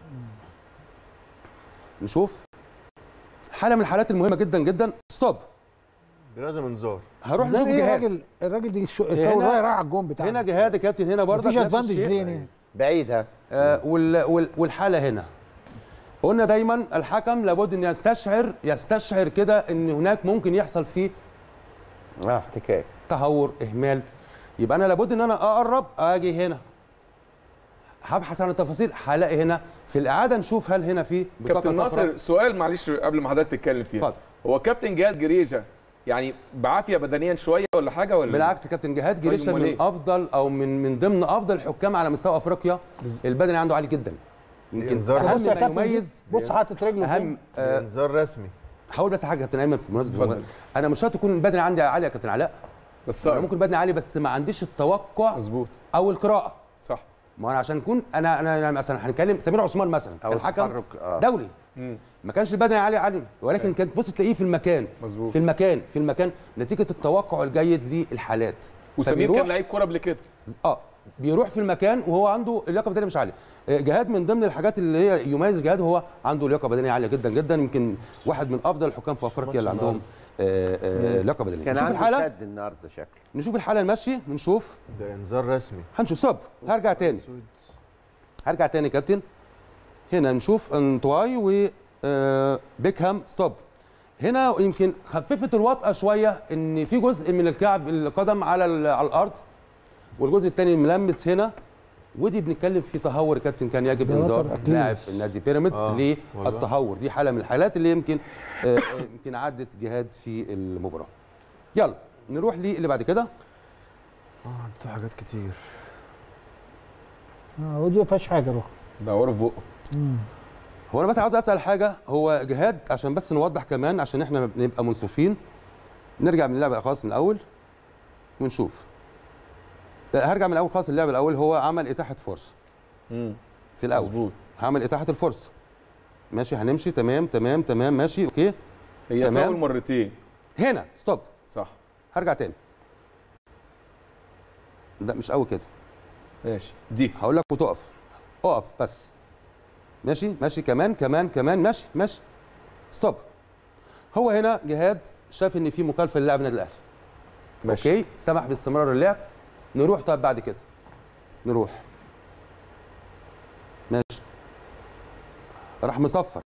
نشوف حاله من الحالات المهمه جدا جدا ستوب لازم انذار هروح ده نشوف ايه جهاد الراجل الراجل دي الشو- هنا- الفاول رايح رايح على الجون بتاعنا هنا جهاد يا كابتن هنا برضك مفيش نفس ادفانتج الشيء. ليه هنا بعيد ها آه وال وال والحاله هنا قلنا دايما الحكم لابد ان يستشعر يستشعر كده ان هناك ممكن يحصل فيه اه احتكاك تهور اهمال يبقى انا لابد ان انا اقرب اجي هنا هبحث عن التفاصيل هلاقي هنا في الاعاده نشوف هل هنا في بطاقه كابتن صفراء ناصر سؤال معلش قبل ما حضرتك تتكلم فيها اتفضل. هو كابتن جهاد جريجه يعني بعافيه بدنيا شويه ولا حاجه ولا بالعكس كابتن جهاد جريشة أمال من إيه؟ افضل او من من ضمن افضل الحكام على مستوى افريقيا البدني عنده عالي جدا يمكن إنذار. اهم بص يا ما كابتن يميز بص حاطط رجله فين اهم آه انذار رسمي هقول بس حاجه يا كابتن ايمن في مناسبه اتفضل. انا مش شرط يكون البدني عندي عالي يا كابتن علاء بس انا ممكن بدني عالي بس ما عنديش التوقع مظبوط او القراءه صح ما انا عشان نكون انا انا أنا مثلا هنتكلم سمير عثمان مثلا او كان حكم التحرك اه دولي مم. ما كانش البدني عالي عالي ولكن كانت بص تلاقيه في المكان مظبوط في المكان في المكان نتيجه التوقع الجيد للحالات وسمير فبيروح- كان لعيب كوره قبل كده اه بيروح في المكان وهو عنده اللياقه البدنيه مش عاليه آه، جهاد من ضمن الحاجات اللي هي يميز جهاد هو عنده لياقه بدنيه عاليه جدا جدا يمكن واحد من افضل الحكام في افريقيا اللي عندهم آه، آه، لياقه بدنيه كان نشوف عنده الحاله شد النهارده شكله نشوف الحاله المشي نشوف ده انذار رسمي هنشوف صب هرجع تاني هرجع تاني يا كابتن هنا نشوف انطواي و آه، بيكهام ستوب هنا يمكن خففت الوطأة شوية ان في جزء من الكعب القدم على ال- على الارض والجزء الثاني ملمس هنا ودي بنتكلم في تهور يا كابتن كان يجب ده انذار وتر أكيد. لاعب النادي بيراميدز آه، والله. للتهور دي حاله من الحالات اللي يمكن آه، آه، يمكن عدت جهاد في المباراه يلا نروح للي بعد كده اه عندته حاجات كتير اه ودي ما فيهاش حاجه روح ده عرف بقه هو انا بس عاوز اسال حاجه هو جهاد عشان بس نوضح كمان عشان احنا نبقى منصفين نرجع من اللعبه خالص من الاول ونشوف آه، هرجع من الاول خالص اللعبه الاول هو عمل اتاحه فرصه مم. في الاول مظبوط عمل اتاحه الفرصه ماشي هنمشي تمام تمام تمام ماشي اوكي هي تمام. فاول مرتين هنا ستوب صح هرجع تاني لا مش قوي كده ماشي دي هقول لك وتقف اقف بس ماشي ماشي كمان كمان كمان ماشي ماشي ستوب هو هنا جهاد شاف ان في مخالفه للاعب النادي الاهلي ماشي. اوكي سمح باستمرار اللعب نروح طيب بعد كده نروح ماشي راح مصفر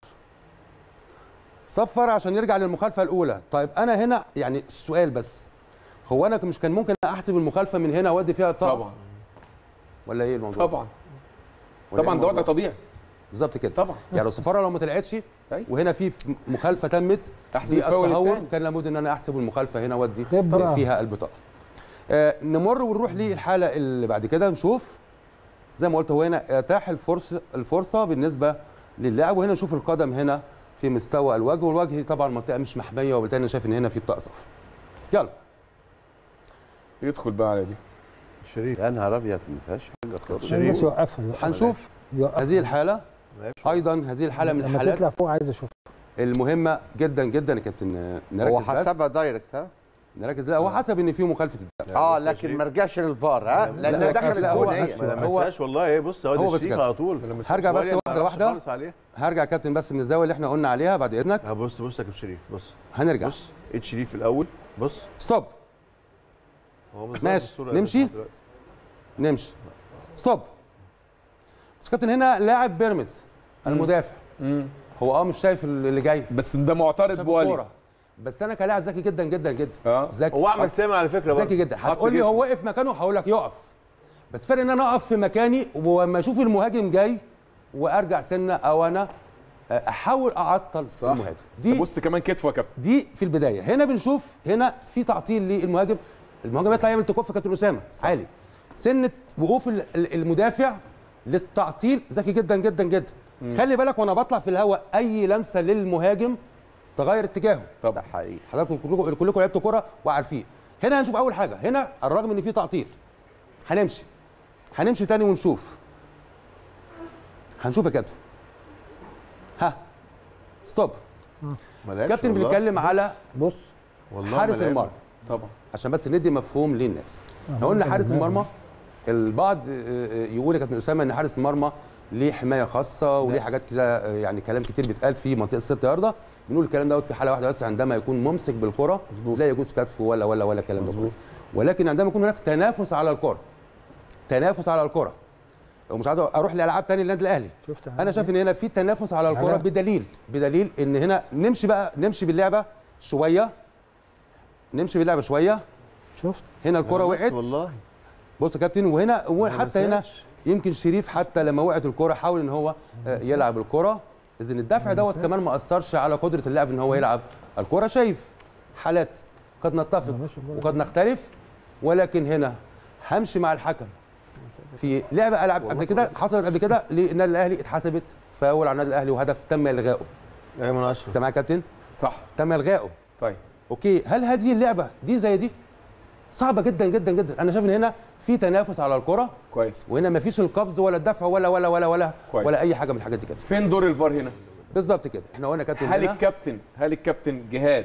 صفر عشان يرجع للمخالفه الاولى طيب انا هنا يعني السؤال بس هو انا مش كان ممكن احسب المخالفه من هنا وادي فيها بطاقه طبعا ولا ايه الموضوع طبعا ولا إيه طبعا ده الموضوع؟ وضع طبيعي بالظبط كده طبعا يعني لو الصفاره لو ما طلعتش أيوة. وهنا في مخالفه تمت احسب دي الفاول التهور الثاني كان لابد ان انا احسب المخالفه هنا وادي خبرة. فيها البطاقه آه نمر ونروح للحاله اللي بعد كده نشوف زي ما قلت هو هنا اتاح الفرصه الفرصه بالنسبه للاعب وهنا نشوف القدم هنا في مستوى الوجه والوجه طبعا منطقه مش محميه وبالتالي انا شايف ان هنا في بطاقه صفر يلا يدخل بقى على دي شريف يا نهار ابيض ما فيهاش حاجه خالص شريف. بس يوقفها يوقفها. هنشوف يوقفها. هذه الحاله ايضا هذه الحاله من لما تطلع الحالات فوق عايز اشوف المهمه جدا جدا يا كابتن آه، نركز هو بس حسبها دايركت ها نركز لا هو حسب ان في مخالفه الدفع اه لكن ما رجعش للفار ها لا، لانها دخلت لا، هو جول هي حسب. ما هو- لمسهاش والله ايه بص هو هو بس الشريف كده. على طول هرجع بس ولا ما واحده راحش واحده خالص عليه هرجع يا كابتن بس من الزاويه اللي احنا قلنا عليها بعد اذنك ها بص بص يا كابتن شريف بص هنرجع بص ايد شريف الاول بص ستوب هو مش ظاهر ماشي. الصورة اللي نمشي؟ دلوقتي. نمشي ستوب بس كابتن هنا لاعب بيراميدز المدافع مم. هو اه مش شايف اللي جاي بس ده معترض شاف بوالي الكوره بس انا كلاعب ذكي جدا جدا جدا اه ذكي هو احمد سامي على فكره ذكي برضه جدا حط هتقول لي جسمه. هو وقف مكانه هقول لك يقف بس فرق ان انا اقف في مكاني ولما اشوف المهاجم جاي وارجع سنه او انا احاول اعطل صح. المهاجم دي بص كمان كتفه يا كابتن دي في البدايه هنا بنشوف هنا في تعطيل للمهاجم المهاجم يطلع يعمل تكوف كابتن اسامه عالي سنه وقوف ال- ال- المدافع للتعطيل ذكي جدا جدا جدا خلي بالك وانا بطلع في الهواء اي لمسه للمهاجم تغير اتجاهه ده طبعا حقيقي حضراتكم كلكم كلكم لعبتوا كوره وعارفين هنا هنشوف اول حاجه هنا على الرغم ان في تعطيل هنمشي هنمشي تاني ونشوف هنشوف يا كابتن ها ستوب ما لعبش كابتن والله. بيتكلم على بص والله حارس ما لعب. المرمى طبعا عشان بس ندي مفهوم للناس احنا قلنا حارس المرمى البعض آه، آه، يقول يا كابتن اسامه ان حارس المرمى ليه حمايه خاصه وليه حاجات كده آه، يعني كلام كتير بيتقال في منطقه الست يارده بنقول الكلام دوت في حاله واحده بس عندما يكون ممسك بالكره لا يجوز كتفه ولا ولا ولا كلام ده كله. ولكن عندما يكون هناك تنافس على الكره تنافس على الكره ومش عايز اروح لالعاب تاني للنادي الاهلي شفت انا شايف ان هنا في تنافس على الكره علاء. بدليل بدليل ان هنا نمشي بقى نمشي باللعبه شويه نمشي باللعبه شويه شفت هنا الكره بس وقعت والله بص يا كابتن وهنا وحتى هنا مساش. يمكن شريف حتى لما وقعت الكره حاول ان هو آه، يلعب الكره اذا الدفع دوت كمان ما اثرش على قدره اللاعب ان هو يلعب الكره شايف حالات قد نتفق ماشي الكرة. وقد نختلف ولكن هنا همشي مع الحكم في لعبه العاب قبل كده حصلت قبل كده للنادي الاهلي اتحسبت فاول على النادي الاهلي وهدف تم الغائه ايمن اشرف انت معايا يا كابتن صح تم الغائه طيب اوكي هل هذه اللعبه دي زي دي صعبه جدا جدا جدا انا شايف ان هنا في تنافس على الكره كويس وهنا ما فيش القفز ولا الدفع ولا ولا ولا ولا كويس. ولا اي حاجه من الحاجات دي كده فين دور الفار هنا بالظبط كده احنا قلنا كابتن هل هنا الكابتن هل الكابتن جهاد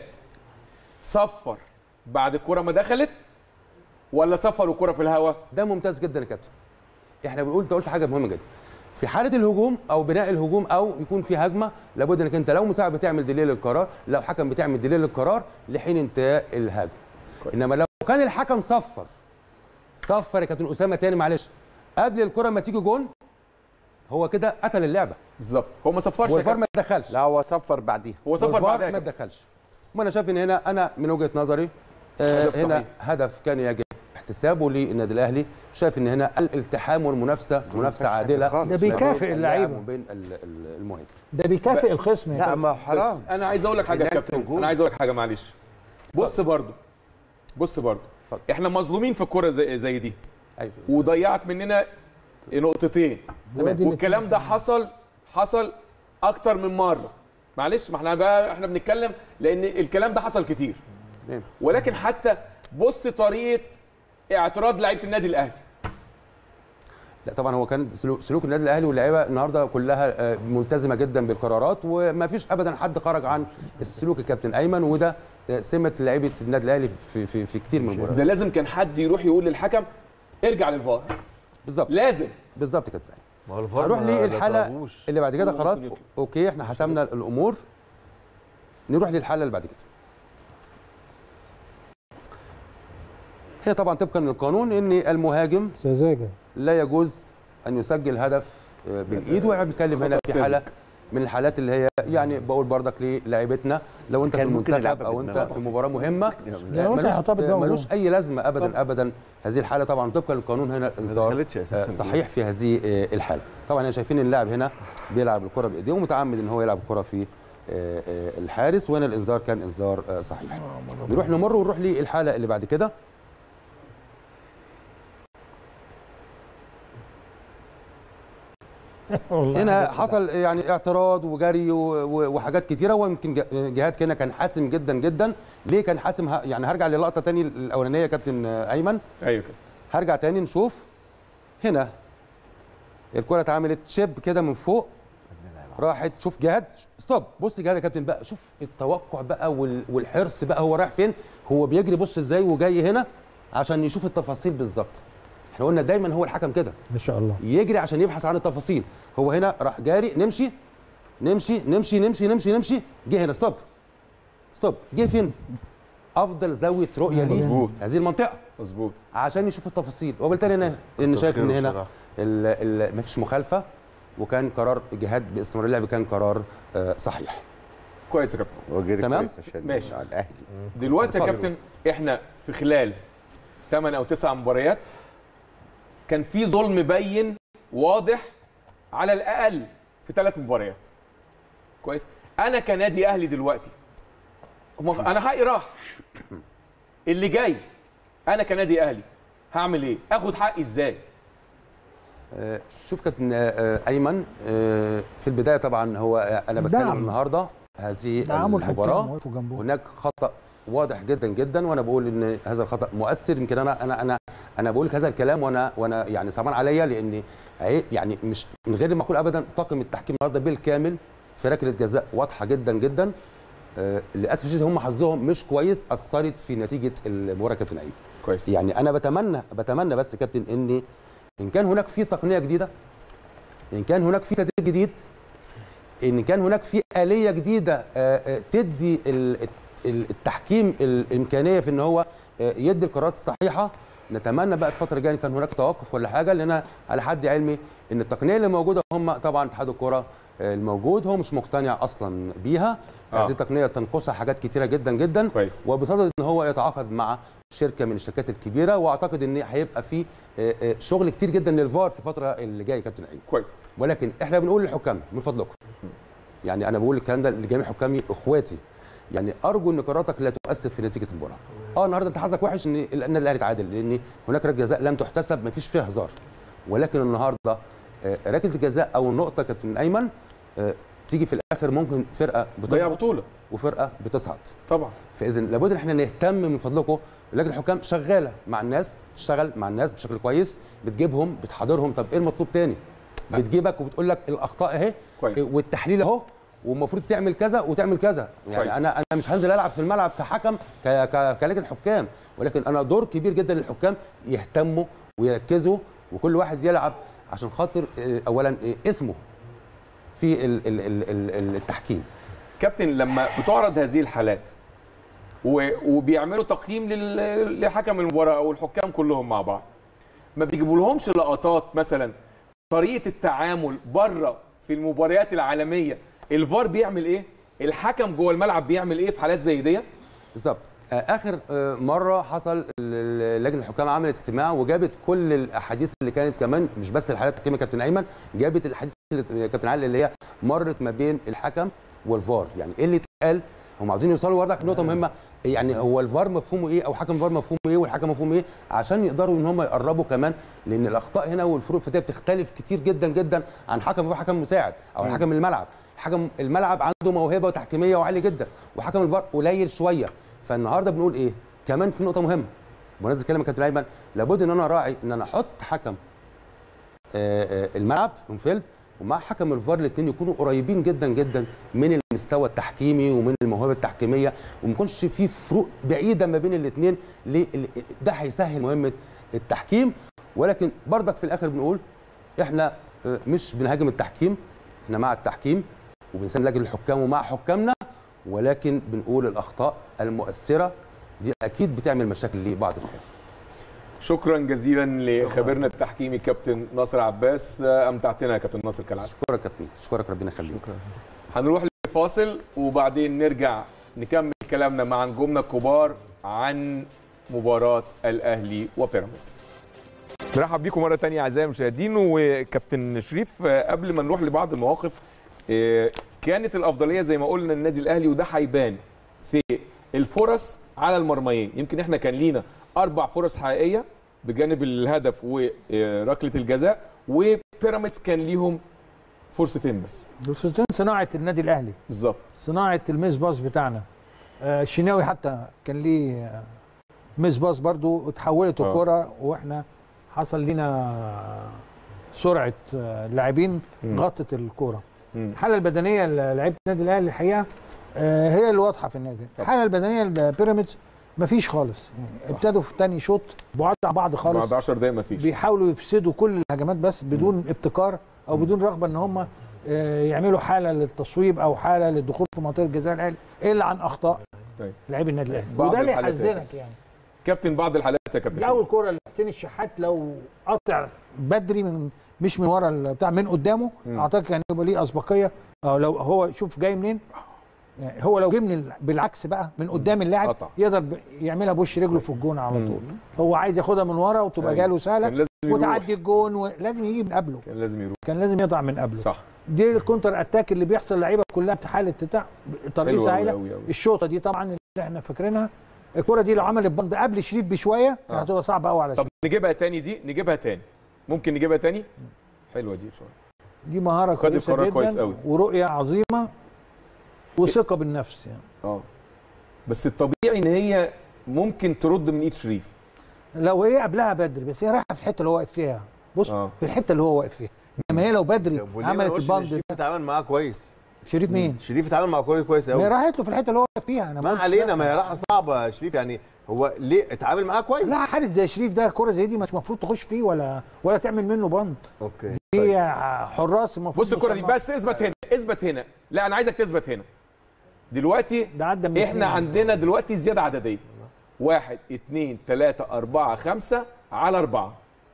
صفر بعد الكره ما دخلت ولا صفر الكره في الهواء ده ممتاز جدا يا كابتن احنا بنقول انت قلت حاجه مهمه جدا في حاله الهجوم او بناء الهجوم او يكون في هجمه لابد انك انت لو مساعد بتعمل دليل للقرار لو حكم بتعمل دليل للقرار لحين انتهاء الهجمه انما لو كان الحكم صفر صفر يا كابتن اسامه تاني معلش قبل الكره ما تيجي جون هو كده قتل اللعبه بالظبط هو ما صفرش يا والفار كابتن. ما دخلش لا هو صفر بعديها هو صفر والفار بعدها ما كده. تدخلش وانا شايف ان هنا انا من وجهه نظري آه هدف هنا صحيح. هدف كان يجب احتسابه للنادي الاهلي شايف ان هنا الالتحام والمنافسه منافسه عادله خالص. ده بيكافئ بين اللعيبه اللاعب وبين ال- ال- المهاجم ده بيكافئ الخصم يا لا كابتن. ما حرام بس انا عايز اقول لك حاجه يا هناك كابتن هجوم. انا عايز اقول لك حاجه معلش بص برضو بص برضو احنا مظلومين في الكوره زي, زي دي ايوه وضيعت مننا نقطتين وادي والكلام ده حصل حصل اكتر من مره معلش ما احنا بقى احنا بنتكلم لان الكلام ده حصل كتير تمام. ولكن حتى بص طريقه اعتراض لعيبه النادي الاهلي لا طبعا هو كان سلوك, سلوك النادي الاهلي واللعيبه النهارده كلها آه، ملتزمه جدا بالقرارات وما فيش ابدا حد خرج عن السلوك الكابتن ايمن وده آه، سمه لعيبه النادي الاهلي في في, في كتير من المباريات ده لازم كان حد يروح يقول للحكم ارجع للفار بالظبط لازم بالظبط كده ما هو الفار هنروح ما للحاله ضربوش. اللي بعد كده هو خلاص ممكن يطلع. اوكي احنا حسمنا الامور نروح للحاله اللي بعد كده هنا طبعا طبقا للقانون ان المهاجم سذاجه لا يجوز ان يسجل هدف آه، بالايد واحنا بنتكلم هنا في خطأ حاله من الحالات اللي هي يعني بقول بردك للاعيبتنا لو انت في كان ممكن المنتخب يلعبها او انت بدماغه. في مباراه مهمه لا، ممكن ملوش يحطها بدماغه ملوش جوه. اي لازمه ابدا ابدا هذه الحاله طبعا طبقا للقانون هنا الانذار دخلتش أساساً آه، صحيح في هذه آه، الحاله طبعا احنا شايفين ان اللاعب هنا بيلعب الكره بايديه ومتعمد ان هو يلعب الكره في آه، آه، الحارس وهنا الانذار كان انذار آه، صحيح نروح نمر ونروح للحاله اللي بعد كده والله هنا حاجة حصل يعني اعتراض وجري و- و- وحاجات كتيره ويمكن ج- جهاد هنا كان حاسم جدا جدا ليه كان حاسم ه- يعني هرجع للقطه تاني الاولانيه يا كابتن ايمن ايوه كده هرجع تاني نشوف هنا الكره اتعملت شيب كده من فوق راحت شوف جهاد ستوب بص جهاد يا كابتن بقى شوف التوقع بقى وال- والحرص بقى هو رايح فين هو بيجري بص ازاي وجاي هنا عشان يشوف التفاصيل بالظبط احنا قلنا دايما هو الحكم كده ما شاء الله يجري عشان يبحث عن التفاصيل هو هنا راح جاري نمشي نمشي نمشي نمشي نمشي نمشي جه هنا ستوب ستوب جه فين افضل زاويه رؤيه ليه مظبوط. هذه المنطقه مظبوط عشان يشوف التفاصيل وبالتالي انا ان شايف ان خير هنا بصراحة. ال- ال- مفيش مخالفه وكان قرار جهاد باستمرار اللعب كان قرار آه، صحيح كويس يا كابتن وجري تمام؟ كويس عشان ماشي. على الاهلي دلوقتي يا اتفضل. كابتن احنا في خلال 8 او 9 مباريات كان في ظلم بين واضح على الاقل في ثلاث مباريات كويس انا كنادي اهلي دلوقتي هم- انا حقي راح اللي جاي انا كنادي اهلي هعمل ايه اخد حقي ازاي آه، شوف كابتن آه، آه، ايمن آه، في البدايه طبعا هو آه، انا بتكلم دعم. النهارده هذه دعموا الحكام المباراه وقفوا جنبهم هناك خطا واضح جدا جدا وانا بقول ان هذا الخطا مؤثر يمكن انا انا انا انا بقول لك هذا الكلام وانا وانا يعني صعبان عليا لان عيب يعني مش من غير ما اقول ابدا طاقم التحكيم النهارده بالكامل في ركله جزاء واضحه جدا جدا آه، للاسف الشديد هم حظهم مش كويس اثرت في نتيجه المباراه يا كابتن ايمن كويس يعني انا بتمنى بتمنى بس يا كابتن ان ان كان هناك في تقنيه جديده ان كان هناك في تدريب جديد ان كان هناك في اليه جديده آه، آه، تدي ال- ال- التحكيم الامكانيه في ان هو آه، يدي القرارات الصحيحه نتمنى بقى الفتره الجايه إن كان هناك توقف ولا حاجه لان أنا على حد علمي ان التقنيه اللي موجوده هم طبعا اتحاد الكره آه، الموجود هو مش مقتنع اصلا بيها آه. هذه التقنيه تنقصها حاجات كتيره جدا جدا كويس وبصدد ان هو يتعاقد مع شركه من الشركات الكبيره واعتقد ان هيبقى في آه، آه، شغل كتير جدا للفار في الفتره اللي جايه يا كابتن ايمن كويس ولكن احنا بنقول للحكام من فضلكم يعني انا بقول الكلام ده لجميع حكامي اخواتي يعني ارجو ان قراراتك لا تؤثر في نتيجه المباراه اه النهارده انت حظك وحش ان النادي الاهلي تعادل لان هناك ركله جزاء لم تحتسب ما فيش فيها هزار ولكن النهارده آه، ركله الجزاء او النقطه يا كابتن ايمن آه، تيجي في الاخر ممكن فرقه ضيع بتهبط بطوله وفرقه بتصعد طبعا فاذا لابد ان احنا نهتم من فضلكم لجنه الحكام شغاله مع الناس تشتغل مع الناس بشكل كويس بتجيبهم بتحاضرهم طب ايه المطلوب تاني بتجيبك وبتقول لك الاخطاء اهي كويس. والتحليل اهو والمفروض تعمل كذا وتعمل كذا يعني كويس. انا انا مش هنزل العب في الملعب كحكم ك- ك- كلجنه حكام ولكن انا دور كبير جدا للحكام يهتموا ويركزوا وكل واحد يلعب عشان خاطر آه، اولا آه، اسمه في ال- ال- ال- ال- التحكيم كابتن لما بتعرض هذه الحالات و- وبيعملوا تقييم لل- لحكم المباراه او الحكام كلهم مع بعض ما بيجيبوا لهمش لقطات مثلا طريقه التعامل بره في المباريات العالميه الفار بيعمل ايه الحكم جوه الملعب بيعمل ايه في حالات زي ديت بالظبط آه، اخر آه، مره حصل ال- ال- لجنه الحكام عملت اجتماع وجابت كل الاحاديث اللي كانت كمان مش بس الحالات التحكيميه كابتن ايمن جابت الاحاديث اللي كابتن علي اللي هي مرت ما بين الحكم والفار يعني ايه اللي اتقال هم عاوزين يوصلوا برضك نقطه مهمه يعني هو الفار مفهومه ايه او حكم الفار مفهومه ايه والحكم مفهومه ايه عشان يقدروا ان هم يقربوا كمان لان الاخطاء هنا والفروق الفرديه بتختلف كتير جدا جدا عن حكم الفار حكم مساعد او حكم الملعب حكم الملعب عنده موهبه تحكيميه وعاليه جدا وحكم الفار قليل شويه فالنهارده بنقول ايه كمان في نقطه مهمه بمناسبه كلام كابتن ايمن لابد ان انا راعي ان انا احط حكم آه، آه، الملعب اونفيلد ومع حكم الفار الاثنين يكونوا قريبين جدا جدا من المستوى التحكيمي ومن الموهبه التحكيميه وما يكونش في فروق بعيده ما بين الاثنين ده هيسهل مهمه التحكيم ولكن برضك في الاخر بنقول احنا آه، مش بنهاجم التحكيم احنا مع التحكيم وبنساند لجنه الحكام ومع حكامنا ولكن بنقول الاخطاء المؤثره دي اكيد بتعمل مشاكل لبعض الفرق شكرا جزيلا لخبيرنا التحكيمي كابتن ناصر عباس امتعتنا يا كابتن ناصر كالعاده اشكرك يا كابتن اشكرك ربنا يخليك هنروح لفاصل وبعدين نرجع نكمل كلامنا مع نجومنا الكبار عن مباراة الأهلي وبيراميدز. نرحب بيكم مرة تانية أعزائي المشاهدين وكابتن شريف آه، قبل ما نروح لبعض المواقف آه، كانت الأفضلية زي ما قلنا النادي الأهلي وده هيبان في الفرص على المرميين يمكن احنا كان لينا أربع فرص حقيقية بجانب الهدف وركلة الجزاء وبيراميدز كان ليهم فرصتين بس فرصتين صناعه النادي الاهلي بالظبط صناعه الميس باص بتاعنا آه، الشناوي حتى كان ليه آه، ميس باص برضو اتحولت آه. الكرة واحنا حصل لينا سرعه آه، اللاعبين مم. غطت الكرة مم. الحاله البدنيه لعيبه النادي الاهلي الحقيقه آه، هي اللي واضحه في النادي طبعا. الحاله البدنيه لبيراميدز مفيش خالص يعني ابتدوا في تاني شوط بعاد عن بعض خالص بعد 10 دقايق مفيش بيحاولوا يفسدوا كل الهجمات بس بدون ابتكار او بدون رغبه ان هم آه، يعملوا حاله للتصويب او حاله للدخول في منطقه جزاء الاهلي الا عن اخطاء طيب. لاعبي النادي الاهلي بعض وده اللي الحالات يحزنك يعني كابتن بعض الحالات يا كابتن دي اول كوره لحسين الشحات لو قطع بدري من مش من ورا ال- بتاع من قدامه مم. اعتقد كان يبقى ليه اسبقيه او لو هو شوف جاي منين يعني هو لو جه من ال- بالعكس بقى من قدام اللاعب قطع. يقدر ب- يعملها بوش رجله في الجون على مم. طول هو عايز ياخدها من ورا وتبقى أيوة. جاله سهله كان لازم يروح. وتعدي الجون ولازم يجي من قبله كان لازم يروح كان لازم يقطع من قبله صح دي الكونتر اتاك اللي بيحصل اللعيبه كلها بتحاول تتع طريقه حلو أوي سهله أوي أوي. الشوطه دي طبعا اللي احنا فاكرينها الكره دي لو عملت بند قبل شريف بشويه آه. كانت هتبقى صعبه قوي على طب شريف نجيبها تاني دي نجيبها تاني ممكن نجيبها تاني حلوه دي شويه دي مهاره خد كويسه القرار جدا كويس قوي. ورؤيه عظيمه وثقه بالنفس يعني اه بس الطبيعي ان هي ممكن ترد من ايد شريف لو هي قبلها بدري بس هي رايحه في الحته اللي هو واقف فيها بص اه في الحته اللي هو واقف فيها انما هي لو بدري عملت البند البند اتعامل معاه كويس شريف مين؟ شريف اتعامل مع كوره كويس ما هي قوي راحت له في الحته اللي هو فيها انا ما قلتش علينا لا. ما هي راحه صعبه يا شريف يعني هو ليه اتعامل معاه كويس لا حارس زي شريف ده كوره زي دي مش المفروض تخش فيه ولا ولا تعمل منه بند اوكي دي حراس المفروض بص الكره دي مصنفة. بس اثبت هنا اثبت هنا لا انا عايزك تثبت هنا دلوقتي ده عدى من احنا اتنين. عندنا دلوقتي زياده عدديه واحد اتنين تلاته اربعه خمسه على اربعه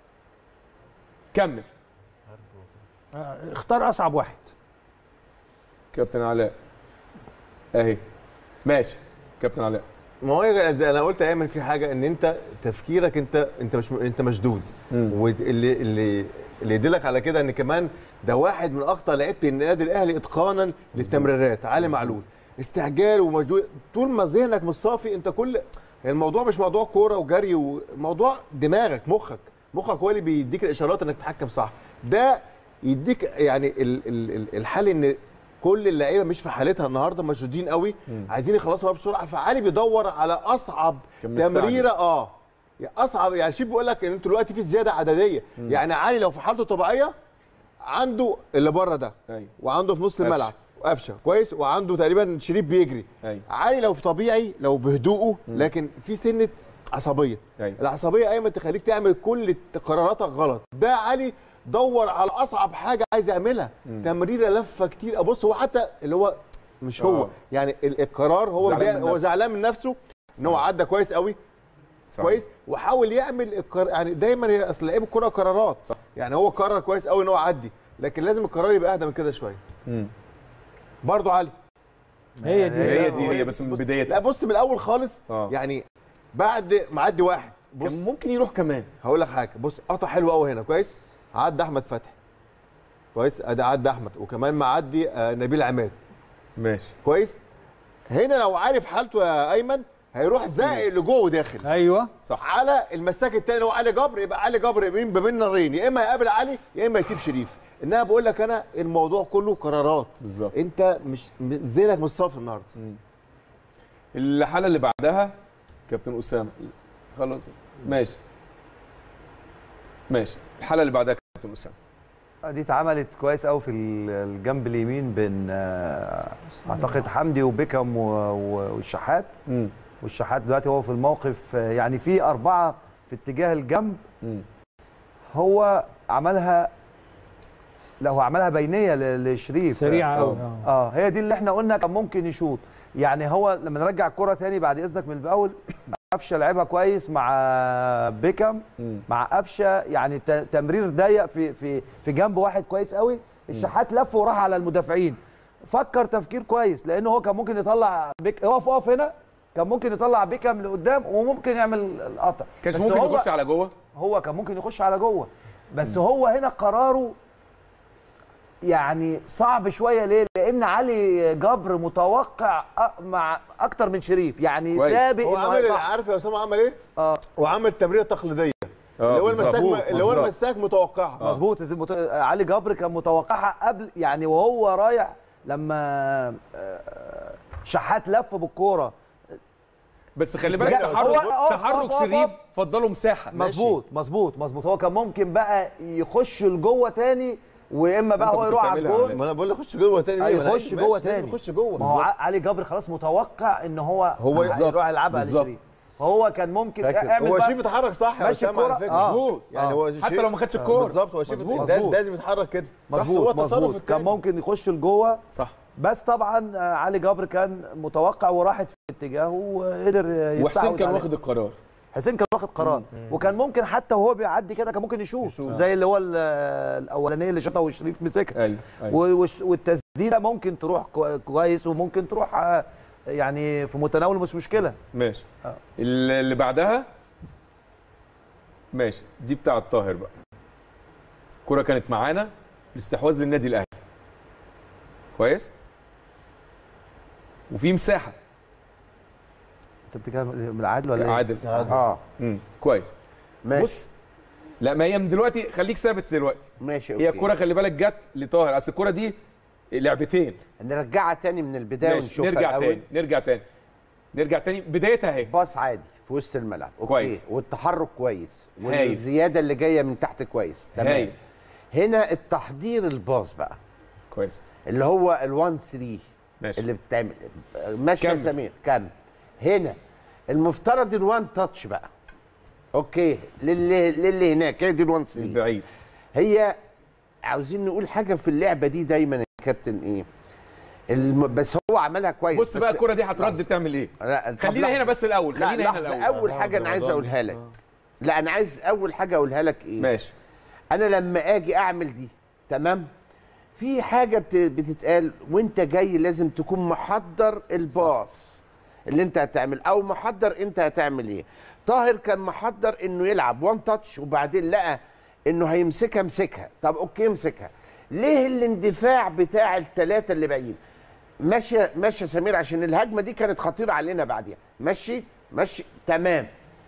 كمل آه، اختار اصعب واحد كابتن علاء اهي ماشي كابتن علاء ما هو زي انا قلت ايمن في حاجه ان انت تفكيرك انت انت مش انت مشدود واللي اللي اللي يدلك على كده ان كمان ده واحد من اخطر لعيبه النادي الاهلي اتقانا للتمريرات علي معلول استعجال ومجهود طول ما ذهنك مش صافي انت كل الموضوع مش موضوع كوره وجري وموضوع دماغك مخك مخك هو اللي بيديك الاشارات انك تتحكم صح ده يديك يعني ال ال ال الحل ان كل اللعيبه مش في حالتها النهارده مشدودين قوي عايزين يخلصوا بسرعه فعلي بيدور على اصعب كان مستعجل. تمريره اه يعني اصعب يعني شيء بيقول لك ان انتوا دلوقتي في زياده عدديه يعني علي لو في حالته طبيعيه عنده اللي بره ده ايوه وعنده في نص قفشة. الملعب قفشه كويس وعنده تقريبا شريف بيجري ايوه علي لو في طبيعي لو بهدوءه لكن في سنه عصبيه ايوه العصبيه ايمن تخليك تعمل كل قراراتك غلط ده علي دور على اصعب حاجه عايز يعملها تمريره لفه كتير ابص هو حتى اللي هو مش هو آه. يعني ال- القرار هو زعلان زعلان من هو نفسه. زعلان من نفسه ان هو صحيح. عدى كويس قوي صحيح. كويس وحاول يعمل القر... يعني دايما هي اصل لعيب الكوره قرارات صح. يعني هو قرر كويس قوي ان هو يعدي لكن لازم القرار يبقى اهدى من كده شويه مم. برضه علي هي دي هي دي هي بس من لا بدايتها بص من الاول خالص اه يعني بعد معدي واحد بص كان ممكن يروح كمان هقول لك حاجه بص قطع حلو قوي هنا كويس عدى احمد فتحي كويس ادي عدى احمد وكمان معدي آه، نبيل عماد ماشي كويس هنا لو عارف حالته يا ايمن هيروح زائق لجوه وداخل ايوه صح على المساك الثاني هو علي جبر يبقى علي جبر بين ما بين نارين يا اما يقابل علي يا اما يسيب شريف انما بقول لك انا الموضوع كله قرارات بالظبط انت مش م- ذهنك مش صافي النهارده الحاله اللي بعدها كابتن اسامه خلاص ماشي ماشي الحاله اللي بعدها كابتن اسامه دي اتعملت كويس قوي في ال- الجنب اليمين بين آه، اعتقد حمدي وبيكم و- و- والشحات امم والشحات دلوقتي هو في الموقف آه، يعني في اربعه في اتجاه الجنب امم هو عملها لا هو عملها بينيه ل- لشريف سريعه آه. قوي اه هي دي اللي احنا قلنا كان ممكن يشوط يعني هو لما نرجع الكره تاني بعد اذنك من الاول قفشه لعبها كويس مع بيكم مم. مع قفشه يعني ت- تمرير ضيق في في في جنب واحد كويس قوي الشحات لف وراح على المدافعين فكر تفكير كويس لان هو كان ممكن يطلع بيك اقف اقف هنا كان ممكن يطلع بيكم لقدام وممكن يعمل القطع كانش بس ممكن هو- يخش على جوه هو كان ممكن يخش على جوه بس هو هنا قراره يعني صعب شويه ليه؟ لان علي جبر متوقع أ- مع اكتر من شريف يعني كويس. سابق هو إنه عامل هيطلع. عارف يا اسامه عمل ايه؟ اه وعمل تمريره تقليديه اه اللي هو بالظبط. المساك اللي هو بالظبط. المساك متوقعها مظبوط إذا المت... علي جبر كان متوقعها قبل يعني وهو رايح لما آه، شحات لف بالكوره بس خلي بالك لا، تحرك هو- أقف- تحرك أقف- شريف أقف. فضله مساحه مظبوط مظبوط مظبوط هو كان ممكن بقى يخش لجوه تاني واما بقى أنت هو كنت يروح على بتعملها الجول على ما انا بقول لك خش جوه تاني أيوة، ليه؟ ما أنا يخش ماشي، جوه لازم تاني. يخش جوه ما هو ع- علي جبر خلاص متوقع ان هو هو هيروح يلعبها بالظبط. لشريف فهو كان ممكن اعمل هو بقى- شريف اتحرك صح يا ماشي اسامه على الكرة. فكره آه. مظبوط يعني آه. هو حتى شريف- لو ما خدش آه، الكوره بالظبط هو شريف مظبوط. ده مظبوط. لازم يتحرك كده صح هو مظبوط التصرف مظبوط كان التاني. ممكن يخش لجوه صح بس طبعا آه، علي جبر كان متوقع وراحت في اتجاهه وقدر يستحوذ وحسين كان عليه. واخد القرار حسين كان واخد قرار وكان ممكن حتى وهو بيعدي كده كان ممكن يشوف زي اللي هو ال- الاولانيه اللي شاطها وشريف مسكها ايوه ايوه و- وش- والتسديده ممكن تروح كو- كويس وممكن تروح آه، يعني في متناول مش مشكله ماشي آه. اللي اللي بعدها ماشي دي بتاع الطاهر بقى الكرة كانت معانا الاستحواذ للنادي الاهلي كويس وفي مساحه انت بتتكلم من العادل ولا ايه؟ عادل اه امم كويس ماشي بص لا ما هي من دلوقتي خليك ثابت دلوقتي ماشي هي أوكي. الكرة خلي بالك جت لطاهر اصل الكرة دي لعبتين نرجعها تاني من البدايه ماشي ونشوفها نرجع الأول. تاني نرجع تاني نرجع تاني بدايتها اهي باص عادي في وسط الملعب اوكي كويس. والتحرك كويس هايل. والزياده اللي جايه من تحت كويس تمام هايل هنا التحضير الباص بقى كويس اللي هو ال1 3 ماشي اللي بتتعمل ماشي يا كمل. سمير كمل هنا المفترض الوان تاتش بقى اوكي للي للي هناك هي دي الوان 3 بعيد هي عاوزين نقول حاجه في اللعبه دي دايما يا كابتن ايه الم... بس هو عملها كويس بص بقى بس- الكره دي هترد لحظة. تعمل ايه لا طب خلينا لحظة. هنا بس الاول لا خلينا هنا لحظه الاول اول حاجه انا عايز اقولها لك لا انا عايز اول حاجه اقولها لك ايه ماشي انا لما اجي اعمل دي تمام في حاجه بت- بتتقال وانت جاي لازم تكون محضر الباص اللي انت هتعمل او محضر انت هتعمل ايه طاهر كان محضر انه يلعب وان تاتش وبعدين لقى انه هيمسكها مسكها طب اوكي امسكها ليه الاندفاع بتاع الثلاثه اللي باقيين ماشي ماشي يا سمير عشان الهجمه دي كانت خطيره علينا بعديها ماشي ماشي تمام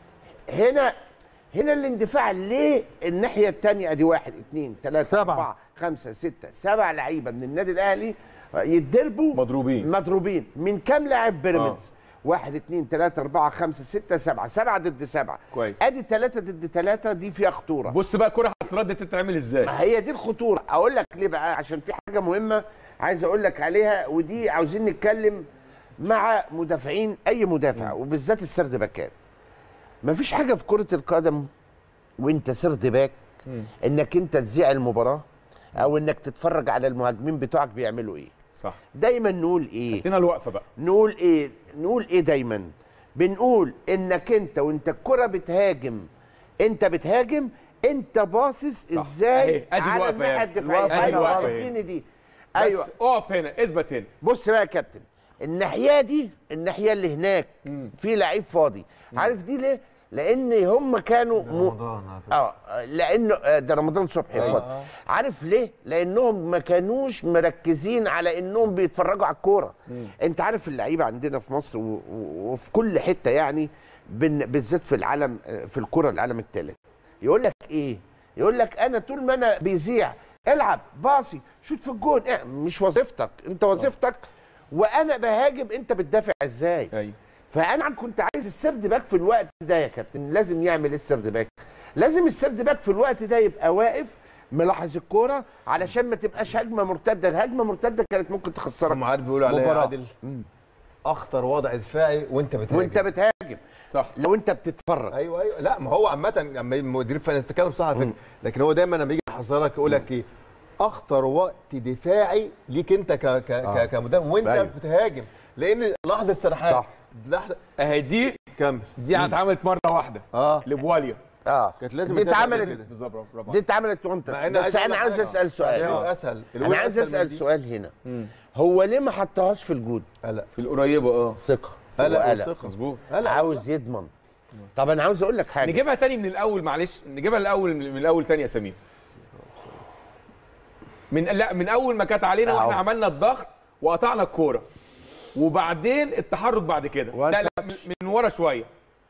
هنا هنا الاندفاع ليه الناحيه الثانيه ادي واحد اثنين ثلاثه سبعة. اربعه خمسه سته سبع لعيبه من النادي الاهلي يتضربوا مضروبين مضروبين من كام لاعب بيراميدز؟ واحد اثنين ثلاثة أربعة خمسة ستة سبعة سبعة ضد سبعة كويس. أدي ثلاثة ضد ثلاثة دي فيها خطورة بص بقى الكره هترد تتعمل ازاي ما هي دي الخطوره اقول لك ليه بقى عشان في حاجه مهمه عايز اقول لك عليها ودي عاوزين نتكلم مع مدافعين اي مدافع وبالذات السرد باكات مفيش حاجه في كره القدم وانت سرد باك انك انت تذيع المباراه او انك تتفرج على المهاجمين بتوعك بيعملوا ايه صح دايما نقول ايه هنا الوقفه بقى نقول ايه نقول ايه دايما بنقول انك انت وانت الكره بتهاجم انت بتهاجم انت باصص صح. ازاي أهي، أدي على الوقفة الناحيه يعني. الدفاعيه الوقفة، أدي ايوه الوقفة يعني. اديني دي ايوه ايوه بس اقف هنا اثبت هنا بص بقى يا كابتن الناحيه دي الناحيه اللي هناك في لعيب فاضي عارف دي ليه لان هم كانوا م... رمضان على فكرة. اه لانه آه، ده رمضان صبحي فاضي عارف ليه لانهم ما كانوش مركزين على انهم بيتفرجوا على الكوره انت عارف اللعيبه عندنا في مصر و... و... وفي كل حته يعني بن... بالذات في العالم آه، في الكوره العالم الثالث يقول لك ايه يقول لك انا طول ما انا بيذيع العب باصي شوت في الجون إيه؟ مش وظيفتك انت وظيفتك وانا بهاجم انت بتدافع ازاي ايوه فانا كنت عايز السرد باك في الوقت ده يا كابتن لازم يعمل ايه السرد باك لازم السرد باك في الوقت ده يبقى واقف ملاحظ الكوره علشان ما تبقاش هجمه مرتده الهجمه مرتده كانت ممكن تخسرك هم عارف بيقولوا عليها مباراة. عادل اخطر وضع دفاعي وانت بتهاجم وانت بتهاجم صح لو انت بتتفرج ايوه ايوه لا ما هو عامه لما المدير الفني تتكلم صح على فكره لكن هو دايما لما يجي يحذرك يقول لك ايه اخطر وقت دفاعي ليك انت ك ك ك كمدافع وانت أيوة. بتهاجم لان لحظه استراحات صح. لحظه اهي دي كمل دي اتعملت مره واحده اه لبواليا اه كانت لازم دي يتابع اتعملت كده. بالظبط برافو برافو دي اتعملت وانت مع إن بس أقول انا لك عاوز حاجة. اسال سؤال عشان اسهل انا عايز اسال سؤال هنا هو ليه ما حطهاش في الجود لا في القريبه اه ثقه قلق وقلق. وثقة. مظبوط قلق. عاوز يضمن طب انا عاوز اقول لك حاجه نجيبها تاني من الاول معلش نجيبها الاول من الاول تاني يا سمير من لا من اول ما كانت علينا واحنا أهو. عملنا الضغط وقطعنا الكوره وبعدين التحرك بعد كده وأنت- لا لا من, من ورا شويه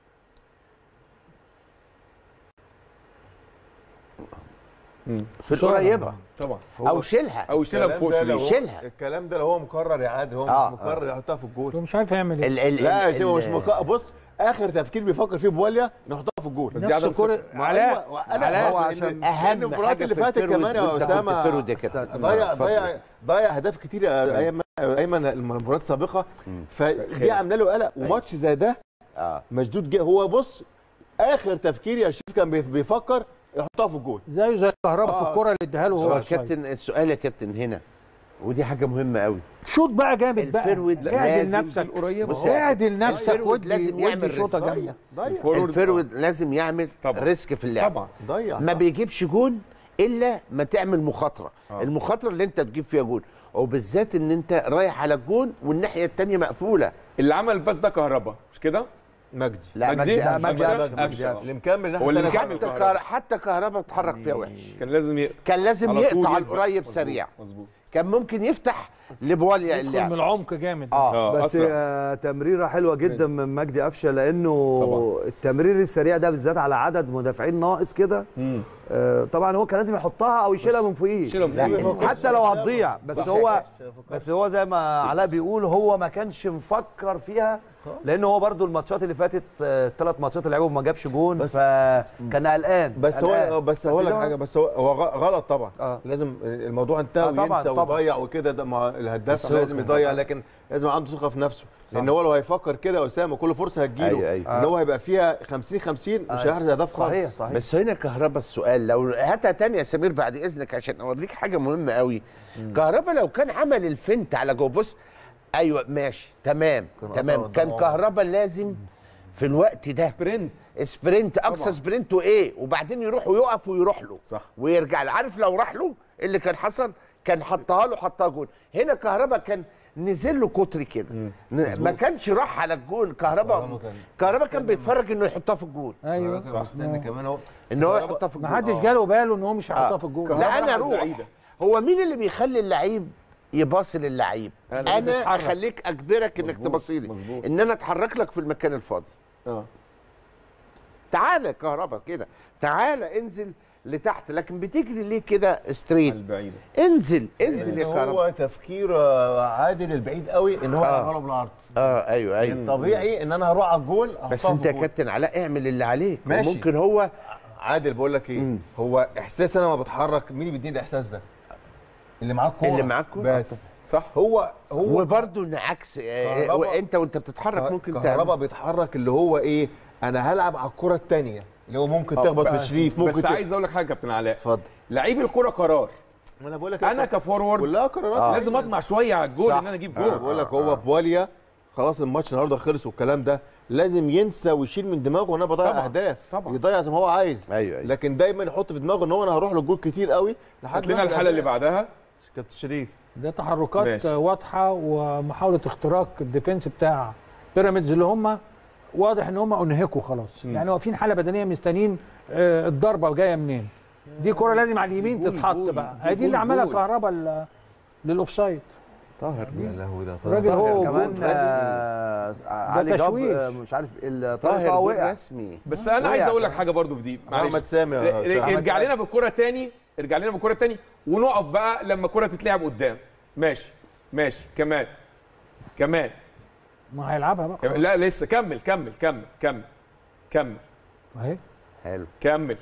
في القريبه طبعا او شيلها او يشيلها الكلام بفوق ده لو شويه هو- شيلها. الكلام ده لو هو مقرر يا عادل هو آه، مش مقرر يحطها في الجول هو مش عارف يعمل ايه ال ال لا يا ال- شيخ هو مش ال- مقرر بص اخر تفكير بيفكر فيه بواليا نحطها في الجول بس دي عدم ثقة. ما علاء أيوة، وأنا علاء هو هو عشان عشان أهم لأن المباريات حاجة اللي في فاتت الفيرود كمان يا وأنت كنت اسامه فيرود يا كابتن. ضيع اتفضل. ضيع ضيع اهداف كتير ايام ايمن المباريات السابقه فدي عامله له قلق وماتش زي ده اه مشدود جه هو بص اخر تفكير يا شريف كان بيف- بيفكر يحطها في الجول زيه زي الكهرباء في آه. الكره اللي اداها له هو هو يا كابتن السؤال يا كابتن هنا ودي حاجه مهمه قوي شوط بقى جامد بقى الفيرود اعدل لازم نفسك القريبه بص- اعدل نفسك الفيرود ودي لازم يعمل ودي شوطه رصاصة. جامده ضيع الفورورد الفيرود لازم يعمل طبعا. ريسك في اللعب طبعا ضيع ما بيجيبش جون الا ما تعمل مخاطره آه. المخاطره اللي انت تجيب فيها جون وبالذات ان انت رايح على الجون والناحيه الثانيه مقفوله اللي عمل الباس ده كهربا مش كده مجدي لا مجدي؟ مجدي لا، أفشل. مجدي مجدي أفشل. أفشل. أفشل. اللي مكمل الناحية هو اللي التانية مكمل. حتى كهربا. كهر... حتى كهربا اتحرك فيها وحش كان لازم ي... كان لازم على طول يقطع يسبق. القريب مظبوط. سريع مظبوط كان ممكن يفتح لبواليا يدخل من اللعب العمق جامد اه اه بس أسرع. آه، تمريره حلوه جدا من مجدي قفشه لانه طبعا. التمرير السريع ده بالذات على عدد مدافعين ناقص كده مم. آه، طبعا هو كان لازم يحطها او يشيلها من فوقيه يشيلها من لا، فوقيه. حتى لو هتضيع بس صح. هو بس هو زي ما علاء بيقول هو ما كانش مفكر فيها لان هو برضو الماتشات اللي فاتت الثلاث ماتشات اللي لعبهم ما جابش جون فكان قلقان بس قلقان. هو بس هقول لك ده- حاجه بس هو هو غ- غلط طبعا آه. لازم الموضوع انتهى آه، طبعاً، وينسى طبعاً. ويضيع وكده ده مع الهداف بس هو لازم كان يضيع طبعاً. لكن لازم عنده ثقه في نفسه لان هو لو هيفكر كده يا اسامه كل فرصه هتجيله أيوة، أيوة. ان هو هيبقى فيها 50 50 مش أيوة. هيحرز هدف خالص صحيح صحيح بس هنا كهربا السؤال لو هاتها تاني يا سمير بعد اذنك عشان اوريك حاجه مهمه قوي كهربا لو كان عمل الفنت على جو بص ايوه ماشي تمام كان تمام قطع كان قدام كهربا لازم في الوقت ده برنت سبرنت اقصى طبعاً. سبرنت وايه وبعدين يروح ويقف ويروح له صح. ويرجع له عارف لو راح له إيه اللي كان حصل كان حطها له حطها جون هنا كهربا كان نزل له كتري كده ن- ما كانش راح على الجون كهربا كهربا كان- كهربا كان بيتفرج انه يحطها في الجون ايوه كان مستني كمان اهو ان هو يحطها في الجون ما حدش جاله باله ان هو مش هيحطها آه. في الجول لا انا راح اروح البعيدة. هو مين اللي بيخلي اللعيب يباصي للعيب أنا اللي انا بتحرك. اخليك اجبرك انك مظبوط، تباصي لي مظبوط. ان انا اتحرك لك في المكان الفاضي اه تعالى كهربا كده تعالى انزل لتحت لكن بتجري ليه كده ستريت البعيده انزل انزل يا ان كهربا هو تفكير آه، عادل البعيد قوي ان هو آه. يعمله بالعرض اه ايوه ايوه طبيعي ان انا هروح على الجول بس أحطها انت في يا الجول. كابتن علاء اعمل اللي عليك ماشي. ممكن هو عادل بقول لك ايه مم. هو احساس انا ما بتحرك مين اللي بيديني الاحساس ده اللي معاك كوره اللي معاك كورة. بس صح هو هو وبرده نعكس آه، كهربا- وانت وانت بتتحرك ممكن كهربا تعمل بيتحرك اللي هو ايه انا هلعب على الكره الثانيه اللي هو ممكن آه، تخبط بقى- في شريف ممكن بس ت- عايز اقول لك حاجه يا كابتن علاء اتفضل لعيب الكره قرار ما انا بقول لك انا كفورورد كلها قرارات آه. لازم اطمع شويه على الجول صح. ان انا اجيب انا جول بقول لك هو بواليا خلاص الماتش النهارده خلص والكلام ده لازم ينسى ويشيل من دماغه ان انا بضيع طبعاً، اهداف طبعاً. يضيع زي ما هو عايز ايوه ايوه لكن دايما يحط في دماغه ان هو انا هروح للجول كتير قوي لحد هات لنا ما أعمل الحاله اللي أهداف. بعدها كابتن شريف ده تحركات ماشي. واضحه ومحاوله اختراق الديفنس بتاع بيراميدز اللي هم واضح ان هم انهكوا خلاص يعني واقفين حاله بدنيه مستنيين آه، الضربه جايه منين دي كره لازم على اليمين جول، تتحط جول، بقى في هي دي اللي جول، عملها جول. كهربا ل- للاوفسايد طاهر يا لهوي ده الراجل هو كمان جول آه علي جاب تشويش. آه، مش عارف ال- طاهر طارق جول وقع رسمي بس انا وقع عايز اقول لك كمان. حاجه برضو في دي معلش محمد سامي ر- يا ر- أستاذ. ارجع لنا بالكره تاني ارجع لنا بالكره تاني ونقف بقى لما الكره تتلعب قدام ماشي ماشي كمان كمان ما هيلعبها بقى كمان. لا لسه كمل كمل كمل كمل كمل اهي حلو كمل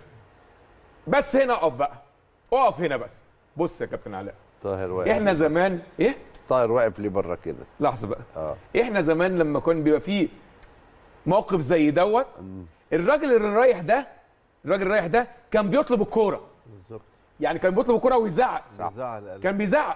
بس هنا اقف بقى اقف هنا بس بص يا كابتن علاء طاهر واقف احنا زمان ايه طاهر واقف ليه بره كده لحظه بقى اه احنا زمان لما كان بيبقى فيه موقف زي دوت الراجل اللي رايح ده الراجل الرايح ده كان بيطلب الكوره بالظبط يعني كان بيطلب الكوره ويزعق زعل قلبي. كان بيزعق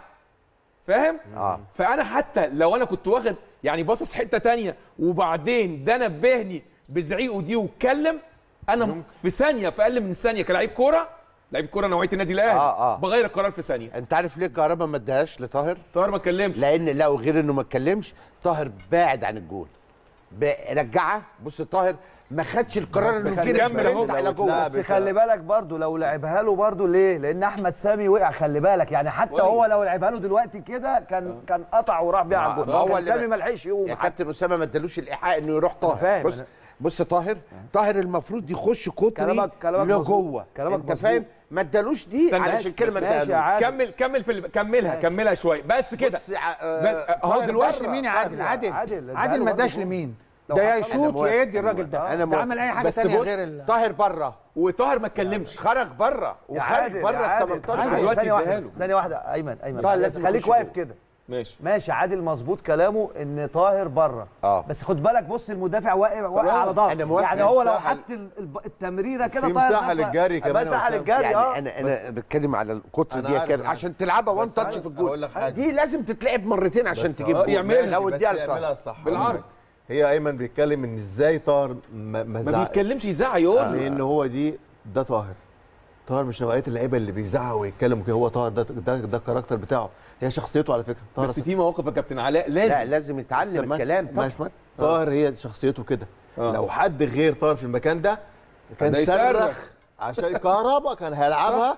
فاهم اه فانا حتى لو انا كنت واخد يعني باصص حته تانية وبعدين ده نبهني بزعيقه دي واتكلم انا في ثانيه في اقل من ثانيه كلاعب كوره لعيب كوره نوعيه النادي الاهلي آه، آه. بغير القرار في ثانيه انت عارف ليه كهربا ما اداهاش لطاهر طاهر ما اتكلمش لان لو غير انه ما اتكلمش طاهر بعد عن الجول ب- رجعها بص طاهر ما خدش القرار انه بس يجري كمل أهو. سبرنت على جوه اتلعب. بس خلي بالك برضو لو لعبها له برضو ليه؟ لان احمد سامي وقع خلي بالك يعني حتى كويس. هو لو لعبها له دلوقتي كده كان كان قطع وراح بيها على الجول ما هو هو اللي سامي ب- ما لحقش يقوم يا حتى. كابتن اسامه ما ادالوش الايحاء انه يروح طاهر فاهم، بص أنا- بص طاهر طاهر المفروض يخش كتري كلامك- كلامك مظبوط. لجوه كلامك انت مظبوط. فاهم ما ادالوش دي استنى، علشان كده ما ماشي يا ادالوش عادل كمل كمل في ال- كملها ماشي. كملها شويه بس كده بص ع- بس آه، اهو طاهر دلوقتي بره. لمين يا عادل عادل عادل، عادل اداله ما برضه اداش جول. لمين لو ده يا حصل- يشوط أنا يا موافق، يدي أنا الراجل ده موافق. أنا ده عمل موافق. اي حاجه بس ثانيه بص، غير ال... طاهر بره وطاهر ما اتكلمش خرج بره يا وخرج عادل بره يا ال عادل 18 عادل، دلوقتي ثانية واحدة اديها بس، له. ثانية واحدة أيمن أيمن طاهر لازم خليك يخش واقف جول. كده ماشي ماشي عادل مظبوط كلامه ان طاهر بره اه بس خد بالك بص المدافع واقع واقع خلاص، على ظهره أنا موافق. يعني هو لو مساحة حط ال- الب- التمريره كده في طاهر مساحة دخل- للجري كمان يا مساحه أسامة. للجري يعني اه انا انا بتكلم على القطر أنا دي عارف، كده أنا عشان تلعبها وان بس تاتش عارف، في الجول أقول لك حاجة. دي لازم تتلعب مرتين عشان بس تجيب آه، جول يعملها. لو بس اديها يعملها لطاهر الصح بالعرض. هي ايمن بيتكلم ان ازاي طاهر ما ما ما زعق بيتكلمش يزعق يقول لان هو دي ده طاهر طاهر مش نوعيه اللعيبه اللي بيزعق ويتكلم وكده هو طاهر ده ده ده الكاركتر بتاعه هي شخصيته على فكره طاهر بس في مواقف يا كابتن علاء لازم لا لازم يتعلم استنى، الكلام ما اسمع طاهر هي شخصيته كده آه. لو حد غير طاهر في المكان ده ده كان يصرخ. صرخ عشان الكهرباء كان هيلعبها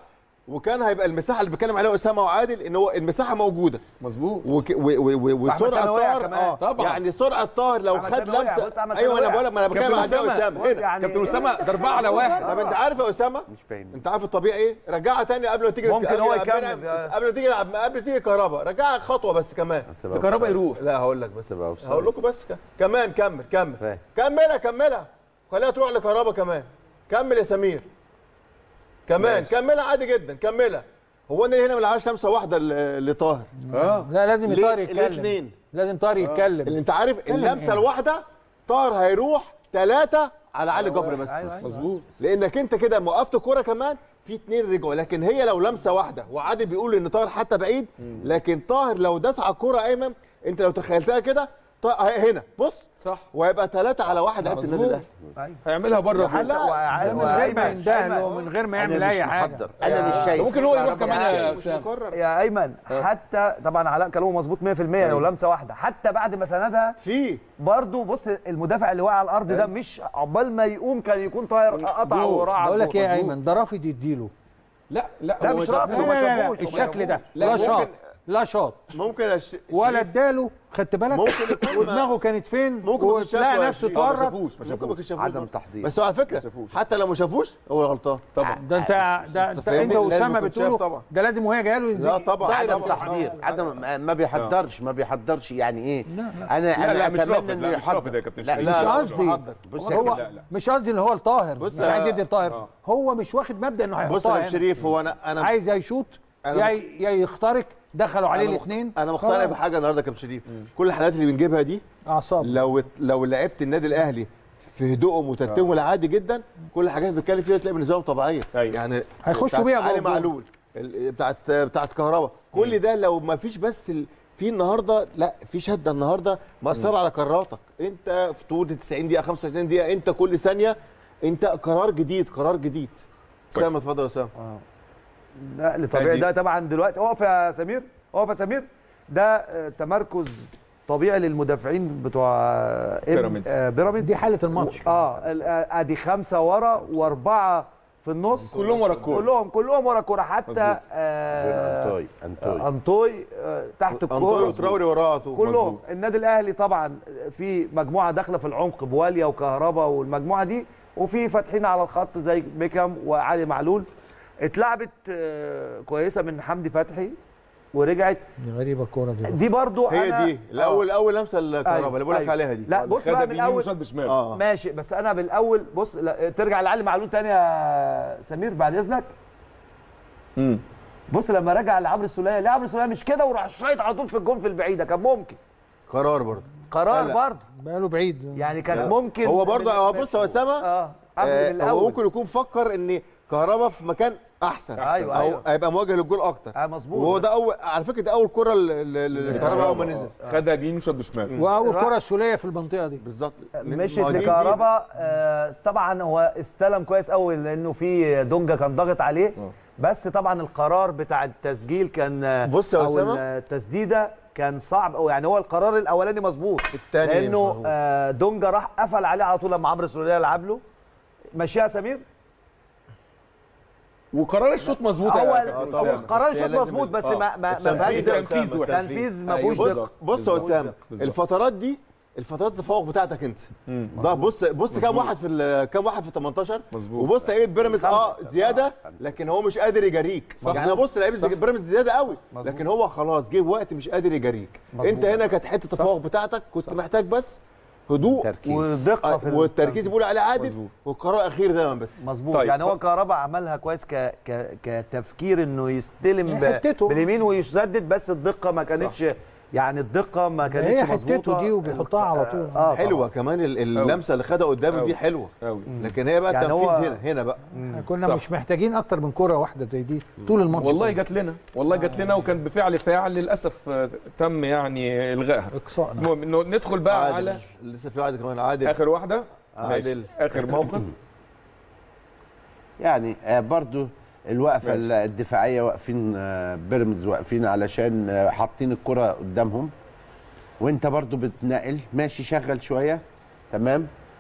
وكان هيبقى المساحه اللي بيتكلم عليها اسامه وعادل ان هو المساحه موجوده مظبوط وك- و- و- و- وأحمد وسرعه سامي وقع طاهر كمان. اه طبعا. يعني سرعه طاهر لو أحمد خد سامي وقع. بص لمسه أحمد ايوه سامي انا وقع. بقول لك ما انا بتكلم كابتن عن ده أسامة. اسامه هنا يعني كابتن اسامه ده اربعه على واحد طب انت عارف يا اسامه مش فاهم انت عارف الطبيعي ايه رجعها تاني قبل ما تيجي ممكن قبل- هو قبل- يكمل. قبل ما تيجي قبل ما تيجي كهربا رجعها خطوه بس كمان تبقى كهربا أوفسايد. يروح لا هقول لك بس تبقى أوفسايد. هقول لكم بس ك... كمان كمل كمل فاهم. كملها كملها خليها تروح لكهربا كمان كمل يا سمير كمان كملها عادي جدا كملها هو انا هنا ما لعبش لمسه واحده ل- لطاهر اه لا لازم ليه؟ طاهر ليه يتكلم اتنين لازم طاهر اللي يتكلم انت عارف اللمسه الواحده طاهر هيروح ثلاثه على علي جبر بس مظبوط لانك انت كده موقفت كوره كمان في اتنين رجعوا لكن هي لو لمسه واحده وعادل بيقول ان طاهر حتى بعيد لكن طاهر لو داس على الكوره ايمن انت لو تخيلتها كده طا- هنا بص صح وهيبقى ثلاثه على واحد لعيبه النادي مظبوط. الاهلي هيعملها بره حتى لا وع- من غير ما وأيمن- يندهله أيمن- ومن غير ما انا يعمل مش اي حاجه محضر انا مش شايف ممكن هو يروح كمان يا مش اسامه مكرر يا ايمن حتى طبعا علاء كلامه مظبوط 100% لو لمسه واحده حتى بعد ما سندها في برضه بص المدافع اللي واقع على الارض ده مش عقبال ما يقوم كان يكون طاير قطع وراح بقول لك ايه يا ايمن ده رافض يديله لا لا لا هو مش شاف- رافض. لا هو لا لا, لا شافوش، هو الشكل ده لا، لا ممكن- شاط لا شاط ممكن أش... ولا اداله خدت بالك ممكن يكون ما- ودماغه كانت فين ممكن ما شافه وتلاقي يا نفسه شريف. آه، ما اتورط شافوش ما ممكن ما شافوش شافوش عدم تحضير بس هو على فكره شافوش. حتى لو ما شافوش هو غلطان طبعا ده انت ده انت فاهمني؟ انت لازم واسامه يكون شاف بتقولوا طبعا. ده لازم وهي جايه له لا طبعا عدم طبعاً. تحضير عدم ما- ما بيحضرش ما بيحضرش يعني ايه لا، لا. انا لا، انا لا، مش اتمنى رافض، انه لا، مش رافض يا يحضر كابتن لا شريف. مش لا قصدي محضر. بص هو لا، لا. مش قصدي اللي هو الطاهر بص مش عايز يا- يدي الطاهر آه. هو مش واخد مبدا انه بص هيحطها يا هنا. شريف هو انا انا عايز يا يشوط أنا يا مخ- يا يخترق دخلوا عليه أنا مخ- الاثنين انا مقتنع بحاجه النهارده يا كابتن شريف كل الحالات اللي بنجيبها دي اعصاب لو لو لعبت النادي الاهلي في هدوءهم وترتيبهم العادي جدا كل الحاجات اللي بنتكلم فيها تلاقي بالنسبه لهم طبيعيه أيوة. يعني هيخشوا بتاعت بيها جوه علي الجول. معلول ال- بتاعت بتاعت كهربا كل ده لو ما فيش بس ال... في النهارده لا في شده النهارده مأثره على قراراتك انت في طول 90 دقيقه 95 دقيقه انت كل ثانيه انت قرار جديد قرار جديد كويس. اسامه اتفضل يا اسامه نقل طبيعي هادي. ده طبعا دلوقتي اقف يا سمير اقف يا سمير ده آه، تمركز طبيعي للمدافعين بتوع آه، إم- بيراميدز. آه، بيراميدز دي حاله الماتش اه ال- آه، ادي خمسه ورا واربعه في النص كلهم ورا الكوره كلهم كلهم ورا الكوره حتى مظبوط. آه انطوي انطوي آه، انطوي آه، تحت انطونيو الكوره تراوري وراه على طول. كلهم مظبوط. النادي الاهلي طبعا في مجموعه داخله في العمق بواليا وكهربا والمجموعه دي وفي فاتحين على الخط زي بيكام وعلي معلول اتلعبت آه، كويسه من حمدي فتحي ورجعت دي غريبه الكوره دي دي برضو هي أنا دي الاول اول لمسه أيوة، الكهرباء اللي بقول لك أيوة. عليها دي لا بص خدها بقى من بيمين الاول وشاط بشمال اه ماشي بس انا بالاول بص لا ترجع لعلي معلول تاني يا سمير بعد اذنك مم. بص لما رجع لعمرو السوليه ليه عمرو السوليه مش كده وراح شايط على طول في الجون في البعيده كان ممكن قرار برضه قرار لا. برضه بقاله بعيد يعني كان لا. ممكن هو برضه من- هو بص هو اسامه اه قبل آه، من هو الاول ممكن يكون فكر ان كهربا في مكان احسن أيوة، او أيوة. هيبقى موجه للجول اكتر اه مظبوط وهو ده اول على فكره ده اول كره للكهرباء اول ما نزل خدها بيمين وشاط بشمال واول كره السوليه في المنطقه دي بالظبط مشيت ما هو دي- دي- لكهربا آه طبعا هو استلم كويس قوي لانه في دونجا كان ضاغط عليه بس طبعا القرار بتاع التسجيل كان آه، بص يا او أسامة. التسديده كان صعب قوي يعني هو القرار الاولاني مظبوط التاني لانه مظبوط. آه دونجا راح قفل عليه على طول لما عمرو السوليه لعب له ماشيها يا سمير وقرار الشوط مظبوط يا هو كابتن هو أسامة. القرار بس هي شوط لازم مظبوط بس آه. ما ما ما التنفيذ فيهاش يا دقة. تنفيذ واحد. تنفيذ ما أيوة فيهوش بالظبط. دقه بص يا اسامه بالظبط. الفترات دي الفترات التفوق بتاعتك انت مم. ده بص بص كام واحد في ال- كام واحد في 18 مظبوط. وبص لعيبه بيراميدز اه زياده لكن هو مش قادر يجاريك صح. يعني بص لعيبه صح. بيراميدز زياده قوي لكن هو خلاص جه وقت مش قادر يجاريك انت هنا كانت حته التفوق بتاعتك كنت محتاج بس هدوء تركيز. ودقه في والتركيز بيقول عليه عادل مظبوط. والقرار الاخير دايما بس مظبوط طيب. طيب. يعني هو كهربا عملها كويس ك... ك... كتفكير انه يستلم ب... حتته. باليمين ويسدد بس الدقه ما كانتش يعني الدقه ما كانتش هي مظبوطه حتته دي وبيحطها على طول اه حلوه كمان ال- اللمسه اللي خدها قدامه أوي. دي حلوه قوي لكن هي بقى يعني التنفيذ هو- هنا هنا بقى كنا صح. مش محتاجين اكتر من كره واحده زي دي طول الماتش والله جات لنا والله جات لنا وكان بفعل فاعل للاسف آه، تم يعني الغائها اقصائنا المهم انه ندخل بقى عادل على لسه في واحد كمان عادل اخر واحده عادل. ماشي. اخر موقف يعني آه، برضو الوقفه ماشي. الدفاعيه واقفين آه، بيراميدز واقفين علشان آه، حاطين الكره قدامهم وانت برضو بتنقل ماشي شغل شويه تمام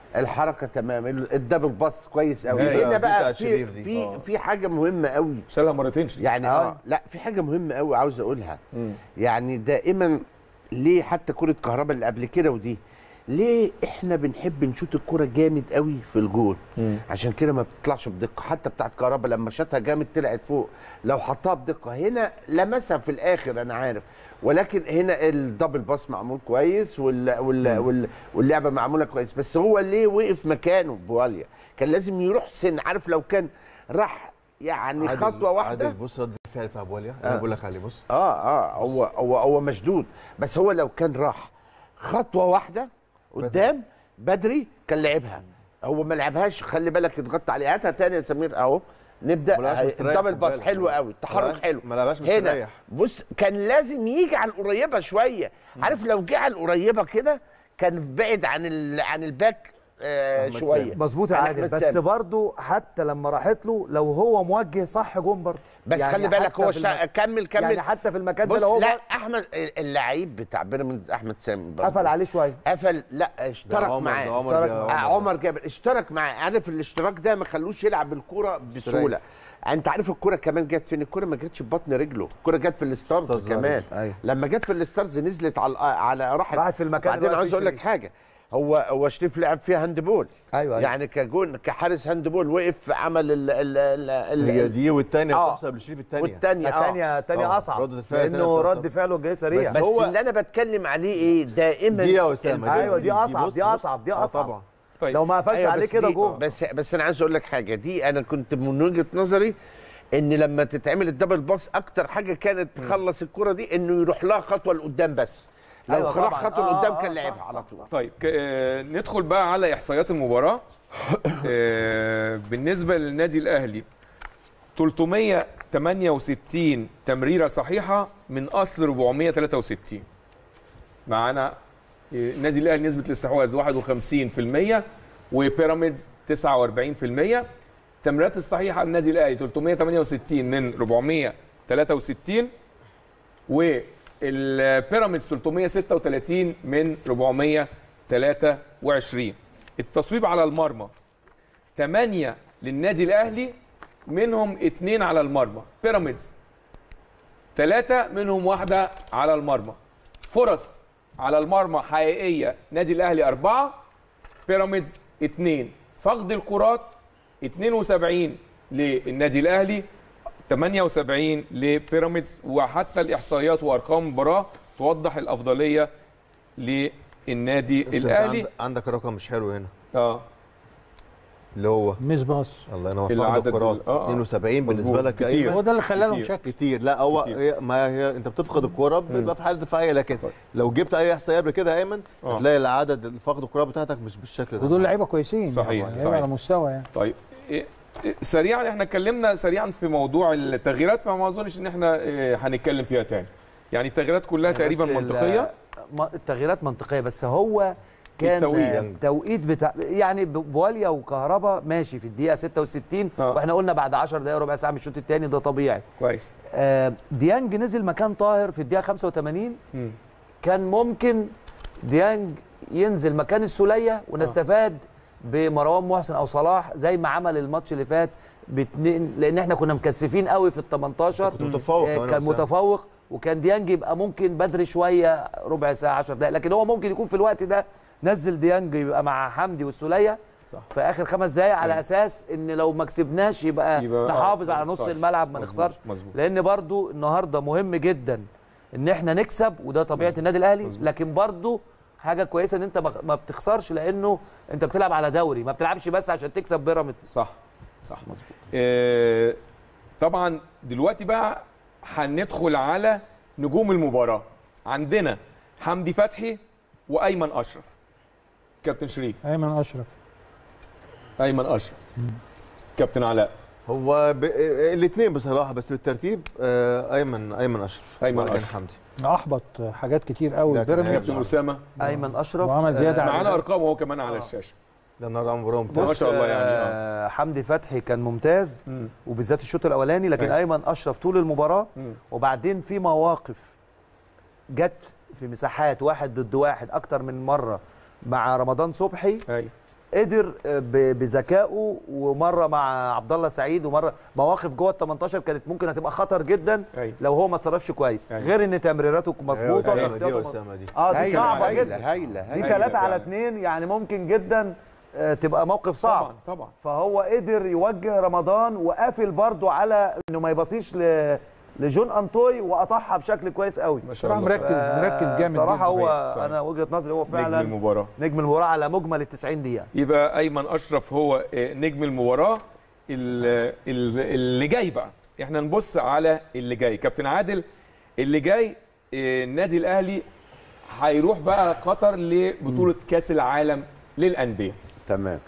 الحركه تمام ال- الدبل باص كويس قوي دي هنا بتاعت بقى في شريف دي. في آه. في حاجه مهمه قوي شالها مرتين شريف. يعني اه لا في حاجه مهمه قوي عاوز اقولها يعني دائما ليه حتى كره كهرباء اللي قبل كده ودي ليه احنا بنحب نشوط الكره جامد قوي في الجول عشان كده ما بتطلعش بدقه حتى بتاعت كهرباء لما شاطها جامد طلعت فوق لو حطها بدقه هنا لمسها في الاخر انا عارف ولكن هنا الدبل باس معمول كويس وال وال وال واللعبه معموله كويس بس هو ليه وقف مكانه بواليا كان لازم يروح سن عارف لو كان راح يعني عادل- خطوه واحده عادل بص رد الفعل بتاع بوليا انا بقول لك عليه بص اه اه هو هو هو مشدود بس هو لو كان راح خطوه واحده قدام بدري كان لعبها هو ما لعبهاش خلي بالك اتغطى عليه هاتها تاني يا سمير اهو نبدا ما لعبهاش مستريح، الدبل خد باص بالك. حلو قوي التحرك ما- حلو ما لعبهاش هنا مستريح. بص كان لازم يجي على القريبه شويه عارف لو جه على القريبه كده كان بعد عن ال... عن الباك آه أحمد شويه سامي. مظبوط يا عن عادل أحمد بس سامي. برضه حتى لما راحت له لو هو موجه صح جون برضه بس يعني خلي بالك حتى هو في شا... الم- كمل كمل يعني حتى في المكان ده بص لو هو لا احمد اللعيب بتاع بيراميدز احمد سامي برضه. قفل عليه شويه قفل لا ده اشترك عمر- معاه ده عمر اشترك جا- آه، عمر جابر اشترك معاه عارف الاشتراك ده ما خلوش يلعب الكوره بسهوله انت عارف الكوره كمان جت فين الكوره ما جتش ببطن رجله الكوره جت في الستارز ستارز كمان أيوة. لما جت في الستارز نزلت على على راحت راحت في المكان اللي بعدين واقف عاوز فيه اقول لك شريف. حاجه هو هو شريف لعب فيها هاند بول أيوة، أيوة. يعني كجون كحارس هاند بول وقف عمل ال ال ال ال هي دي والثانيه آه. بتحسب لشريف الثانيه والثانيه اه الثانيه الثانيه طبعاً. اصعب ردة الفعل لانه تانية رد بتاعته. فعله جاي سريع بس هو- اللي انا بتكلم عليه ايه دائما دي يا اسامه أيوة، دي أصعب، بص- دي بص. أصعب، دي آه، أصعب. طبعا طيب لو ما قفلش أيوة عليه بس كده دي- جون بس بس انا عايز اقول لك حاجه دي انا كنت من وجهه نظري ان لما تتعمل الدبل باص اكتر حاجه كانت تخلص الكره دي انه يروح لها خطوه لقدام بس لو أيوة راح طبعاً. خطوه آه، لقدام آه، كان صح، لعبها صح. على طول طيب ك- آه، ندخل بقى على احصائيات المباراه آه، بالنسبه للنادي الاهلي 368 تمريره صحيحه من اصل 463 معانا آه، النادي الاهلي نسبه الاستحواذ 51% وبيراميدز 49% التمريرات الصحيحه للنادي الاهلي 368 من 463 والبيراميدز 336 من 423 التصويب على المرمى 8 للنادي الاهلي منهم 2 على المرمى بيراميدز 3 منهم واحده على المرمى فرص على المرمى حقيقيه نادي الاهلي 4 بيراميدز 2 فقد الكرات 72 للنادي الاهلي 78 لبيراميدز وحتى الاحصائيات وارقام المباراه توضح الافضليه للنادي بس أنت الاهلي عند- عندك رقم مش حلو هنا اه اللي هو ميس باص الله ينور العدد فقد الكرات ال- آه، آه. 72 بالنسبه مظبوط. لك يا كتير. أيمن. هو ده اللي خلى لهم كتير. شكل كتير لا هو كتير. هي ما هي انت بتفقد الكوره بيبقى في حاله دفاعيه لكن طيب. لو جبت اي احصائيه قبل كده يا ايمن آه. هتلاقي العدد فقد الكوره بتاعتك مش بالشكل ده ودول لعيبه كويسين صحيح، يعني لعيبة صحيح. على مستوى يعني طيب إيه- إيه، سريعا احنا اتكلمنا سريعا في موضوع التغييرات فما اظنش ان احنا إيه، هنتكلم فيها تاني يعني التغييرات كلها تقريبا بس ال- منطقيه ما- التغييرات منطقيه بس هو كان التوقيت. التوقيت بتاع يعني ب- بواليا وكهربا ماشي في الدقيقه 66 آه. واحنا قلنا بعد 10 دقائق ربع ساعه من الشوط الثاني ده طبيعي كويس آه، ديانج نزل مكان طاهر في الدقيقه 85 مم. كان ممكن ديانج ينزل مكان السوليه ونستفاد بمروان محسن او صلاح زي ما عمل الماتش اللي فات باتنين لان احنا كنا مكثفين قوي في ال 18 كنت متفوق آه، كمان كان يا أسامة. متفوق وكان ديانج يبقى ممكن بدري شويه ربع ساعه 10 دقائق لكن هو ممكن يكون في الوقت ده نزل ديانج يبقى مع حمدي والسوليه صح. في اخر خمس دقائق على اساس ان لو ما كسبناش يبقى, يبقى آه، نحافظ ما على نص نخسرش. الملعب ما مظبوط، نخسرش مظبوط. لان برضو النهارده مهم جدا ان احنا نكسب وده طبيعه مظبوط. النادي الاهلي مظبوط. لكن برضو حاجه كويسه ان انت ما- ما بتخسرش لانه انت بتلعب على دوري ما بتلعبش بس عشان تكسب بيراميدز صح صح مظبوط آه طبعا دلوقتي بقى هندخل على نجوم المباراه عندنا حمدي فتحي وايمن اشرف كابتن شريف ايمن اشرف ايمن اشرف كابتن علاء هو ب... الاثنين بصراحه بس بالترتيب آه، ايمن ايمن اشرف أيمن وبعدين أشرف. حمدي احبط حاجات كتير قوي ده كان بيراميدز كابتن اسامه ايمن اشرف وعمل زيادة على- معانا ارقام وهو كمان على الشاشه ده النهارده عمل مباراه ما ممتازه شاء الله يعني اه آه حمدي فتحي كان ممتاز مم. وبالذات الشوط الاولاني لكن أيوة. ايمن اشرف طول المباراه مم. وبعدين في مواقف جت في مساحات واحد ضد واحد اكتر من مره مع رمضان صبحي ايوه قدر آه، ب- بذكائه ومره مع عبد الله سعيد ومره مواقف جوه ال 18 كانت ممكن هتبقى خطر جدا أيوة. لو هو ما اتصرفش كويس أيوة. غير ان تمريراته مظبوطه أيوة، دي واحتياطه أسامة دي. اه دي هايلة صعبه هايلة جدا هايلة دي هايلة ثلاثة على فعلا. اثنين يعني ممكن جدا آه، تبقى موقف صعب طبعا طبعا فهو قدر يوجه رمضان وقافل برضو على انه ما يبصيش ل... لجون انطوي وقطعها بشكل كويس قوي ما شاء صراحه الله مركز فعلا. مركز جامد صراحه جداً. هو صحيح. انا وجهه نظري هو نجم فعلا المباراه نجم المباراه على مجمل ال 90 دقيقه يبقى ايمن اشرف هو آه، نجم المباراه ال- ال- اللي جاي بقى احنا نبص على اللي جاي كابتن عادل اللي جاي آه، النادي الاهلي هيروح بقى قطر لبطوله كاس العالم للانديه تمام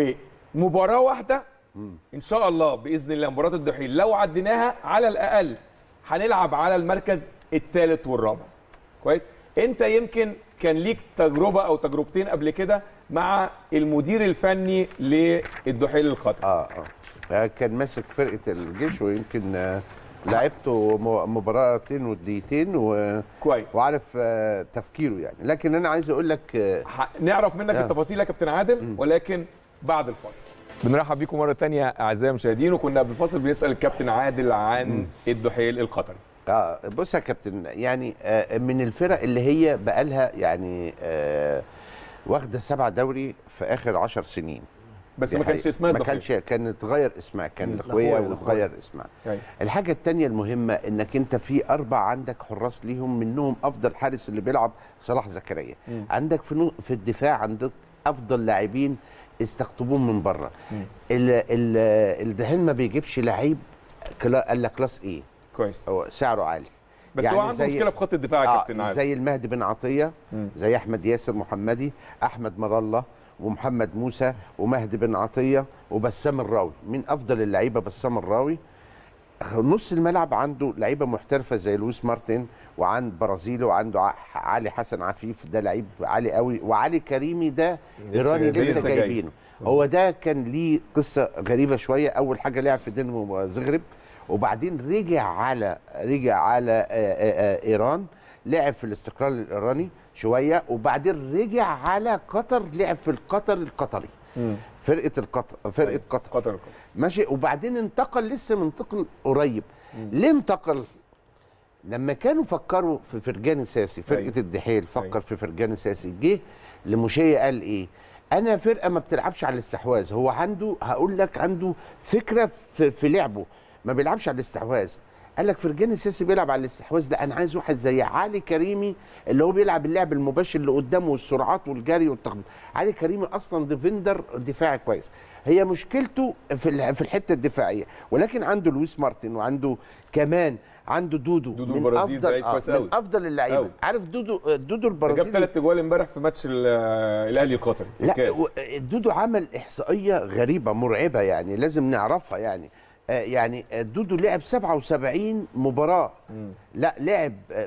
ومباراه واحده ان شاء الله باذن الله مباراه الدحيل لو عديناها على الاقل هنلعب على المركز الثالث والرابع كويس انت يمكن كان ليك تجربه او تجربتين قبل كده مع المدير الفني للدحيل القطري اه اه كان ماسك فرقه الجيش ويمكن آه، لعبته م- مباراتين وديتين و... كويس وعارف آه، تفكيره يعني لكن انا عايز اقول لك آه، ح- نعرف منك آه. التفاصيل يا كابتن عادل ولكن بعد الفاصل بنرحب بيكم مره تانية اعزائي المشاهدين وكنا قبل الفاصل بنسال الكابتن عادل عن الدحيل القطري اه بص يا كابتن يعني آه من الفرق اللي هي بقالها يعني آه واخده سبعة دوري في اخر عشر سنين بس دي ما كانش حقيقة. اسمها ما الدحيل كانش كانت اتغير اسمها كان مم. الاخويه الأخوية، واتغير اسمها أيوة. الحاجه الثانيه المهمه انك انت في اربع عندك حراس ليهم منهم افضل حارس اللي بيلعب صلاح زكريا مم. عندك في نو- في الدفاع عندك افضل لاعبين استقطبوهم من بره مم. ال- ال- الدهان ما بيجيبش لعيب كلا- قال لك كلاس ايه كويس هو سعره عالي بس يعني هو عنده زي- مشكله في خط الدفاع يا آه كابتن عادل زي المهدي بن عطيه مم. زي احمد ياسر محمدي احمد مر الله ومحمد موسى ومهدي بن عطيه وبسام الراوي من افضل اللعيبه بسام الراوي نص الملعب عنده لعيبه محترفه زي لويس مارتن وعند برازيلي وعنده ع- علي حسن عفيف ده لعيب عالي قوي وعلي كريمي ده ايراني لسه لسه جاي. جايبينه هو ده كان ليه قصه غريبه شويه اول حاجه لعب في دينامو زغرب وبعدين رجع على رجع على آه، آه، آه، ايران لعب في الاستقلال الايراني شويه وبعدين رجع على قطر لعب في القطر القطري مم. فرقه القطر فرقه قطر قطر القطر ماشي وبعدين انتقل لسه منتقل قريب ليه انتقل لما كانوا فكروا في فرجاني ساسي فرقه أيوة. الدحيل فكر أيوة. في فرجاني ساسي جه لمشيه قال ايه انا فرقه ما بتلعبش على الاستحواذ هو عنده هقول لك عنده فكره في, في لعبه ما بيلعبش على الاستحواذ قال لك فرجاني ساسي بيلعب على الاستحواذ لا انا عايز واحد زي علي كريمي اللي هو بيلعب اللعب المباشر اللي قدامه والسرعات والجري والتخبيط علي كريمي اصلا ديفندر دفاعي كويس هي مشكلته في ال- في الحته الدفاعيه ولكن عنده لويس مارتن وعنده كمان عنده دودو, دودو من البرازيل ده افضل لعيب كويس من أوي. افضل اللعيبه أوي. عارف دودو دودو جاب البرازيلي ثلاث اجوال امبارح في ماتش ال- الاهلي القطري في لا الكاس و- دودو عمل احصائيه غريبه مرعبه يعني لازم نعرفها يعني آه، يعني آه، دودو لعب 77 مباراه مم. لا لعب آه،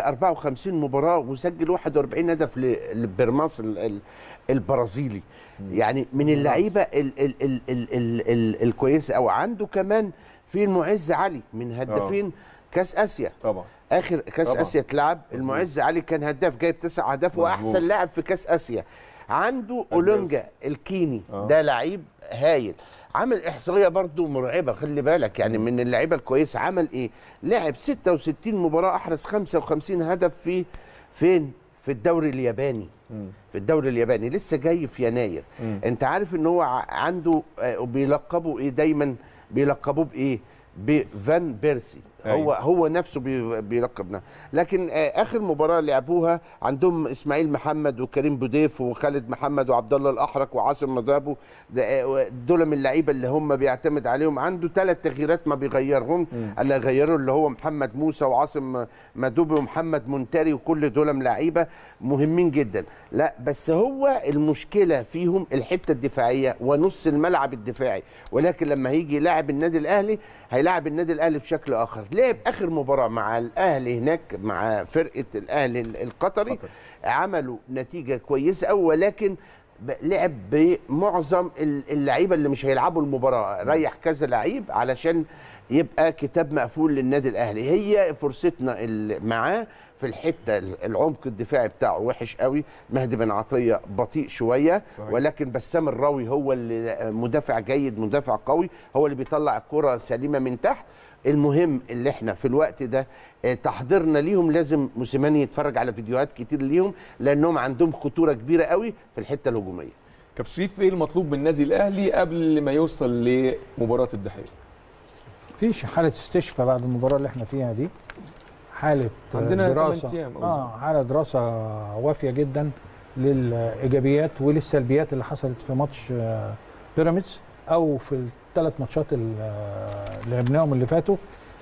154 مباراه وسجل 41 هدف ل- لبيرماس ال- ال- البرازيلي يعني من اللعيبه ال ال ال ال ال ال الكويسه او عنده كمان في المعز علي من هدافين كاس اسيا طبعا اخر كاس طبعا. اسيا اتلعب المعز علي كان هداف جايب تسع اهداف مظبوط. واحسن لاعب في كاس اسيا عنده اولونجا الكيني آه. ده لعيب هايل عمل احصائيه برضو مرعبه خلي بالك يعني من اللعيبه الكويسه عمل ايه لعب 66 مباراه احرز 55 هدف في فين في الدوري الياباني مم. في الدوري الياباني لسه جاي في يناير مم. انت عارف ان هو ع- عنده آه، وبيلقبوا ايه دايما بيلقبوه بايه بفان بيرسي هو أيوة. هو نفسه بي- بيلقب نفسه لكن آه، اخر مباراه لعبوها عندهم اسماعيل محمد وكريم بوديف وخالد محمد وعبد الله الاحرق وعاصم مضابو ده، آه، دول من اللعيبه اللي هم بيعتمد عليهم عنده ثلاث تغييرات ما بيغيرهم اللي غيروا اللي هو محمد موسى وعاصم مدوبي ومحمد منتري وكل دول من لعيبه مهمين جدا لا بس هو المشكله فيهم الحته الدفاعيه ونص الملعب الدفاعي ولكن لما هيجي يلاعب النادي الاهلي هيلاعب النادي الاهلي بشكل اخر لعب اخر مباراه مع الاهلي هناك مع فرقه الاهلي القطري قطر. عملوا نتيجه كويسه قوي ولكن ب- لعب بمعظم ال- اللعيبه اللي مش هيلعبوا المباراه ريح كذا لعيب علشان يبقى كتاب مقفول للنادي الاهلي هي فرصتنا اللي معاه في الحته العمق الدفاعي بتاعه وحش قوي مهدي بن عطيه بطيء شويه صحيح. ولكن بسام الراوي هو اللي مدافع جيد مدافع قوي هو اللي بيطلع الكره سليمه من تحت المهم اللي احنا في الوقت ده آه، تحضيرنا ليهم لازم موسيماني يتفرج على فيديوهات كتير ليهم لانهم عندهم خطوره كبيره قوي في الحته الهجوميه كابتن شريف ايه المطلوب من النادي الاهلي قبل ما يوصل لمباراه الدحيل فيش حاله استشفاء بعد المباراه اللي احنا فيها دي حاله عندنا دراسه 8 أيام أو اه حاله دراسه وافيه جدا للايجابيات وللسلبيات اللي حصلت في ماتش آه، بيراميدز او في الثلاث ماتشات اللي آه، لعبناهم اللي فاتوا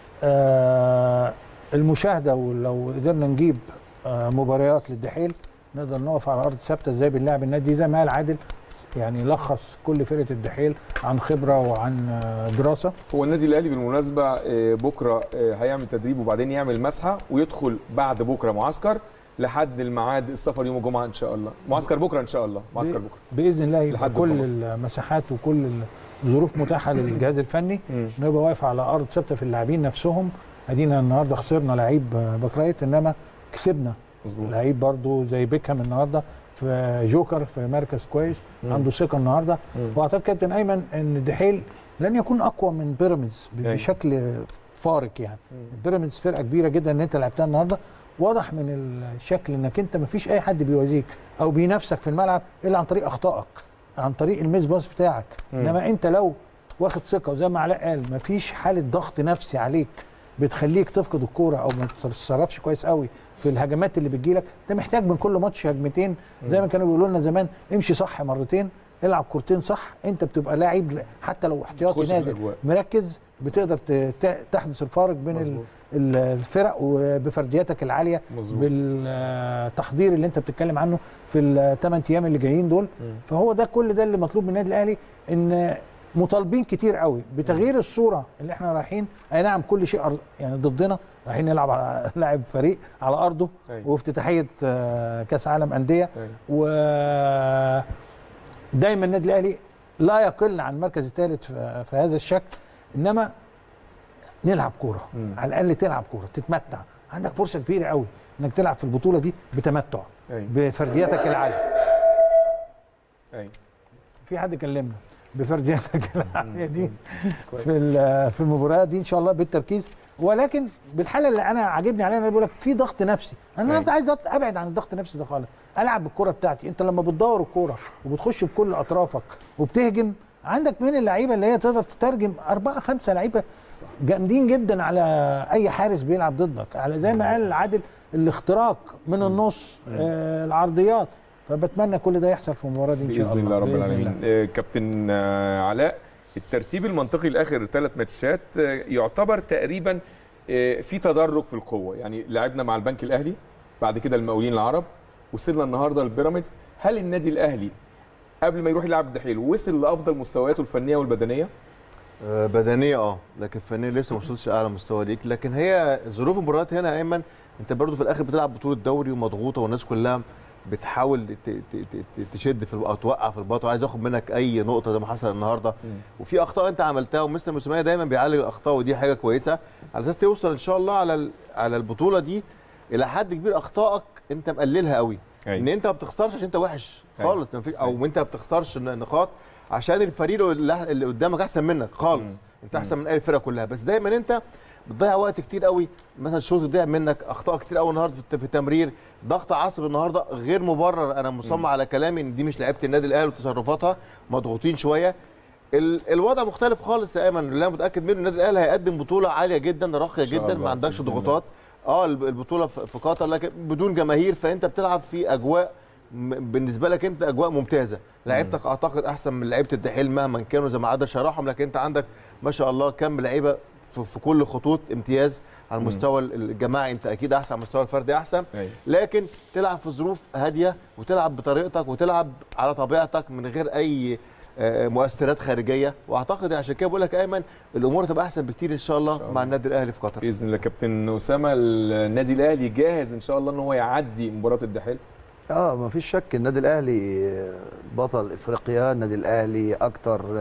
آه، المشاهده ولو قدرنا نجيب آه، مباريات للدحيل نقدر نقف على ارض ثابته ازاي بنلعب النادي زي ما قال عادل يعني لخص كل فرقه الدحيل عن خبره وعن آه، دراسه هو النادي الاهلي بالمناسبه آه، بكره آه، هيعمل تدريب وبعدين يعمل مسحه ويدخل بعد بكره معسكر لحد الميعاد السفر يوم الجمعه ان شاء الله معسكر بكره ان شاء الله معسكر بكره باذن الله يبقى لحد كل الجمعة. المساحات وكل الظروف متاحه للجهاز الفني مم. نبقى واقف على ارض ثابته في اللاعبين نفسهم ادينا النهارده خسرنا لعيب بكرايت انما كسبنا مظبوط لعيب برضو زي بيكهام النهارده في جوكر في مركز كويس مم. عنده ثقه النهارده مم. واعتقد كابتن ايمن ان الدحيل لن يكون اقوى من بيراميدز ب- أيوة. بشكل فارق يعني مم. بيراميدز فرقه كبيره جدا ان انت لعبتها النهارده واضح من الشكل انك انت ما فيش اي حد بيوازيك او بينافسك في الملعب الا عن طريق اخطائك عن طريق الميس باص بتاعك مم. انما انت لو واخد ثقه وزي ما علاء قال ما فيش حاله ضغط نفسي عليك بتخليك تفقد الكوره او ما تتصرفش كويس قوي في الهجمات اللي بتجيلك انت محتاج من كل ماتش هجمتين زي ما كانوا بيقولوا لنا زمان امشي صح مرتين العب كورتين صح انت بتبقى لاعب حتى لو احتياطي تخش في نازل الأجواء. مركز بتقدر ت- ت- تحدث الفارق بين ال- مظبوط. ال- الفرق وبفردياتك العاليه مظبوط. بالتحضير اللي انت بتتكلم عنه في الثمان ايام اللي جايين دول مم. فهو ده كل ده اللي مطلوب من النادي الاهلي ان مطالبين كتير قوي بتغيير الصوره اللي احنا رايحين اي نعم كل شيء أر- يعني ضدنا رايحين نلعب على لاعب فريق على ارضه أيوة. وافتتاحيه آه، كاس عالم انديه أيوة. و دايما النادي الاهلي لا يقل عن المركز الثالث في في هذا الشكل انما نلعب كوره مم. على الاقل تلعب كوره تتمتع عندك فرصه كبيره قوي انك تلعب في البطوله دي بتمتع أيوة. بفردياتك العاليه أيوة. في حد كلمنا بفردياتك العاليه دي في ال- في المباريات دي ان شاء الله بالتركيز ولكن بالحاله اللي انا عاجبني عليها انا بقول لك في ضغط نفسي انا النهارده عايز أط- ابعد عن الضغط النفسي ده خالص العب بالكره بتاعتي انت لما بتدور الكوره وبتخش بكل اطرافك وبتهجم عندك من اللعيبه اللي هي تقدر تترجم اربعه خمسه لعيبه جامدين جدا على اي حارس بيلعب ضدك على زي ما قال عادل الاختراق من النص آه العرضيات فبتمنى كل ده يحصل في المباراه دي ان شاء باذن الله الله رب بإذن العالمين آه، كابتن آه، علاء الترتيب المنطقي لاخر ثلاث ماتشات آه، يعتبر تقريبا آه، في تدرج في القوه يعني لعبنا مع البنك الاهلي بعد كده المقاولين العرب وصلنا النهارده للبيراميدز هل النادي الاهلي قبل ما يروح يلعب الدحيل وصل لافضل مستوياته الفنيه والبدنيه آه، بدنيه اه لكن فنيا لسه ما وصلتش اعلى مستوى ليك لكن هي ظروف المباريات هنا يا ايمن انت برضو في الاخر بتلعب بطوله دوري ومضغوطه والناس كلها بتحاول ت- ت- ت- ت- تشد في الب- او توقع في البطل عايز ياخد منك اي نقطه زي ما حصل النهارده وفي اخطاء انت عملتها ومستر موسيماني دايما بيعالج الاخطاء ودي حاجه كويسه على اساس توصل ان شاء الله على ال- على البطوله دي الى حد كبير اخطائك انت مقللها قوي أيوة. ان انت ما بتخسرش عشان انت وحش أيوة. خالص مفيش- او انت ما بتخسرش ن- نقاط عشان الفريق اللي اللي قدامك احسن منك خالص مم. انت احسن من اي فرقه كلها بس دايما انت بتضيع وقت كتير قوي مثلا الشوط ضيع منك اخطاء كتير قوي النهارده في الت- في التمرير ضغط عصب النهارده غير مبرر انا مصمم على كلامي ان دي مش لعيبه النادي الاهلي وتصرفاتها مضغوطين شويه ال- الوضع مختلف خالص يا ايمن اللي انا متاكد منه النادي الاهلي هيقدم بطوله عاليه جدا راقيه شاء جدا الله، ما عندكش بإذن الله. ضغوطات اه الب- البطوله في في قطر لكن بدون جماهير فانت بتلعب في اجواء م- بالنسبه لك انت اجواء ممتازه لعيبتك اعتقد احسن من لعيبه الدحيل مهما كانوا زي ما عدا شرحهم لكن انت عندك ما شاء الله كم لعيبه في, في كل خطوط امتياز على المستوى الجماعي انت اكيد احسن على المستوى الفردي احسن أيوة. لكن تلعب في ظروف هاديه وتلعب بطريقتك وتلعب على طبيعتك من غير اي آه، مؤثرات خارجيه واعتقد عشان كده بقول لك ايمن الامور تبقى احسن بكتير ان شاء الله, شاء الله. مع النادي الاهلي في قطر باذن الله كابتن اسامه النادي الاهلي جاهز ان شاء الله ان هو يعدي مباراه الدحيل اه ما فيش شك النادي الاهلي بطل افريقيا النادي الاهلي اكتر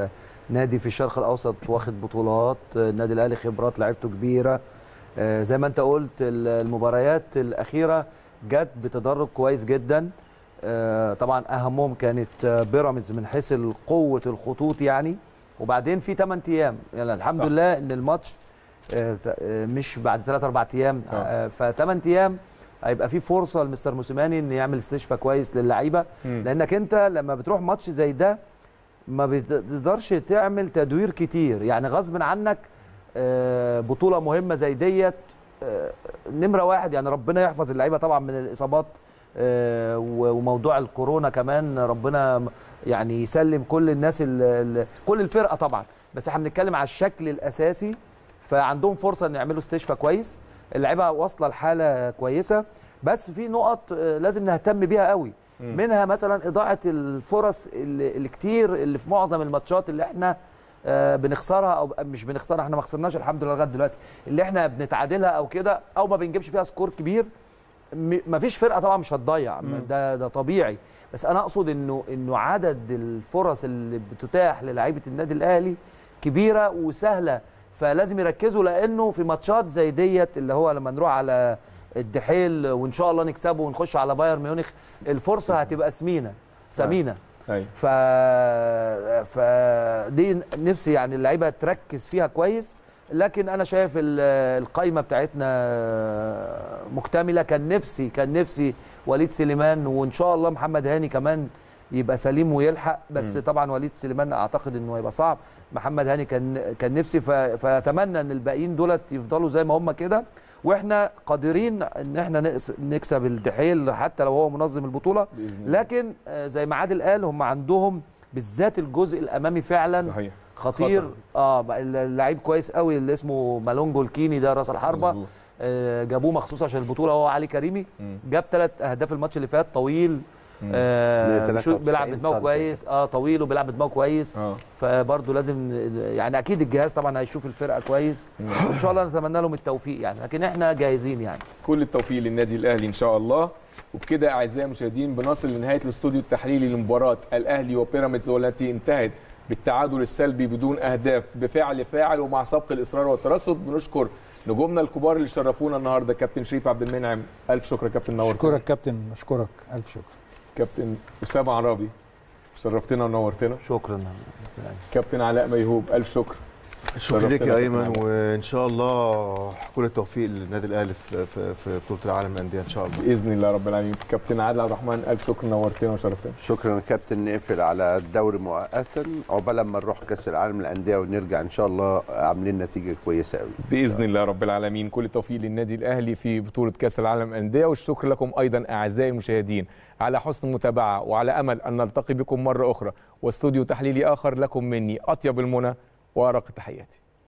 نادي في الشرق الاوسط واخد بطولات آه، النادي الاهلي خبرات لعيبته كبيره آه، زي ما انت قلت ال- المباريات الاخيره جت بتدرج كويس جدا آه، طبعا اهمهم كانت آه، بيراميدز من حيث قوه الخطوط يعني وبعدين في 8 ايام يعني الحمد صح. لله ان الماتش آه، ت- آه، مش بعد 3 4 ايام ف 8 ايام هيبقى في فرصه لمستر موسيماني ان يعمل استشفاء كويس للعيبه مم. لانك انت لما بتروح ماتش زي ده ما بتقدرش تعمل تدوير كتير يعني غصب عنك آه، بطوله مهمه زي ديت آه، نمره واحد يعني ربنا يحفظ اللعيبه طبعا من الاصابات آه، و- وموضوع الكورونا كمان ربنا م- يعني يسلم كل الناس ال- ال- كل الفرقه طبعا بس احنا بنتكلم على الشكل الاساسي فعندهم فرصه ان يعملوا استشفاء كويس اللعيبه واصله لحاله كويسه بس في نقط آه، لازم نهتم بيها قوي مم. منها مثلا اضاعه الفرص اللي اللي كتير اللي في معظم الماتشات اللي احنا آه، بنخسرها او مش بنخسرها احنا ما خسرناش الحمد لله لغايه دلوقتي اللي احنا بنتعادلها او كده او ما بنجيبش فيها سكور كبير ما فيش فرقه طبعا مش هتضيع مم. ده ده طبيعي بس انا اقصد انه انه عدد الفرص اللي بتتاح للاعيبه النادي الاهلي كبيره وسهله فلازم يركزوا لانه في ماتشات زي ديت اللي هو لما نروح على الدحيل وان شاء الله نكسبه ونخش على بايرن ميونخ الفرصه هتبقى سمينه ثمينه ايوه ف ف دي نفسي يعني اللعيبه تركز فيها كويس لكن انا شايف ال- القايمه بتاعتنا مكتمله كان نفسي كان نفسي وليد سليمان وان شاء الله محمد هاني كمان يبقى سليم ويلحق بس مم. طبعا وليد سليمان اعتقد انه هيبقى صعب محمد هاني كان كان نفسي ف- فاتمنى ان الباقيين دولت يفضلوا زي ما هم كده واحنا قادرين ان احنا نقس- نكسب الدحيل حتى لو هو منظم البطوله باذن الله لكن آه، زي ما عادل قال هم عندهم بالذات الجزء الامامي فعلا صحيح خطير خطر. اه بقى اللعيب كويس قوي اللي اسمه مالونجو الكيني ده راس الحربه مظبوط. آه جابوه مخصوص عشان البطوله هو علي كريمي مم. جاب ثلاث اهداف الماتش اللي فات طويل مم. آه من بيشوط- بيلعب 93 بدماغه سنتي. كويس اه طويل وبيلعب بدماغه كويس اه فبرضه لازم يعني اكيد الجهاز طبعا هيشوف الفرقه كويس وان شاء الله نتمنى لهم التوفيق يعني لكن احنا جاهزين يعني كل التوفيق للنادي الاهلي ان شاء الله وبكده اعزائي المشاهدين بنصل لنهايه الاستوديو التحليلي لمباراه الاهلي وبيراميدز والتي انتهت بالتعادل السلبي بدون اهداف بفعل فاعل ومع سبق الاصرار والترصد بنشكر نجومنا الكبار اللي شرفونا النهارده كابتن شريف عبد المنعم الف شكر يا كابتن نورتنا اشكرك كابتن اشكرك الف شكر كابتن اسامه عرابي شرفتنا ونورتنا شكرا كابتن علاء ميهوب الف شكر شكرا لك شرفتنا يا كابتن ايمن علاء. وان شاء الله كل التوفيق للنادي الاهلي في في في بطوله العالم للانديه ان شاء الله باذن الله رب العالمين كابتن عادل عبد الرحمن الف شكر نورتنا وشرفتنا شكرا يا كابتن نقفل على الدوري مؤقتا عقبال لما نروح كاس العالم للانديه ونرجع ان شاء الله عاملين نتيجه كويسه قوي باذن الله رب العالمين كل التوفيق للنادي الاهلي في بطوله كاس العالم للانديه والشكر لكم ايضا اعزائي المشاهدين على حسن المتابعه وعلى امل ان نلتقي بكم مره اخرى واستوديو تحليلي اخر لكم مني اطيب المنى وارق تحياتي